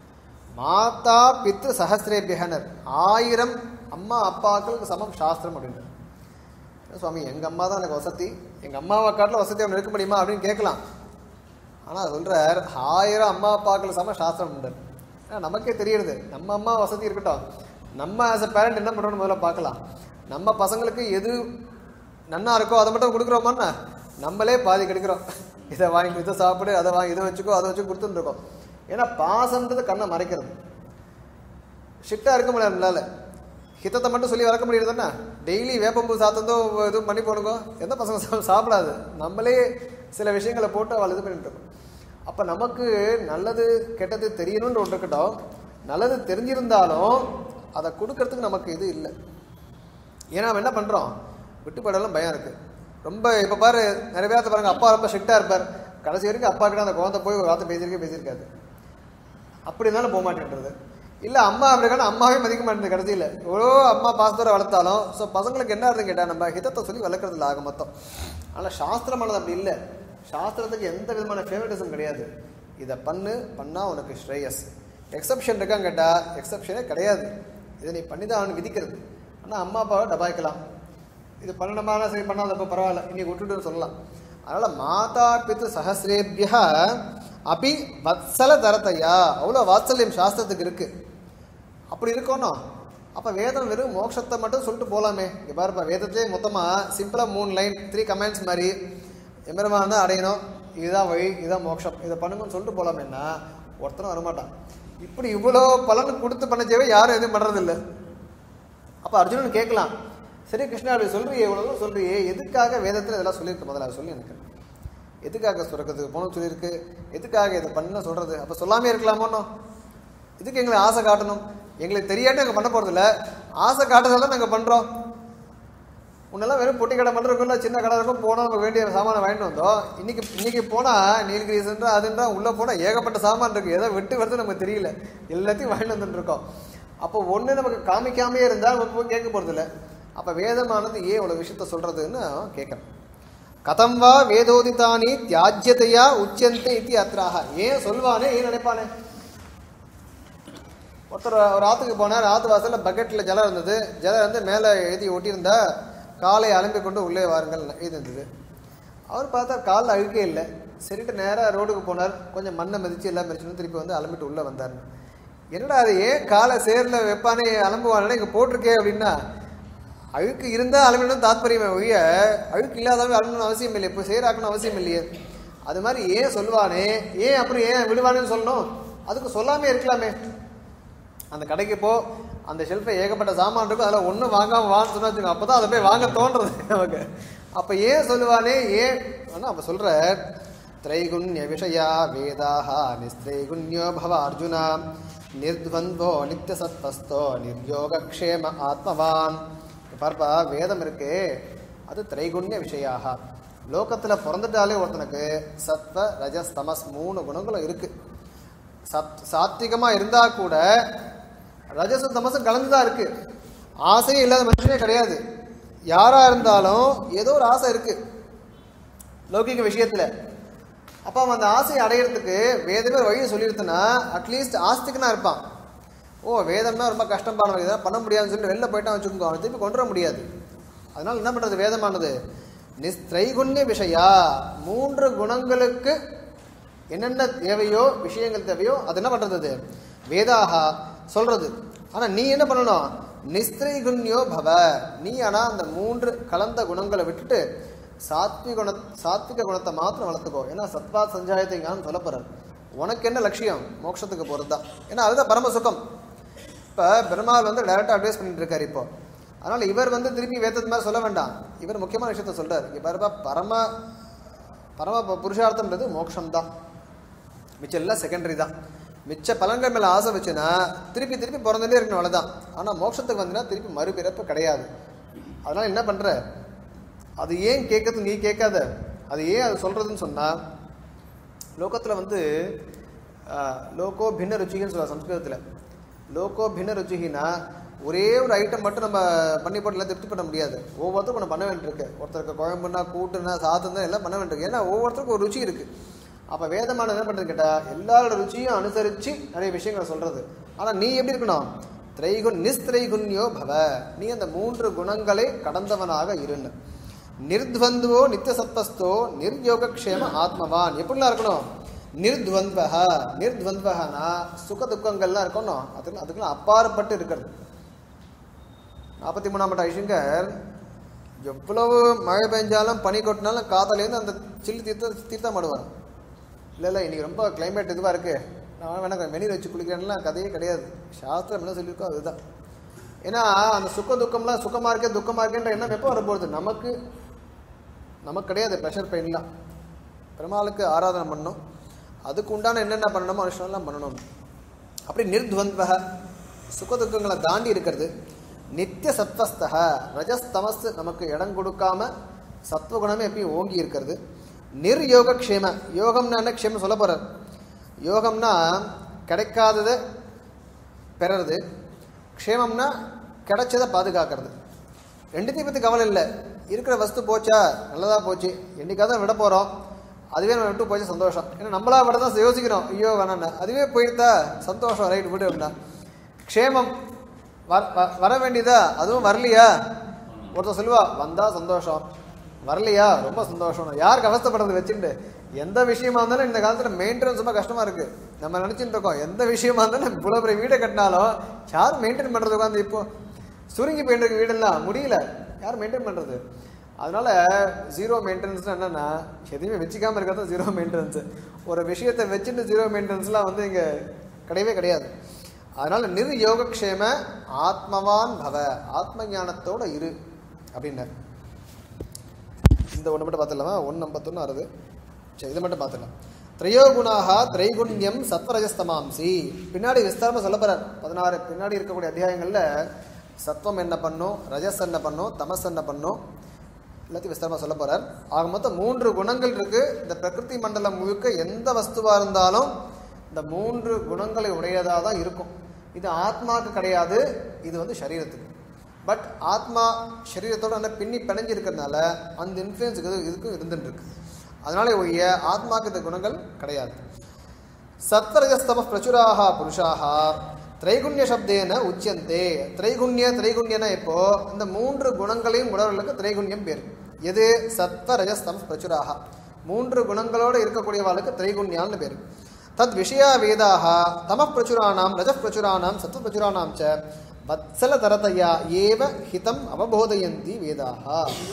மாதா பித்து சஹசிரேபியனர் ஆயிரம் அம்மா அப்பாக்களுக்கு சமம் சாஸ்திரம் அப்படின்றார் என்ன சுவாமி எங்க அம்மா தான் எனக்கு வசதி எங்க அம்மாவை காட்டில் வசதி அவன் இருக்க முடியுமா அப்படின்னு கேட்கலாம் ஆனா சொல்றார் ஆயிரம் அம்மா அப்பாக்கள் சம சாஸ்திரம் உண்டு ஏன்னா நமக்கே தெரியுது நம்ம அம்மா வசதி இருக்கட்டும் நம்ம ஆஸ் அ பேரண்ட் என்ன பண்றோம்னு முதல்ல பார்க்கலாம் நம்ம பசங்களுக்கு எது நன்னா இருக்கோ அதை மட்டும் கொடுக்குறோமான்னா நம்மளே பாதி கெடுக்கிறோம் இதை வாங்கி இதை சாப்பிடு அதை வாங்கி இதை வச்சுக்கோ அதை வச்சு கொடுத்துட்டு இருக்கோம் ஏன்னா பாசம்ன்றது கண்ணை மறைக்கிறது ஸ்ட்ரிக்டாக இருக்க முடியாது நம்மளால ஹிதத்தை மட்டும் சொல்லி வளர்க்க முடியுதுன்னா டெய்லி வேப்பம்பூ சாத்தந்தோ இதுவும் பண்ணி போடுங்க எந்த பசங்க சா- சாப்பிடாது நம்மளே சில விஷயங்களை போட்டு அவள் இது பண்ணிட்டு இருக்கோம் அப்போ நமக்கு நல்லது கெட்டது தெரியணும்னு ஒன்று இருக்கட்டும் நல்லது தெரிஞ்சிருந்தாலும் அதை கொடுக்கறதுக்கு நமக்கு இது இல்லை ஏன்னா அவன் என்ன பண்ணுறோம் விட்டுப்படலாம் பயம் இருக்கு ரொம்ப இப்போ பாரு நிறைய பேர்த்த பாருங்க அப்பா ரொம்ப ஸ்ட்ரிக்டாக இருப்பார் கடைசி வரைக்கும் அப்பா கிட்ட அந்த குழந்தை போய் ஒரு வார்த்தை பேசியிருக்கே பேசியிருக்காது அப்படி இருந்தாலும் போக மாட்டேன்றது இல்லை அம்மா அப்படி இருக்கா அம்மாவே மதிக்க மாட்டேங்குது கடைசியில் எவ்வளோ அம்மா பாசத்தோட வளர்த்தாலும் ஸோ பசங்களுக்கு என்ன அர்த்தம் கேட்டால் நம்ம ஹிதத்தை சொல்லி வளர்க்குறதுல ஆக மொத்தம் ஆனால் சாஸ்திரமானது அப்படி இல்லை சாஸ்திரத்துக்கு எந்த விதமான ஃபேவரட்டிசம் கிடையாது இதை பண்ணு பண்ணால் உனக்கு ஸ்ரேயஸ் எக்ஸப்ஷன் இருக்கான்னு கேட்டால் எக்ஸப்ஷனே கிடையாது இதை நீ பண்ணி தான் அவனுக்கு விதிக்கிறது ஆனால் அம்மா அப்பாவை டபாய்க்கலாம் இது பண்ணணுமான சரி பண்ணாதப்போ பரவாயில்ல இன்னைக்கு விட்டுட்டு சொல்லலாம் அதனால மாதா பித்து சஹசிரேபியா அபி வத்சல தரத்தையா அவ்வளோ வாத்சல்யம் சாஸ்திரத்துக்கு இருக்கு அப்படி இருக்கணும் அப்போ வேதம் வெறும் மோட்சத்தை மட்டும் சொல்லிட்டு போகலாமே இங்கே பாருப்பா வேதத்திலே மொத்தமாக சிம்பிளாக மூணு லைன் த்ரீ கமெண்ட்ஸ் மாதிரி எம்பெருமான் தான் அடையணும் இதுதான் வழி இதுதான் மோட்சம் இதை பண்ணுங்கன்னு சொல்லிட்டு போகலாமேன்னா ஒருத்தனும் வரமாட்டான் இப்படி இவ்வளோ பலன் கொடுத்து பண்ணச்சேவே யாரும் எதுவும் பண்ணுறதில்ல அப்போ அர்ஜுனன் கேட்கலாம் சரி கிருஷ்ணா அப்படி சொல்றியே இவ்வளோ சொல்றியே எதுக்காக வேதத்தில் இதெல்லாம் சொல்லியிருக்கு முதல்ல அதை சொல்லி எனக்கு எதுக்காக சுரக்கிறதுக்கு போகணும் சொல்லியிருக்கு எதுக்காக இதை பண்ண சொல்றது அப்போ சொல்லாமே இருக்கலாமோன்னோ இதுக்கு எங்களுக்கு ஆசை காட்டணும் எங்களுக்கு தெரியாட்டி நாங்கள் பண்ண போகிறதில்ல ஆசை காட்டுறதால தான் நாங்கள் பண்ணுறோம் முன்னெல்லாம் வெறும் பொட்டி கடை மட்டும் இருக்கும்ல சின்ன கடை இருக்கும் போனால் நமக்கு வேண்டிய சாமானை வாங்கிட்டு வந்தோம் இன்னைக்கு இன்னைக்கு போனால் நீல்கிரிஸ்ன்றா அதுன்றா உள்ளே போனால் ஏகப்பட்ட சாமான் இருக்குது எதை விட்டு வருது நமக்கு தெரியல எல்லாத்தையும் வாங்கிட்டு வந்துட்டு இருக்கோம் அப்போ ஒன்று நமக்கு காமிக்காமே இருந்தால் நம்ம போய் கேட்க போகிறதில்ல அப்போ வேதமானது ஏன் இவ்வளோ விஷயத்த சொல்கிறதுன்னு கேட்குறேன் கதம் வா வேதோதிதானி தியாஜ்யதையா உச்சந்தே இத்தி அத்ராக ஏன் சொல்வானே ஏன் நினைப்பானே ஒருத்தர் ஒரு ஆற்றுக்கு போனார் ஆற்று வாசலில் பக்கெட்டில் ஜலம் இருந்தது ஜலம் வந்து மேலே எழுதி ஒட்டியிருந்தா காலை அலம்பி கொண்டு உள்ளே வாருங்கள் இது இருந்தது அவர் பார்த்தா காலில் அழுக்கே இல்லை சரிட்டு நேராக ரோடுக்கு போனார் கொஞ்சம் மண்ணை மிதிச்சு எல்லாம் மிதிச்சுன்னு திருப்பி வந்து அலம்பிட்டு உள்ளே வந்தார் என்னடா அது ஏன் காலை சேரில் வைப்பானே அலம்புவானே இங்கே போட்டிருக்கே அப்படின்னா அழுக்கு இருந்தால் அலம்பிடணும் தாத்பரியமே ஒழிய அழுக்கு இல்லாதவங்க அலம்பணும் அவசியம் இல்லை இப்போ சேராக்கணும் அவசியம் இல்லையே அது மாதிரி ஏன் சொல்லுவானே ஏன் அப்புறம் ஏன் விடுவானேன்னு சொல்லணும் அதுக்கு சொல்லாமே இருக்கலாமே அந்த கடைக்கு போ அந்த ஷெல்ஃபை ஏகப்பட்ட சாமான் இருக்கும் அதில் ஒன்றும் வாங்காம வான்னு சொன்னா வச்சுக்கோ அப்போ தான் அதை போய் வாங்க தோன்றது நமக்கு அப்போ ஏன் சொல்லுவானே ஏன் ஆனால் அப்போ சொல்கிற திரைகுண்ய விஷயா வேதாக நிஸ்திரைகுண்யோ பவ அர்ஜுனா நிர்த்வந்தோ நித்திய சத்வஸ்தோ நிர்யோகக்ஷேம ஆத்மவான் பார்ப்பா வேதம் இருக்கே அது திரைகுண்ய விஷயாக லோகத்தில் பிறந்துட்டாலே ஒருத்தனுக்கு சத்வ ரஜஸ் தமஸ் மூணு குணங்களும் இருக்குது சத் சாத்விகமாக இருந்தால் கூட ரஜசும் தமசும் கலந்து தான் இருக்கு ஆசையே இல்லாத மனுஷனே கிடையாது யாரா இருந்தாலும் ஏதோ ஒரு ஆசை இருக்கு லௌகிக விஷயத்துல அப்ப அவன் அந்த ஆசையை அடையிறதுக்கு வேதமே ஒரு வழியை சொல்லிடுத்துனா அட்லீஸ்ட் ஆஸ்திகனா இருப்பான் ஓ வேதம்னா ரொம்ப கஷ்டமானவங்க இதெல்லாம் பண்ண முடியாதுன்னு சொல்லிட்டு வெளில போயிட்டான் வச்சுக்கோங்க அவன் திருப்பி கொண்டு வர முடியாது அதனால என்ன பண்றது வேதமானது நிஸ்திரைகுண்ய விஷயா மூன்று குணங்களுக்கு என்னென்ன தேவையோ விஷயங்கள் தேவையோ அது என்ன பண்றது அது வேதாகா சொல்றது ஆனா நீ என்ன பண்ணணும் நிஸ்திரைகுண்யோ பவ நீ ஆனா அந்த மூன்று கலந்த குணங்களை விட்டுட்டு சாத்விக குண சாத்விக குணத்தை மாத்திரம் வளர்த்துக்கோ ஏன்னா சத்வா சஞ்சாயத்தை ஞானம் சொல்ல போறார் உனக்கு என்ன லட்சியம் மோட்சத்துக்கு போகிறது தான் ஏன்னா அதுதான் பரம சுகம் இப்போ பெருமாள் வந்து டைரக்டாக அட்வைஸ் பண்ணிட்டு இருக்காரு இப்போ அதனால இவர் வந்து திருப்பி வேத்தது மாதிரி சொல்ல வேண்டாம் இவர் முக்கியமான விஷயத்த சொல்றாரு இங்க பாருப்பா பரம பரம ப- புருஷார்த்தம்ன்றது மோட்சம் தான் மிச்சம் எல்லாம் செகண்டரி தான் மிச்ச பலன்கள் மேலே ஆசை வச்சுன்னா திருப்பி திருப்பி பிறந்துட்டே இருக்கணும் அவ்வளோதான் ஆனால் மோட்சத்துக்கு வந்தீங்கன்னா திருப்பி மறுபிறப்பு கிடையாது அதனால என்ன பண்ற அது ஏன் கேட்கறது நீ கேட்காத அது ஏன் அது சொல்றதுன்னு சொன்னா லோகத்தில் வந்து ஆஹ், லோகோ பின்ன ருச்சிகன்னு சொல்லுவாங்க சம்ஸ்கிருதத்தில் லோகோ பின்ன ருச்சிகினா ஒரே ஒரு ஐட்டம் மட்டும் நம்ம பண்ணி போட்டு எல்லாம் திருப்தி பண்ண முடியாது ஒவ்வொருத்தருக்கும் ஒன்று பண்ண வேண்டியிருக்கு ஒருத்தருக்கு குழம்புனா கூட்டுனா சாத்துனா எல்லாம் பண்ண வேண்டியிருக்கு ஏன்னா ஒவ்வொருத்தருக்கும் ஒரு ருச்சி இருக்கு அப்போ வேதமான என்ன பண்ணுறது கேட்டால் எல்லாரோட ருச்சியும் அனுசரித்து நிறைய விஷயங்களை சொல்றது ஆனால் நீ எப்படி இருக்கணும் திரைகுண் நிஸ்திரைகுண்யோ பவ நீ அந்த மூன்று குணங்களை கடந்தவனாக இருன்னு நிர்த்வந்துவோ நித்திய சத்வஸ்தோ நிர்யோகக்ஷேம ஆத்மவான் எப்படிலாம் இருக்கணும் நிர்த்வந்த்வக நிர்த்வந்த்வகனா சுக துக்கங்கள்லாம் இருக்கணும் அதுக்கு அதுக்கெல்லாம் அப்பாற்பட்டு இருக்கிறது நாற்பத்தி மூணாம் பட்ட ஐஷங்கர் எவ்வளவு மழை பெஞ்சாலும் பனி கொட்டினாலும் காத்தாலேருந்து அந்த சில்லு தீர்த்த தீர்த்தம் ஆடுவார் இல்லை இல்லை இன்னைக்கு ரொம்ப கிளைமேட் இதுவாக இருக்கு நான் வேணா வெந்நீர் வச்சு குளிக்கிறேன்லாம் கதையே கிடையாது சாஸ்திரம் என்ன சொல்லியிருக்கோ அதுதான் ஏன்னா அந்த சுக்க துக்கம்லாம் சுகமாக இருக்கே துக்கமாக இருக்கேன்ற எண்ணம் எப்போ வரப்போகுது நமக்கு நமக்கு கிடையாது ப்ரெஷர் பெயின்லாம் பெருமாளுக்கு ஆராதனை பண்ணணும் அதுக்கு உண்டான என்னென்ன பண்ணணுமோ அனுஷ்டானம்லாம் பண்ணணும் அப்படி நிர்த்வந்த்வக சுக துக்கங்களை தாண்டி இருக்கிறது நித்திய சத்வஸ்தக ரஜஸ்தமஸ் நமக்கு இடம் கொடுக்காம சத்வகுணமே எப்பயும் ஓங்கி இருக்கிறது நிர்யோக க்ஷேம யோகம்னா என்ன க்ஷேமம் சொல்ல போறார் யோகம்னா கிடைக்காததை பெறது க்ஷேமம்னா கிடைச்சதை பாதுகாக்கிறது ரெண்டுத்தையும் பற்றி கவலை இல்லை இருக்கிற வஸ்து போச்சா நல்லதா போச்சு என்னைக்காவது தான் விட போகிறோம் அதுவே நம்ம விட்டு போச்சு சந்தோஷம் ஏன்னா நம்மளா விட தான் யோசிக்கிறோம் ஐயோ வேணாண்ணா அதுவே போயிடுதா சந்தோஷம் ரைட் விடு அப்படின்னா க்ஷேமம் வர வ- வர வேண்டியதா அதுவும் வரலையா ஒருத்தர் சொல்லுவா வந்தா சந்தோஷம் வரலையா ரொம்ப சந்தோஷம் யாருக்கு அவஸ்தைப்படுறது வச்சுட்டு எந்த விஷயமா இருந்தாலும் இந்த காலத்துல மெயின்டெனன்ஸ் ரொம்ப கஷ்டமா இருக்கு நம்ம நினைச்சிட்டு இருக்கோம் எந்த விஷயமா இருந்தாலும் இவ்வளவு பெரிய வீடை கட்டினாலும் யார் மெயின்டைன் பண்றது உட்காந்து இப்போ சுருங்கி போயிட்டு இருக்கு வீடெல்லாம் முடியல யார் மெயின்டைன் பண்றது அதனால ஜீரோ மெயின்டெனன்ஸ் என்னன்னா எதையுமே வச்சுக்காம இருக்கிறது ஜீரோ மெயின்டெனன்ஸ் ஒரு விஷயத்தை வச்சுட்டு ஜீரோ மெயின்டெனன்ஸ்லாம் வந்து இங்க கிடையவே கிடையாது அதனால நிர் யோகக்ஷேம ஆத்மவான் பவ ஆத்ம ஞானத்தோட இரு அப்படின்னார் இந்த ஒன்று மட்டும் பார்த்துடலாமா ஒன்று ஐம்பத்தொன்று அறுபது சரி இதை மட்டும் பார்த்துடலாம் திரையோ குணாக திரைகுண்யம் சத்வரஜஸ்தமாம்சி பின்னாடி விஸ்தாரமாக சொல்ல போறார் பதினாறு பின்னாடி இருக்கக்கூடிய அத்தியாயங்களில் சத்வம் என்ன பண்ணும் ரஜஸ் என்ன பண்ணும் தமஸ் என்ன பண்ணும் எல்லாத்தையும் விஸ்தாரமாக சொல்ல போறார் ஆக மொத்தம் மூன்று குணங்கள் இருக்கு இந்த பிரகிருதி மண்டலம் முழுக்க எந்த வஸ்துவா இருந்தாலும் இந்த மூன்று குணங்களை உடையதாக தான் இருக்கும் இது ஆத்மாவுக்கு கிடையாது இது வந்து சரீரத்துக்கு பட் ஆத்மா சரீரத்தோட நல்லா பின்னி பிணைஞ்சு இருக்கிறதுனால அந்த இன்ஃப்ளூயன்ஸ் இது இதுக்கும் இருந்துட்டு இருக்கு அதனால ஒழிய ஆத்மாக்கு இந்த குணங்கள் கிடையாது சத்வரஜஸ்தம பிரச்சுராக புருஷாக திரைகுண்ய சப்தேன உச்சியந்தே திரைகுண்ய திரைகுண்யனா இப்போ இந்த மூன்று குணங்களையும் உடவர்களுக்கு திரைகுண்யம் பேர் எது சத்வரஜஸ்தம பிரச்சுராக மூன்று குணங்களோடு இருக்கக்கூடியவாளுக்கு திரைகுண்யான்னு பேர் தத் விஷயா வேதாக தம பிரச்சுராணாம் ரஜ பிரச்சுராணாம் சத்வ பிரச்சுராணாம் ச வத்சல தரதையா ஏவ ஹிதம் அவபோதயந்தி வேதாக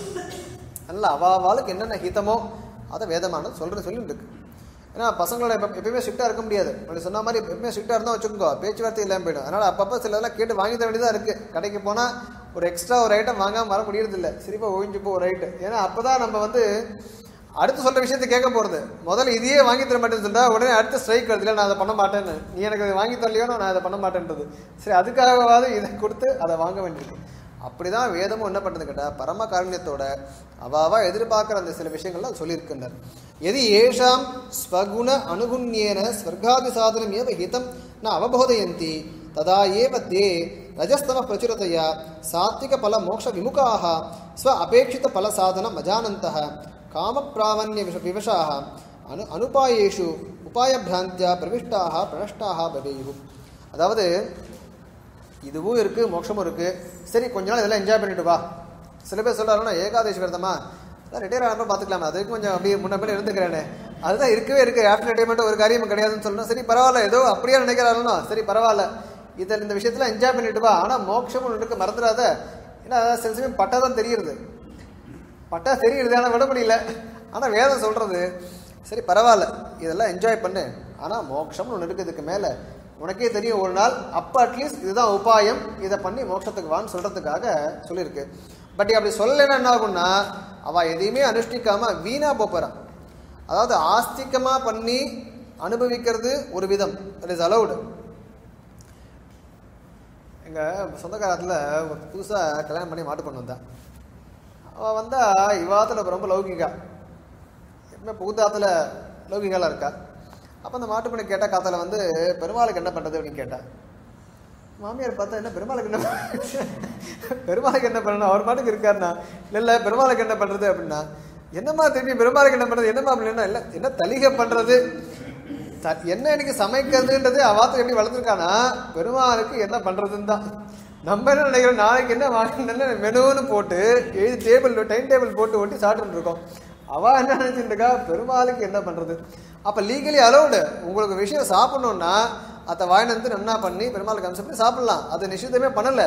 நல்ல அவாவாளுக்கு என்னென்ன ஹிதமோ அதை வேதமானது சொல்கிற சொல்லிட்டு இருக்கு ஏன்னா பசங்களோட எப்ப எப்பயுமே ஸ்ட்ரிக்டாக இருக்க முடியாது அப்படி சொன்ன மாதிரி எப்பயுமே ஸ்ட்ரிக்டாக இருந்தால் வச்சுக்கோங்க பேச்சுவார்த்தை இல்லாமல் போயிடும் அதனால் அப்பப்போ சிலதெல்லாம் கேட்டு வாங்கி தர வேண்டியதாக இருக்குது கடைக்கு போனால் ஒரு எக்ஸ்ட்ரா ஒரு ஐட்டம் வாங்காமல் வர முடியறதில்ல சிரிப்பாக ஒழிஞ்சு போ ஒரு ஐட்டு ஏன்னா அப்போ தான் நம்ம வந்து அடுத்து சொல்கிற விஷயத்தை கேட்க போகிறது முதல்ல இதையே வாங்கி தர மாட்டேன்னு சொல்லிட்டா உடனே அடுத்த ஸ்ட்ரைக் வருது இல்லை நான் அதை பண்ண மாட்டேன்னு நீ எனக்கு அதை வாங்கி தரலையோ நான் அதை பண்ண மாட்டேன்றது சரி அதுக்காகவாவது இதை கொடுத்து அதை வாங்க வேண்டியிருக்கு அப்படிதான் வேதமும் என்ன பண்ணுறது கேட்டால் பரம காருண்யத்தோட அவாவா எதிர்பார்க்குற அந்த சில விஷயங்கள்லாம் சொல்லியிருக்கின்றார் எது ஏஷாம் ஸ்வகுண அனுகுண்யேன ஸ்வர்காதி சாதனம் ஏவ ஹிதம் ந அவபோதயந்தி ததா ஏவ தே ரஜஸ்தம பிரச்சுரதையா சாத்விக பல மோக்ஷ விமுகாக ஸ்வ அபேட்சித பல சாதனம் அஜானந்தः காமப்பிராவண்ய விஷ விவசாக அனு அனுபாயேஷு உபாயபிராந்தியா பிரவிஷ்டாக பிரணஷ்டாக பவேயு அதாவது இதுவும் இருக்கு மோட்சமும் இருக்கு சரி கொஞ்ச நாள் இதெல்லாம் என்ஜாய் பண்ணிட்டு வா சில பேர் சொல்றாருன்னா ஏகாதசி விரதமா அதான் ரிட்டையர் ஆனப்ப பார்த்துக்கலாம் அதுக்கு கொஞ்சம் அப்படியே முன்ன பின்ன இருந்துக்கிறேனே அதுதான் இருக்கவே இருக்கு ஆஃப்டர் ரிட்டைர்மெண்ட் ஒரு காரியம் கிடையாதுன்னு சொல்லணும் சரி பரவாயில்ல ஏதோ அப்படியே நினைக்கிறாருன்னா சரி பரவாயில்ல இதில் இந்த விஷயத்துல என்ஜாய் பண்ணிட்டு வா ஆனால் மோட்சமும் இருக்கு மறந்துடாத ஏன்னா சில சமயம் பட்டா தான் தெரியுது பட்டா தெரியுது ஆனால் விட முடியல ஆனால் வேதம் சொல்றது சரி பரவாயில்ல இதெல்லாம் என்ஜாய் பண்ணு ஆனால் மோட்சம்னு ஒன்று இருக்குது இதுக்கு மேலே உனக்கே தெரியும் ஒரு நாள் அப்போ அட்லீஸ்ட் இதுதான் உபாயம் இதை பண்ணி மோட்சத்துக்கு வான்னு சொல்கிறதுக்காக சொல்லியிருக்கு பட் அப்படி சொல்லலைன்னா என்ன ஆகும்னா அவள் எதையுமே அனுஷ்டிக்காம வீணாக போகிறான் அதாவது ஆஸ்திகமாக பண்ணி அனுபவிக்கிறது ஒரு விதம் இட் இஸ் அலவுடு எங்கள் சொந்தக்காரத்தில் ஒரு புதுசாக கல்யாணம் பண்ணி மாட்டு கொண்டு வந்தா அவள் வந்தா இவாத்தில் ரொம்ப லௌகிகா எப்பவுமே புகுதாத்தில் லௌகிகாலாம் இருக்கா அப்போ அந்த மாட்டு பண்ணி கேட்டால் காத்தால வந்து பெருமாளுக்கு என்ன பண்ணுறது அப்படின்னு கேட்டா மாமியார் பார்த்தா என்ன பெருமாளுக்கு என்ன பண்றது? பெருமாளுக்கு என்ன பண்ணணும் அவர் பாட்டுக்கு இருக்காருண்ணா இல்லை இல்லை பெருமாளுக்கு என்ன பண்ணுறது அப்படின்னா என்னம்மா திருப்பி பெருமாளுக்கு என்ன பண்ணுறது என்னம்மா அப்படின்னா இல்லை என்ன தலிகை பண்ணுறது த- என்ன எனக்கு சமைக்கிறதுன்றது அவாத்து எப்படி வளர்த்துருக்கானா பெருமாளுக்கு என்ன பண்ணுறதுன்னு தான் நம்ம என்ன நினைக்கிறோம் நாளைக்கு என்ன வாங்கின மெனுன்னு போட்டு எழுதி டேபிள் டைம் டேபிள் போட்டு ஒட்டி சாப்பிட்டுட்டு இருக்கோம் அவ என்ன நினைச்சிட்டு இருக்கா பெருமாளுக்கு என்ன பண்றது அப்ப லீகலி அலௌடு உங்களுக்கு விஷயம் சாப்பிடணும்னா அதை வாங்கிட்டு வந்து நன்னா பண்ணி பெருமாளுக்கு அம்சம் பண்ணி சாப்பிடலாம் அது நிஷிதமே பண்ணல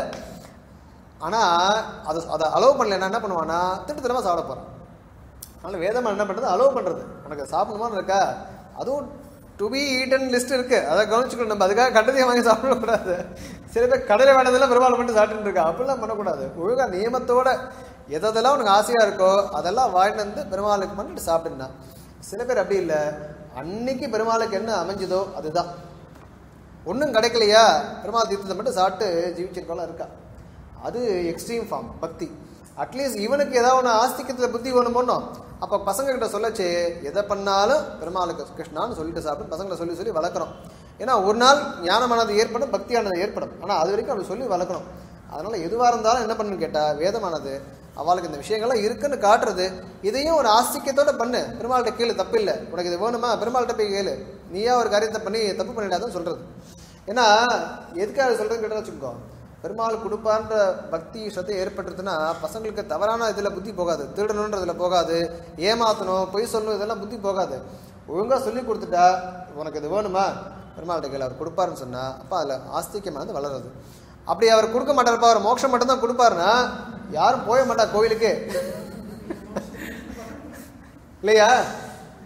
ஆனா அது அதை அலோவ் பண்ணல என்ன பண்ணுவானா திட்டத்தனமா சாப்பிட போறான் அதனால வேதம் என்ன பண்றது அலோவ் பண்றது உனக்கு சாப்பிடணுமான்னு இருக்கா அதுவும் டு பி ஈட்டன் லிஸ்ட் இருக்கு அதை கவனிச்சுக்கணும் நம்ம அதுக்காக கட்டதையும் வாங்கி சாப்பிடக்கூடாது சில பேர் கடையில் வேணதெல்லாம் பெருமாள் மட்டும் சாப்பிட்டுட்டு இருக்கா அப்படிலாம் பண்ணக்கூடாது ஒழுங்கா நியமத்தோட எதெல்லாம் உனக்கு ஆசையா இருக்கோ அதெல்லாம் வாங்கிட்டு வந்து பெருமாளுக்கு பண்ணிட்டு சாப்பிட்டுனா சில பேர் அப்படி இல்லை அன்னைக்கு பெருமாளுக்கு என்ன அமைஞ்சதோ அதுதான் ஒன்றும் கிடைக்கலையா பெருமாள் தீர்த்தத்தை மட்டும் சாப்பிட்டு ஜீவிச்சிருக்கோம்லாம் இருக்கா அது எக்ஸ்ட்ரீம் ஃபார்ம் பக்தி அட்லீஸ்ட் இவனுக்கு ஏதாவது ஒன்று ஆஸ்திக்கத்தில் புத்தி வேணுமோனோ அப்போ பசங்க கிட்ட சொல்லச்சு எதை பண்ணாலும் பெருமாளுக்கு கிருஷ்ணான்னு சொல்லிட்டு சாப்பிட்டு பசங்களை சொல்லி சொல்லி வளர்க்குறோம் ஏன்னா ஒரு நாள் ஞானமானது ஏற்படும் பக்தியானது ஏற்படும் ஆனால் அது வரைக்கும் அப்படி சொல்லி வளர்க்கணும் அதனால எதுவாக இருந்தாலும் என்ன பண்ணணும்னு கேட்டால் வேதமானது அவளுக்கு இந்த விஷயங்கள்லாம் இருக்குன்னு காட்டுறது இதையும் ஒரு ஆஸ்திக்கத்தோட பண்ணு பெருமாள்கிட்ட கேளு தப்பு இல்லை உனக்கு இது வேணுமா பெருமாள்கிட்ட போய் கேளு நீயா ஒரு காரியத்தை பண்ணி தப்பு பண்ணிடாதான் சொல்றது ஏன்னா எதுக்காக சொல்றது கேட்டால் வச்சுக்கோ பெருமாள் கொடுப்பான்ற பக்தி ஸ்ரத்தை ஏற்பட்டுருதுன்னா பசங்களுக்கு தவறான இதில் புத்தி போகாது திருடணுன்றதுல போகாது ஏமாத்தணும் பொய் சொல்லணும் இதெல்லாம் புத்தி போகாது ஒழுங்காக சொல்லி கொடுத்துட்டா உனக்கு இது வேணுமா பெருமாள்கிட்ட கேளு அவர் கொடுப்பாருன்னு சொன்னா அப்போ அதில் ஆஸ்திகமானது வளருது அப்படி அவர் கொடுக்க மாட்டாருப்பா அவர் மோட்சம் மட்டும்தான் கொடுப்பாருன்னா யாரும் போய மாட்டா கோயிலுக்கு இல்லையா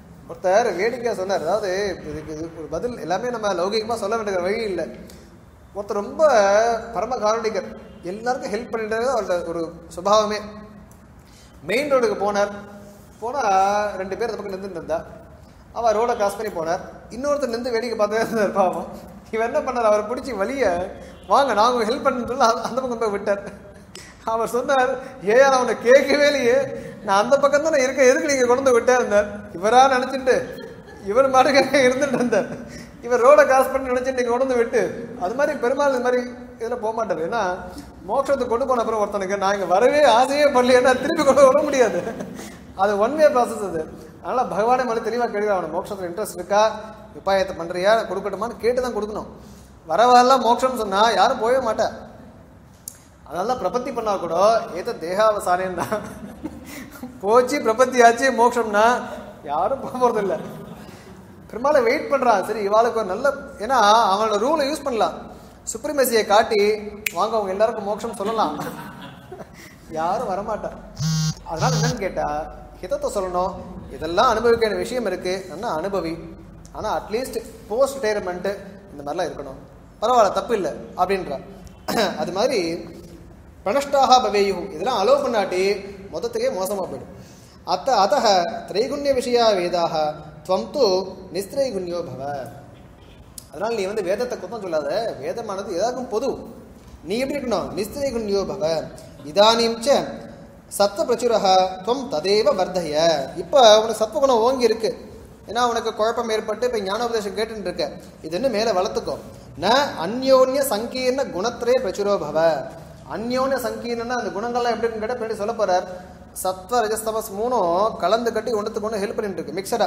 ஒருத்தர் வேடிக்கையாக சொன்னார் அதாவது இதுக்கு இது ஒரு பதில் எல்லாமே நம்ம லௌகிகமாக சொல்ல வேண்டிய வழி இல்லை ஒருத்தர் ரொம்ப பரம காரணிகர் எல்லாருக்கும் ஹெல்ப் பண்ணிட்டு அவரோட ஒரு சுபாவமே மெயின் ரோடுக்கு போனார் போனால் ரெண்டு பேர் அந்த பக்கம் நின்றுட்டு இருந்தா அவர் ரோடை கிராஸ் பண்ணி போனார் இன்னொருத்தர் நின்று வேடிக்கை பார்த்தே இருந்தார் பாவம் இவர் என்ன பண்ணார் அவரை பிடிச்சி வழிய வாங்க நாங்கள் ஹெல்ப் பண்ணு சொல்லி அந்த அந்த பக்கம் போய் விட்டார் அவர் சொன்னார் ஏன் நான் அவனை கேட்கவே இல்லையே நான் அந்த பக்கம் தான் இருக்க எதுக்கு நீங்கள் கொண்டு வந்து விட்டே இருந்தார் இவரா நினச்சிட்டு இவர் மாட்டுக்கு இருந்துட்டு இருந்தார் இவர் ரோடை கிராஸ் பண்ணி நினச்சிட்டு நீங்கள் கொண்டு வந்து விட்டு அது மாதிரி பெருமாள் இந்த மாதிரி இதில் போக மாட்டார் ஏன்னா மோட்சத்துக்கு கொண்டு போன அப்புறம் ஒருத்தனுக்கு நான் இங்கே வரவே ஆசையே பண்ணலைன்னா திருப்பி கொண்டு வர முடியாது அது ஒன் வே ப்ராசஸ் அது அதனால் பகவானே மாதிரி தெளிவாக கேட்குறா அவனுக்கு மோட்சத்தில் இன்ட்ரெஸ்ட் இருக்கா உபாயத்தை பண்ணுறியா கொடுக்கட்டுமான்னு கேட்டு தான் கொடுக்கணும் வரவெல்லாம் மோட்சம்னு சொன்னால் யாரும் போகவே மாட்டா அதனால தான் பிரபத்தி பண்ணா கூட ஏதோ தேகாவசானம் தான் போச்சு பிரபத்தி ஆச்சு மோட்சம்னா யாரும் போக போகிறதில்ல பெருமாளை வெயிட் பண்ணுறான் சரி இவாளுக்கு ஒரு நல்ல ஏன்னா அவனோட ரூலை யூஸ் பண்ணலாம் சுப்ரிமசியை காட்டி வாங்க அவங்க எல்லாருக்கும் மோட்சம் சொல்லலாம் யாரும் வரமாட்டா அதனால என்னன்னு கேட்டா ஹிதத்தை சொல்லணும் இதெல்லாம் அனுபவிக்க வேண்டிய விஷயம் இருக்கு நல்லா அனுபவி ஆனா அட்லீஸ்ட் போஸ்ட் ரிட்டையர்மெண்ட் இந்த மாதிரிலாம் இருக்கணும் பரவாயில்ல தப்பு இல்லை அப்படின்றா அது மாதிரி பிரணஷ்டாக பவேயு இதெல்லாம் அலோவ் பண்ணாட்டி மொத்தத்துக்கே மோசமாக போயிடும் அத்த அத்த திரைகுண்ய விஷயா வேதாக துவம் து நிஸ்திரைகுண்யோ பவ அதனால் நீ வந்து வேதத்தை குத்தம் சொல்லாத வேதமானது எதாக்கும் பொது நீ எப்படி இருக்கணும் நிஸ்திரைகுண்யோ பவ இதானீம் ச சத்த பிரச்சுரக துவம் ததேவ வர்தய இப்போ உனக்கு சத்வகுணம் ஓங்கி இருக்கு ஏன்னா உனக்கு குழப்பம் ஏற்பட்டு இப்போ ஞானோபதேசம் கேட்டுட்டு இருக்க இது இன்னும் மேலே வளர்த்துக்கோ ந அந்யோன்ய சங்கீர்ண குணத்திரே பிரச்சுரோ பவ அந்யோன்ய சங்கீர்ணன்னா அந்த குணங்கள்லாம் எப்படின்னு கேட்டால் பின்னாடி சொல்ல போறார் சத்வ ரஜஸ்தமஸ் மூணும் கலந்து கட்டி ஒன்றுத்துக்கு ஒன்று ஹெல்ப் பண்ணிட்டு இருக்கு மிக்சடா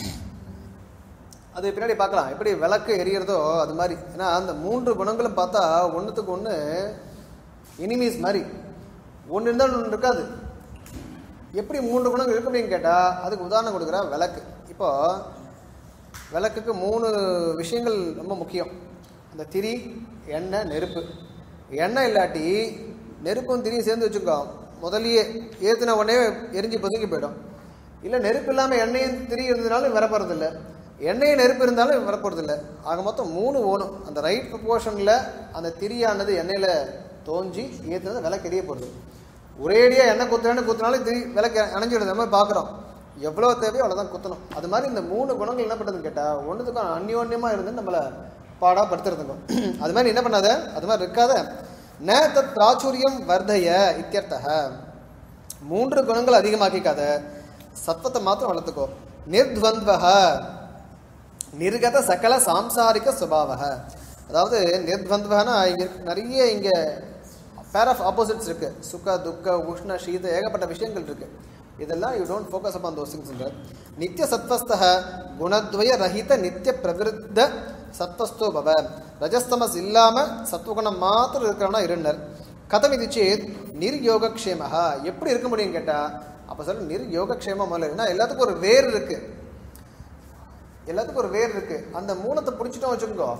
அது பின்னாடி பார்க்கலாம் எப்படி விளக்கு எரியறதோ அது மாதிரி ஏன்னா அந்த மூன்று குணங்களும் பார்த்தா ஒன்றுத்துக்கு ஒன்று இனிமீஸ் மாதிரி ஒன்று இருந்தால் ஒன்று இருக்காது எப்படி மூன்று குணங்கள் இருக்கு அப்படின்னு கேட்டால் அதுக்கு உதாரணம் கொடுக்குற விளக்கு இப்போ விளக்குக்கு மூணு விஷயங்கள் ரொம்ப முக்கியம் அந்த திரி எண்ணெய் நெருப்பு எண்ணெய் இல்லாட்டி நெருப்பும் திரியும் சேர்ந்து வச்சுக்கோ முதல்லயே ஏற்றின உடனே எரிஞ்சு பதுங்கி போயிடும் இல்லை நெருப்பு இல்லாமல் எண்ணெயும் திரி இருந்ததுனாலும் வரப்போறதில்ல எண்ணெயும் நெருப்பு இருந்தாலும் வரப்போறதில்ல ஆக மொத்தம் மூணு ஓணும் அந்த ரைட் ப்ரொபோர்ஷனில் அந்த திரியானது எண்ணெயில் தோஞ்சி ஏற்றுனது விளக்கு எரிய போடுது ஒரேடியாக எண்ணெய் குத்துறேன்னு குத்துனாலும் திரி விளக்கு அணைஞ்சிடுது நம்ம பார்க்குறோம் எவ்வளோ தேவையோ அவ்வளோதான் குத்தணும் அது மாதிரி இந்த மூணு குணங்கள் என்ன பண்ணுறதுன்னு கேட்டால் ஒன்றுத்துக்கும் அந்யோன்யமாக இருந்து நம்மளை பாடா படுத்துறதுக்கும் அது மாதிரி என்ன பண்ணாத அது மாதிரி இருக்காத ந தத் பிராச்சுரியம் வர்தய இத்தியர்த்தக மூன்று குணங்கள் அதிகமாக்கிக்காத சத்வத்தை மாத்திரம் வளர்த்துக்கோ நிர்த்வந்த்வக நிர்கத சகல சாம்சாரிக சுபாவக அதாவது நிர்த்வந்த்வகனா இங்க இருக்கு- நிறைய இங்க பேர் ஆஃப் ஆப்போசிட்ஸ் இருக்கு சுக துக்க உஷ்ண சீத ஏகப்பட்ட விஷயங்கள் இருக்கு இதெல்லாம் you don't focus upon those things நித்திய சத்வஸ்தக குணத்வய ரஹித நித்திய பிரவிருத்த சத்வஸ்தோ பவ ரஜஸ்தமஸ் இல்லாம சத்வகுணம் மாத்திரம் இருக்கிறவனா இருந்தர் கதம் இது சேத் நிர்யோகக்ஷேமஹா எப்படி இருக்க முடியும் கேட்டா அப்ப சொல்ல நிர்யோகக்ஷேமம் முதல்ல ஏன்னா எல்லாத்துக்கும் ஒரு வேர் இருக்கு எல்லாத்துக்கும் ஒரு வேர் இருக்கு அந்த மூலத்தை பிடிச்சிட்டோம் வச்சுக்கோ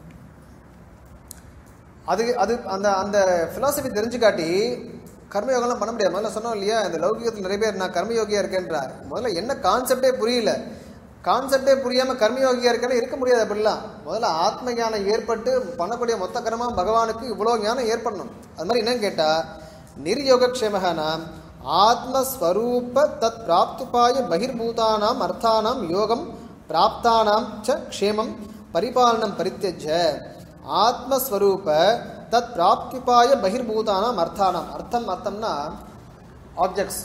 அது அது அந்த அந்த philosophy தெரிஞ்சு காட்டி கர்மயோகம்லாம் பண்ண முடியாது முதல்ல சொன்னோம் இல்லையா இந்த லௌகிகத்தில் நிறைய பேர் நான் கர்மயோகியா இருக்கேன்றார் முதல்ல என்ன கான்செப்டே புரியல கான்செப்டே புரியாம கர்மயோகியா இருக்கேன்னு இருக்க முடியாது அப்படிலாம் முதல்ல ஆத்ம ஞானம் ஏற்பட்டு பண்ணக்கூடிய மொத்த கர்மா பகவானுக்கு இவ்வளோ ஞானம் ஏற்படணும் அது மாதிரி என்னன்னு கேட்டா நிர்யோகக்ஷேமகனா ஆத்மஸ்வரூப தத் பிராப்துபாய பகிர்பூதானாம் அர்த்தானாம் யோகம் பிராப்தானாம் ச க்ஷேமம் பரிபாலனம் பரித்தியஜ ஆத்மஸ்வரூப தத் பிராப்திபாய பகிர்பூதானாம் அர்த்தானாம் அர்த்தம் அர்த்தம்னா ஆப்ஜெக்ட்ஸ்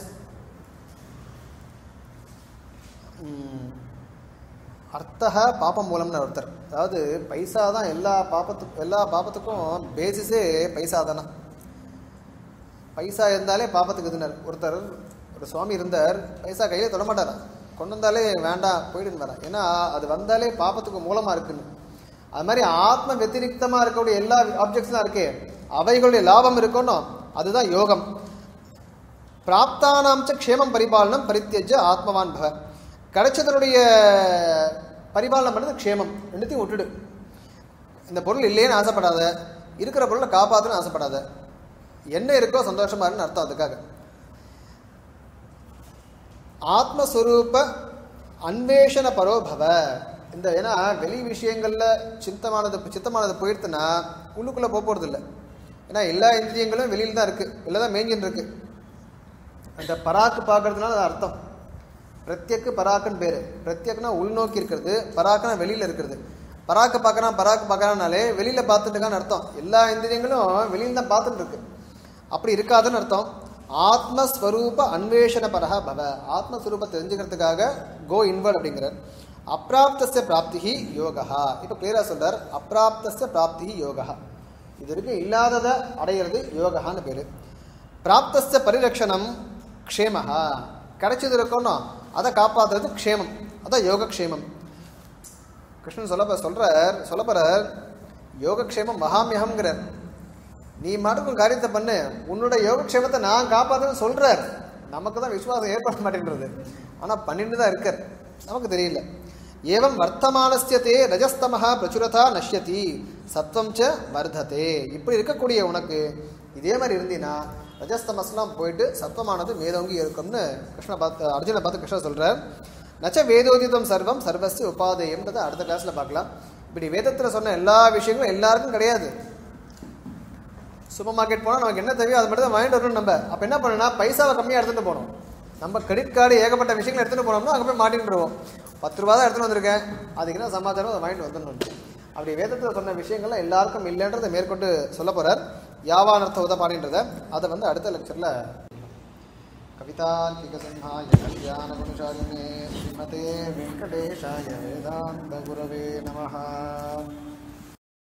அர்த்தக பாபம் மூலம்னு ஒருத்தர் அதாவது பைசா தான் எல்லா பாபத்துக்கும் எல்லா பாபத்துக்கும் பேசிஸே பைசா தானே பைசா இருந்தாலே பாபத்துக்கு இதுனார் ஒருத்தர் ஒரு சுவாமி இருந்தார் பைசா கையிலே தொட மாட்டார் கொண்டு வந்தாலே வேண்டாம் போயிடுன்னு வர ஏன்னா அது வந்தாலே பாபத்துக்கு மூலமா இருக்குன்னு அது மாதிரி ஆத்ம வெத்திரிக்தமா இருக்கக்கூடிய எல்லா ஆப்ஜெக்ட்ஸ்லாம் இருக்கே அவைகளுடைய லாபம் இருக்கணும் அதுதான் யோகம் பிராப்தானாம் ச க்ஷேமம் பரிபாலனம் பரித்தியஜ ஆத்மவான் பவ கிடைச்சதனுடைய பரிபாலனம் பண்ணது க்ஷேமம் ரெண்டுத்தையும் விட்டுடு இந்த பொருள் இல்லையேன்னு ஆசைப்படாத இருக்கிற பொருளை காப்பாற்றணும்னு ஆசைப்படாத என்ன இருக்கோ சந்தோஷமா இருன்னு அர்த்தம் அதுக்காக ஆத்மஸ்வரூப அன்வேஷண பரோபவ இந்த ஏன்னா வெளி விஷயங்கள்ல சித்தமானது சித்தமானது போயிடுத்துன்னா உள்ளுக்குள்ள போக போறது இல்லை ஏன்னா எல்லா இந்திரியங்களும் வெளியில தான் இருக்கு வெளில தான் மேஞ்சின்னு இருக்கு அந்த பராக்கு பார்க்கறதுனால அது அர்த்தம் பிரத்யக்கு பராக்குன்னு பேரு பிரத்யக்னா உள்நோக்கி இருக்கிறது பராக்குனா வெளியில இருக்கிறது பராக்கு பார்க்கறான் பராக்கு பார்க்கறானாலே வெளியில பார்த்துட்டு இருக்கான்னு அர்த்தம் எல்லா இந்திரியங்களும் வெளியில தான் பார்த்துட்டு இருக்கு அப்படி இருக்காதுன்னு அர்த்தம் ஆத்மஸ்வரூப அன்வேஷண பரஹ பவ ஆத்மஸ்வரூபத்தை தெரிஞ்சுக்கிறதுக்காக கோ இன்வர்ட் அப்படிங்கிறார் அப்பிராப்தஸ்ய பிராப்திஹி யோகா இப்போ கிளியரா சொல்றார் அப்பிராப்தஸ்ய பிராப்திஹி யோகா இது வரைக்கும் இல்லாததை அடையிறது யோகான்னு பேரு பிராப்தஸ்ய பரிரக்ஷணம் க்ஷேமஹா கிடைச்சது இருக்கணும் அதை காப்பாத்துறது க்ஷேமம் அதான் யோகக்ஷேமம் கிருஷ்ணன் சொல்ல சொல்றார் சொல்ல போறார் யோகக்ஷேமம் மகாமியகம்ங்கிறார் நீ மாட்டுக்கும் காரியத்தை பண்ணு உன்னோட யோகக்ஷேமத்தை நான் காப்பாத்துன்னு சொல்றார் நமக்கு தான் விசுவாசம் ஏற்பட மாட்டேன்றது ஆனா பண்ணிட்டு தான் இருக்கார் நமக்கு தெரியல ஏவம் வர்த்தமானஸ்ய தே ரஜஸ்தமஹா பிரச்சுரதா நஷ்யதி சத்வம் ச வர்ததே இப்படி இருக்கக்கூடிய உனக்கு இதே மாதிரி இருந்தீன்னா ரஜஸ்தமஸ்லாம் போயிட்டு சத்வமானது மேலோங்கி இருக்கும்னு கிருஷ்ண பார்த்து அர்ஜுனை பார்த்து கிருஷ்ணன் சொல்றார் நச்ச வேதோதிதம் சர்வம் சர்வஸ்ய உபாதேயம்ன்றதை அடுத்த கிளாஸ்ல பார்க்கலாம் இப்படி வேதத்துல சொன்ன எல்லா விஷயங்களும் எல்லாருக்கும் கிடையாது சூப்பர் மார்க்கெட் போனால் நமக்கு என்ன தேவையோ அது மட்டும் தான் வாங்கிட்டு வரணும் நம்ம அப்போ என்ன பண்ணணும்னா பைசாவை கம்மியாக எடுத்துகிட்டு போகணும் நம்ம கிரெடிட் கார்டு ஏகப்பட்ட விஷயங்கள் எடுத்துகிட்டு போனோம்னா அங்கே போய் மாட்டின்ட்டுருவோம் பத்து ரூபா தான் எடுத்துகிட்டு வந்திருக்கேன் அதுக்கு என்ன சமாச்சாரம் அதை வாங்கிட்டு வந்துடணும் அப்படி வேதத்தில் சொன்ன விஷயங்கள்லாம் எல்லாருக்கும் இல்லைன்றதை மேற்கொண்டு சொல்ல போகிறார் யாவானர்த்த உதபாடின்றதை அதை வந்து அடுத்த லெக்சரில் कवितार्किकसिंहाय कल्याणगुणशालिने श्रीमते वेङ्कटेशाय वेदान्तगुरवे नमः